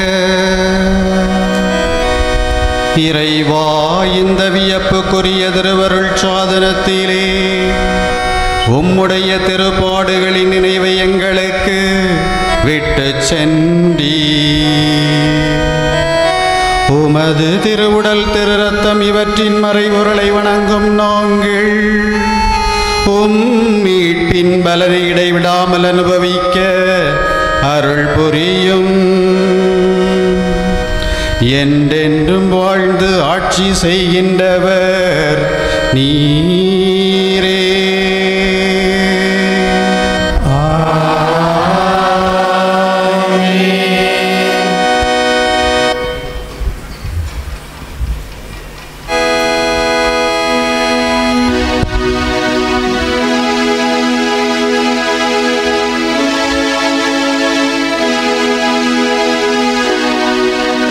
இறைவா இந்த வியப்புக்குரிய திருவருள் சாதனத்திலே உம்முடைய திருப்பாடுகளின் நினைவை எங்களுக்கு விட்டு சென்றீ உமது திருவுடல் திரு ரத்தம் இவற்றின் மறைபொருளை வணங்கும் நாங்கள் உம் மீட்பின் பலனை இடைவிடாமல் அனுபவிக்க அருள் புரியும் என்றென்றும் வாழ்ந்து ஆட்சி செய்கின்றவர் நீரே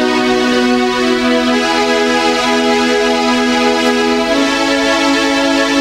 ஆ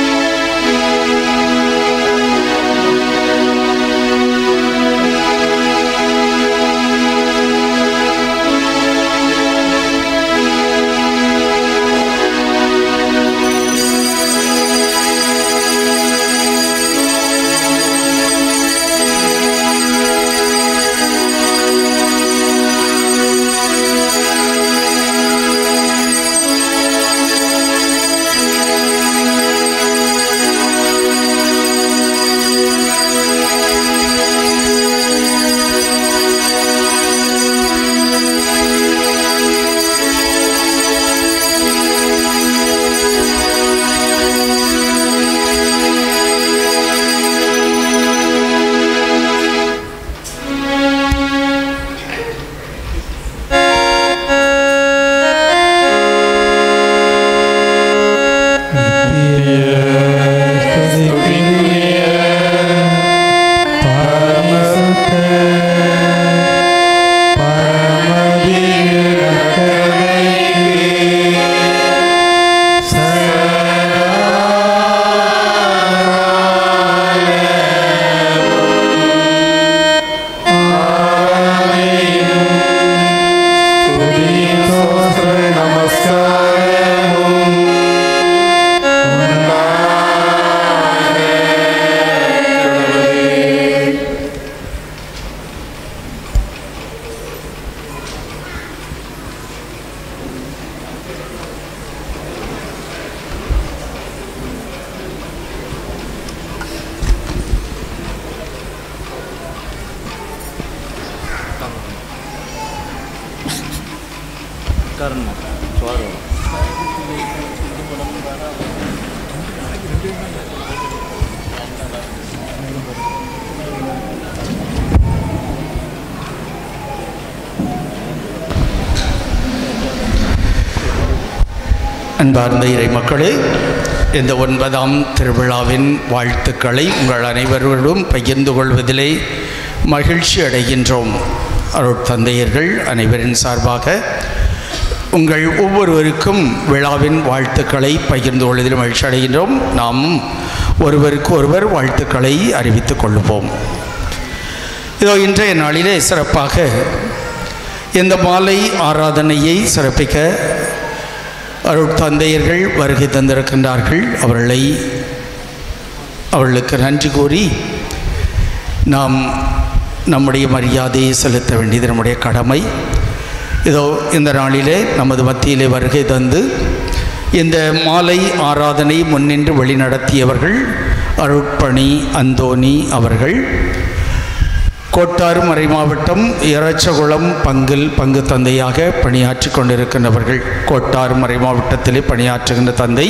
அன்பார்ந்த இறை மக்களே இந்த ஒன்பதாம் திருவிழாவின் வாழ்த்துக்களை உங்கள் அனைவரோடும் பகிர்ந்து கொள்வதிலே மகிழ்ச்சி அடைகின்றோம் அருட்தந்தையர்கள் அனைவரின் சார்பாக உங்கள் ஒவ்வொருவருக்கும் விழாவின் வாழ்த்துக்களை பகிர்ந்து கொள்வதில் மகிழ்ச்சி அடைகின்றோம் நாமும் ஒருவருக்கு ஒருவர் வாழ்த்துக்களை அறிவித்துக் கொள்வோம் இதோ இன்றைய நாளிலே சிறப்பாக இந்த மாலை ஆராதனையை சிறப்பிக்க அருட்தந்தையர்கள் வருகை தந்திருக்கின்றார்கள் அவர்களை அவர்களுக்கு நன்றி கூறி நாம் நம்முடைய மரியாதையை செலுத்த வேண்டியது நம்முடைய கடமை இதோ இந்த நாளிலே நமது மத்தியிலே வருகை தந்து இந்த மாலை ஆராதனை முன்னின்று வழிநடத்தியவர்கள் அருட்பணி அந்தோணி அவர்கள் கோட்டாறு மறை மாவட்டம் இறச்சகுளம் பங்கில் பங்கு தந்தையாக பணியாற்றி கொண்டிருக்கின்றவர்கள் கோட்டாறு மறை மாவட்டத்திலே பணியாற்றுகின்ற தந்தை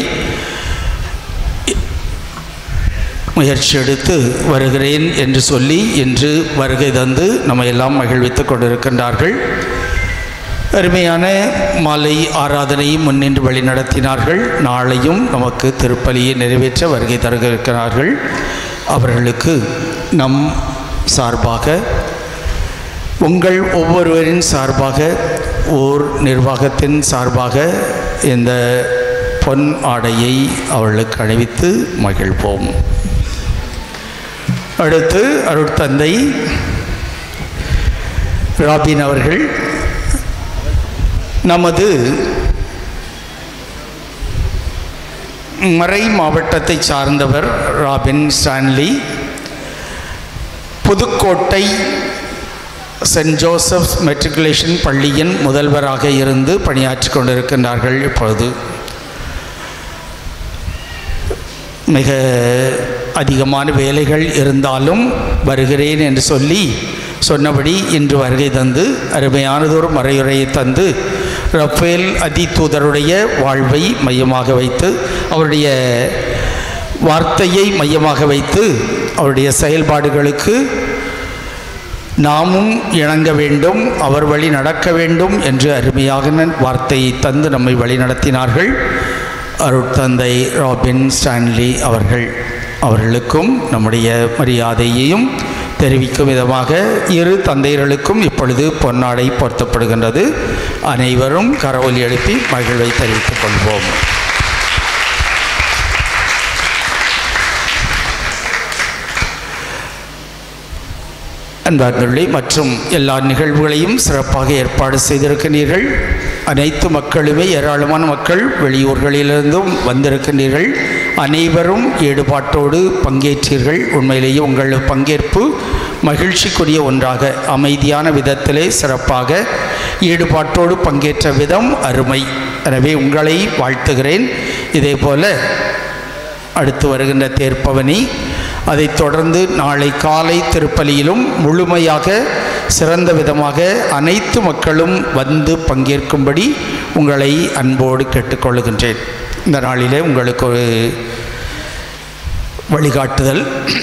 முயற்சி எடுத்து வருகிறேன் என்று சொல்லி இன்று வருகை தந்து நம்ம எல்லாம் மகிழ்வித்துக் கொண்டிருக்கின்றார்கள் அருமையான மாலை ஆராதனையை முன்னின்று வழிநடத்தினார்கள் நாளையும் நமக்கு திருப்பலியை நிறைவேற்ற வருகை தருக இருக்கிறார்கள் அவர்களுக்கு நம் சார்பாக உங்கள் ஒவ்வொருவரின் சார்பாக ஓர் நிர்வாகத்தின் சார்பாக இந்த பொன் ஆடையை அவர்களுக்கு அணிவித்து மகிழ்வோம் அடுத்து அருட்தந்தை ராபின் அவர்கள் நமது மறை மாவட்டத்தை சார்ந்தவர் Robin Stanley Pudukkottai saint Joseph's matriculation பள்ளியின் முதல்வராக இருந்து பணியாற்றி கொண்டிருக்கின்றார்கள் இப்பொழுது மிக அதிகமான வேலைகள் இருந்தாலும் வருகிறேன் என்று சொல்லி சொன்னபடி இன்று வருகை தந்து அருமையானதொரு மறையுரையை தந்து ரஃபேல் அதி தூதருடைய வாழ்வை மையமாக வைத்து அவருடைய வார்த்தையை மையமாக வைத்து அவருடைய செயல்பாடுகளுக்கு நாமும் இணங்க வேண்டும் அவர் வழி நடக்க வேண்டும் என்று அருமையாக வார்த்தையை தந்து நம்மை வழி நடத்தினார்கள் அருட்தந்தை ராபின் ஸ்டான்லி அவர்கள் அவர்களுக்கும் நம்முடைய மரியாதையையும் தெரிவிக்கும் விதமாக இரு தந்தையர்களுக்கும் இப்பொழுது பொன்னாடை பொருத்தப்படுகின்றது அனைவரும் கரவொலி எழுப்பி மகிழ்வை தெரிவித்துக் கொள்வோம் அன்பார்களே மற்றும் எல்லா நிகழ்வுகளையும் சிறப்பாக ஏற்பாடு செய்திருக்கிறீர்கள் அனைத்து மக்களுமே ஏராளமான மக்கள் வெளியூர்களிலிருந்தும் வந்திருக்கின்றீர்கள் அனைவரும் ஈடுபாட்டோடு பங்கேற்றீர்கள் உண்மையிலேயே உங்கள் பங்கேற்பு மகிழ்ச்சிக்குரிய ஒன்றாக அமைதியான விதத்திலே சிறப்பாக ஈடுபாட்டோடு பங்கேற்ற விதம் அருமை எனவே உங்களை வாழ்த்துகிறேன் இதே போல அடுத்து வருகின்ற தேர்ப்பவனி அதைத் தொடர்ந்து நாளை காலை திருப்பலியிலும் முழுமையாக சிறந்த விதமாக அனைத்து மக்களும் வந்து பங்கேற்கும்படி உங்களை அன்போடு கேட்டுக்கொள்கின்றேன் இந்த நாளிலே உங்களுக்கு ஒரு வழிகாட்டுதல்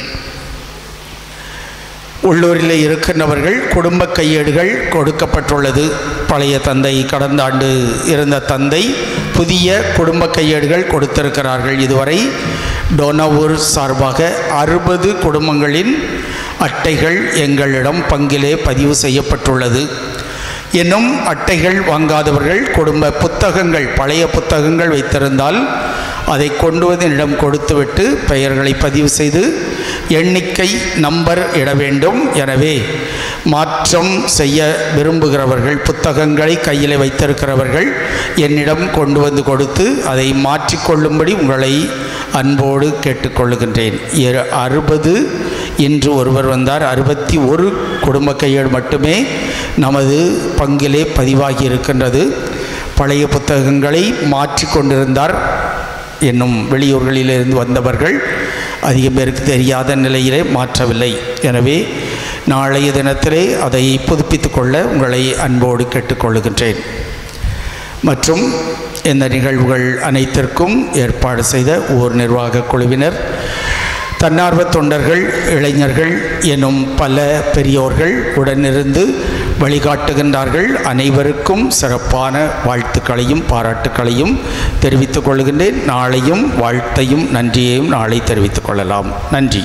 உள்ளூரில் இருக்கின்றவர்கள் குடும்ப கையேடுகள் கொடுக்கப்பட்டுள்ளது பழைய தந்தை கடந்த ஆண்டு இருந்த தந்தை புதிய குடும்ப கையேடுகள் கொடுத்திருக்கிறார்கள் இதுவரை டோனவூர் சார்பாக அறுபது குடும்பங்களின் அட்டைகள் எங்களிடம் பங்கிலே பதிவு செய்யப்பட்டுள்ளது இன்னும் அட்டைகள் வாங்காதவர்கள் குடும்ப புத்தகங்கள் பழைய புத்தகங்கள் வைத்திருந்தால் அதை கொண்டு வந்து என்னிடம் கொடுத்துவிட்டு பெயர்களை பதிவு செய்து எண்ணிக்கை நம்பர் இட வேண்டும் எனவே மாற்றம் செய்ய விரும்புகிறவர்கள் புத்தகங்களை கையில் வைத்திருக்கிறவர்கள் என்னிடம் கொண்டு வந்து கொடுத்து அதை மாற்றிக்கொள்ளும்படி உங்களை அன்போடு கேட்டுக்கொள்ளுகின்றேன் இரு- அறுபது இன்று ஒருவர் வந்தார் அறுபத்தி ஒரு குடும்ப கையேடு மட்டுமே நமது பங்கிலே பதிவாகி இருக்கின்றது பழைய புத்தகங்களை மாற்றி கொண்டிருந்தார் என்னும் வெளியூர்களிலிருந்து வந்தவர்கள் அதிகம் பேருக்கு தெரியாத நிலையிலே மாற்றவில்லை எனவே நாளைய தினத்திலே அதை புதுப்பித்துக் கொள்ள உங்களை அன்போடு கேட்டுக்கொள்ளுகின்றேன் மற்றும் இந்த நிகழ்வுகள் அனைத்திற்கும் ஏற்பாடு செய்த ஊர் நிர்வாக குழுவினர் தன்னார்வ தொண்டர்கள் இளைஞர்கள் எனும் பல பெரியோர்கள் உடனிருந்து வழிகாட்டுகின்றார்கள் அனைவருக்கும் சிறப்பான வாழ்த்துக்களையும் பாராட்டுக்களையும் தெரிவித்துக் கொள்கின்றேன் நாளையும் வாழ்த்தையும் நன்றியையும் நாளை தெரிவித்துக் கொள்ளலாம் நன்றி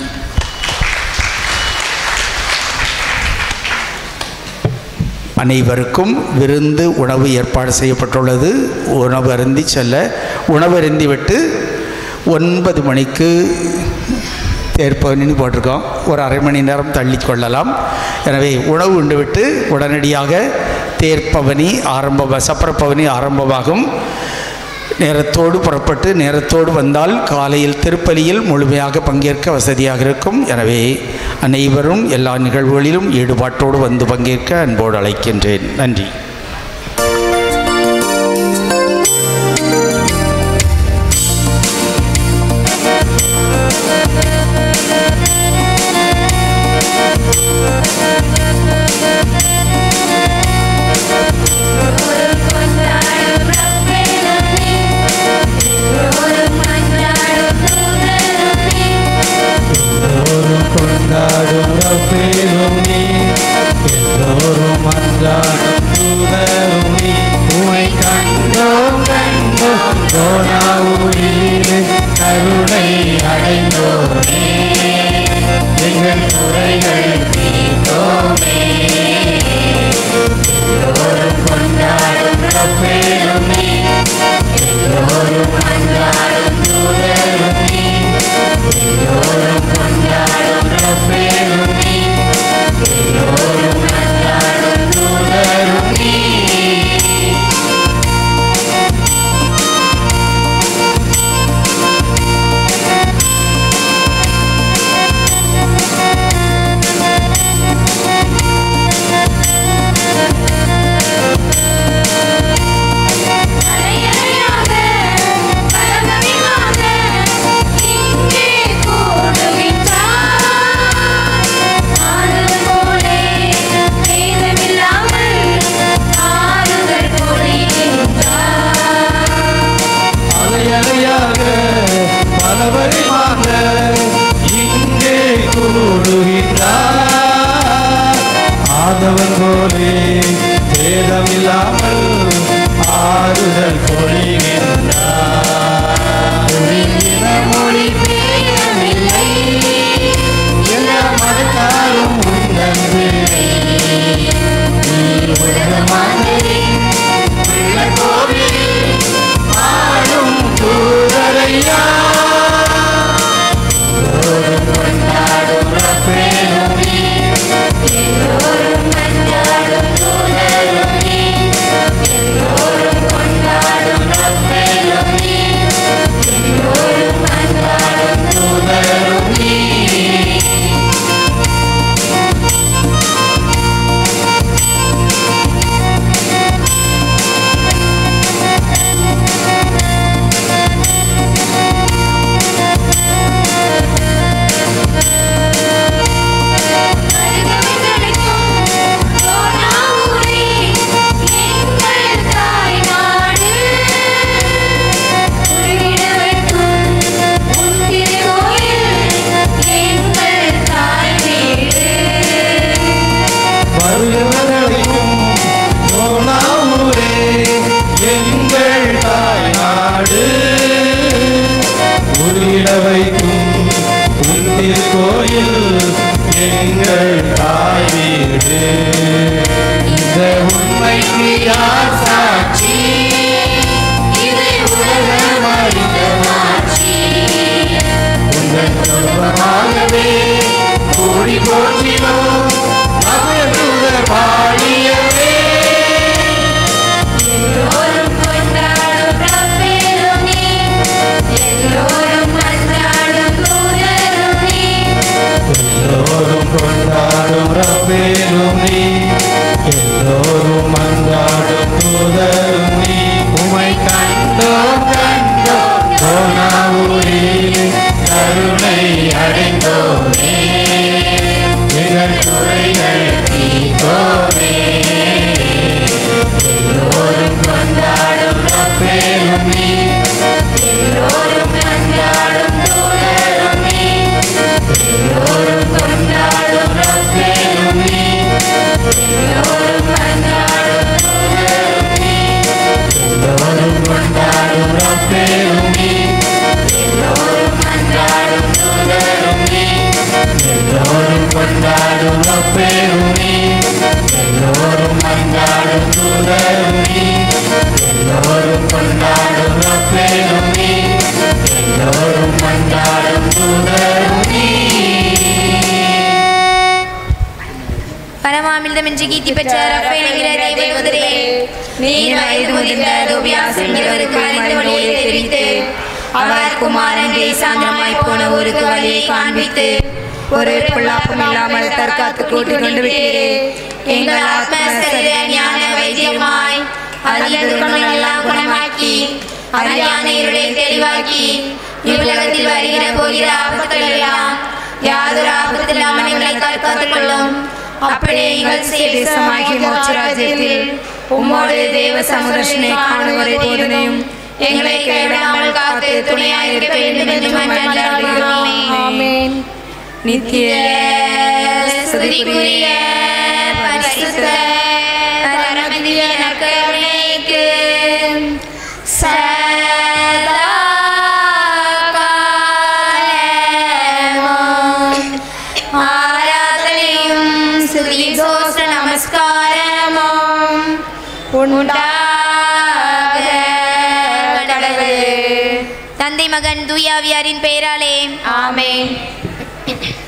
அனைவருக்கும் விருந்து உணவு ஏற்பாடு செய்யப்பட்டுள்ளது உணவு அருந்தி செல்ல உணவு அருந்திவிட்டு ஒன்பது மணிக்கு தேர்ப்பவனின்னு போட்டிருக்கோம் ஒரு அரை மணி நேரம் தள்ளி கொள்ளலாம் எனவே உணவு உண்டுவிட்டு உடனடியாக தேர்ப்பவனி ஆரம்ப சப்பரப்பவனி ஆரம்பமாகும் நேரத்தோடு புறப்பட்டு நேரத்தோடு வந்தால் காலையில் திருப்பலியில் முழுமையாக பங்கேற்க வசதியாக இருக்கும் எனவே அனைவரும் எல்லா நிகழ்வுகளிலும் ஈடுபாட்டோடு வந்து பங்கேற்க அன்போடு அழைக்கின்றேன் நன்றி கொண்டாடும் ரப்பேலும் நீ எல்லோரும் அன்றாடும் தூதரும் நீ உமை கண்டோம் கண்டோம் கோணாவூரிலே கருணை அடைந்தோமே எங்கள் குறைகள் தீர்த்தோமே எல்லோரும் கொண்டாடும் ரப்பேலும் நீ எல்லோரும் அன்றாடும் தூதரும் நீ எல்லோரும் கொண்டாடும் ரப்பேலும் நீ எல்லோரும் அன்றாடும் தூதரும் நீ அலையலையாக பல வழிமாக இங்கே கூடுகின்றார் ஆதவன் போலே பேதமில்லாமல் ஆறுதல் பொழிகின்றார் மொழி பேதமில்லை எல்லா மதத்தாரும் உந்தன் பிள்ளை நீ உலக மாந்தரின் உள்ள கோவில் ஆளும் தூதரையா எல்லோரும் கொண்டாடும் ரப்பேலும் நீ எல்லோரும் கொண்டாடும் தூதரும் நீ எல்லோரும் கொண்டாடும் ரப்பேலும் நீ எல்லோரும் கொண்டாடும் தூதரும் நீ வருகிறவர்களையும் சோனாவூரே எங்கள் தாய் நாடு உருகிட வைக்கும் உன் திருக்கோயில் எங்கள் தாய் வீடு இந்த உண்மைக்கு யார் சாட்சி இது உலகம் அறிந்த மாட்சி உங்கள் குடும்பமாகவே கூடி போற்றினோம் மகதூதர் பாடியவே எல்லோரும் கொண்டாடும் ரப்பேலும் நீ எல்லோரும் அன்றாடும் தூதரும் நீ எல்லோரும் கொண்டாடும் ரப்பேலும் நீ எல்லோரும் அன்றாடும் புகழ்மின்றி கீர்த்தி பெற்ற ரஃபேல் என்கிற தேவதூதரே நீர் வயது முதிர்ந்த தோபியாஸ் என்கிறவருக்கு அறிந்த வழியை தெரிவித்து அவர் குமாரன் தேசாந்திரமாய் போன ஊருக்கு வழியை காண்பித்து ஒரு பொல்லாப்பும் இல்லாமல் தற்காத்து கூட்டிக் கொண்டு விட்டீரே எங்கள் ஆத்ம சரீர ஞான வைத்தியமாய் அதிகர்கள் எல்லாம் குணமாக்கி அறியான இருளை தெளிவாக்கி இவ்வுலகத்தில் வருகிற போகிற ஆபத்துகள் எல்லாம் யாதொரு ஆபத்து இல்லாமல் எங்களை தற்காத்துக் கொள்ளும் அப்படியே எங்கள் தேசமாகி மோட்சராஜ்யத்தில் உம்மோடு தேவ சமுதர்ஷனை காணும் ஒரு போதனையும் எங்களை கைவிடாமல் காத்து துணையாயிருக்க வேண்டும் என்று மன்றாடுகிறோம் ஆமென் நித்திய ஸ்துதிக்குரிய பரிசுத்த பரமதிய நற்கருணைக்கு சதா காலமும் ஆராதனையும் ஸ்துதி தோச நமஸ்காரமும் உண்டாக கடவுள் தந்தை மகன் தூயாவியாரின் பெயராலே ஆமென்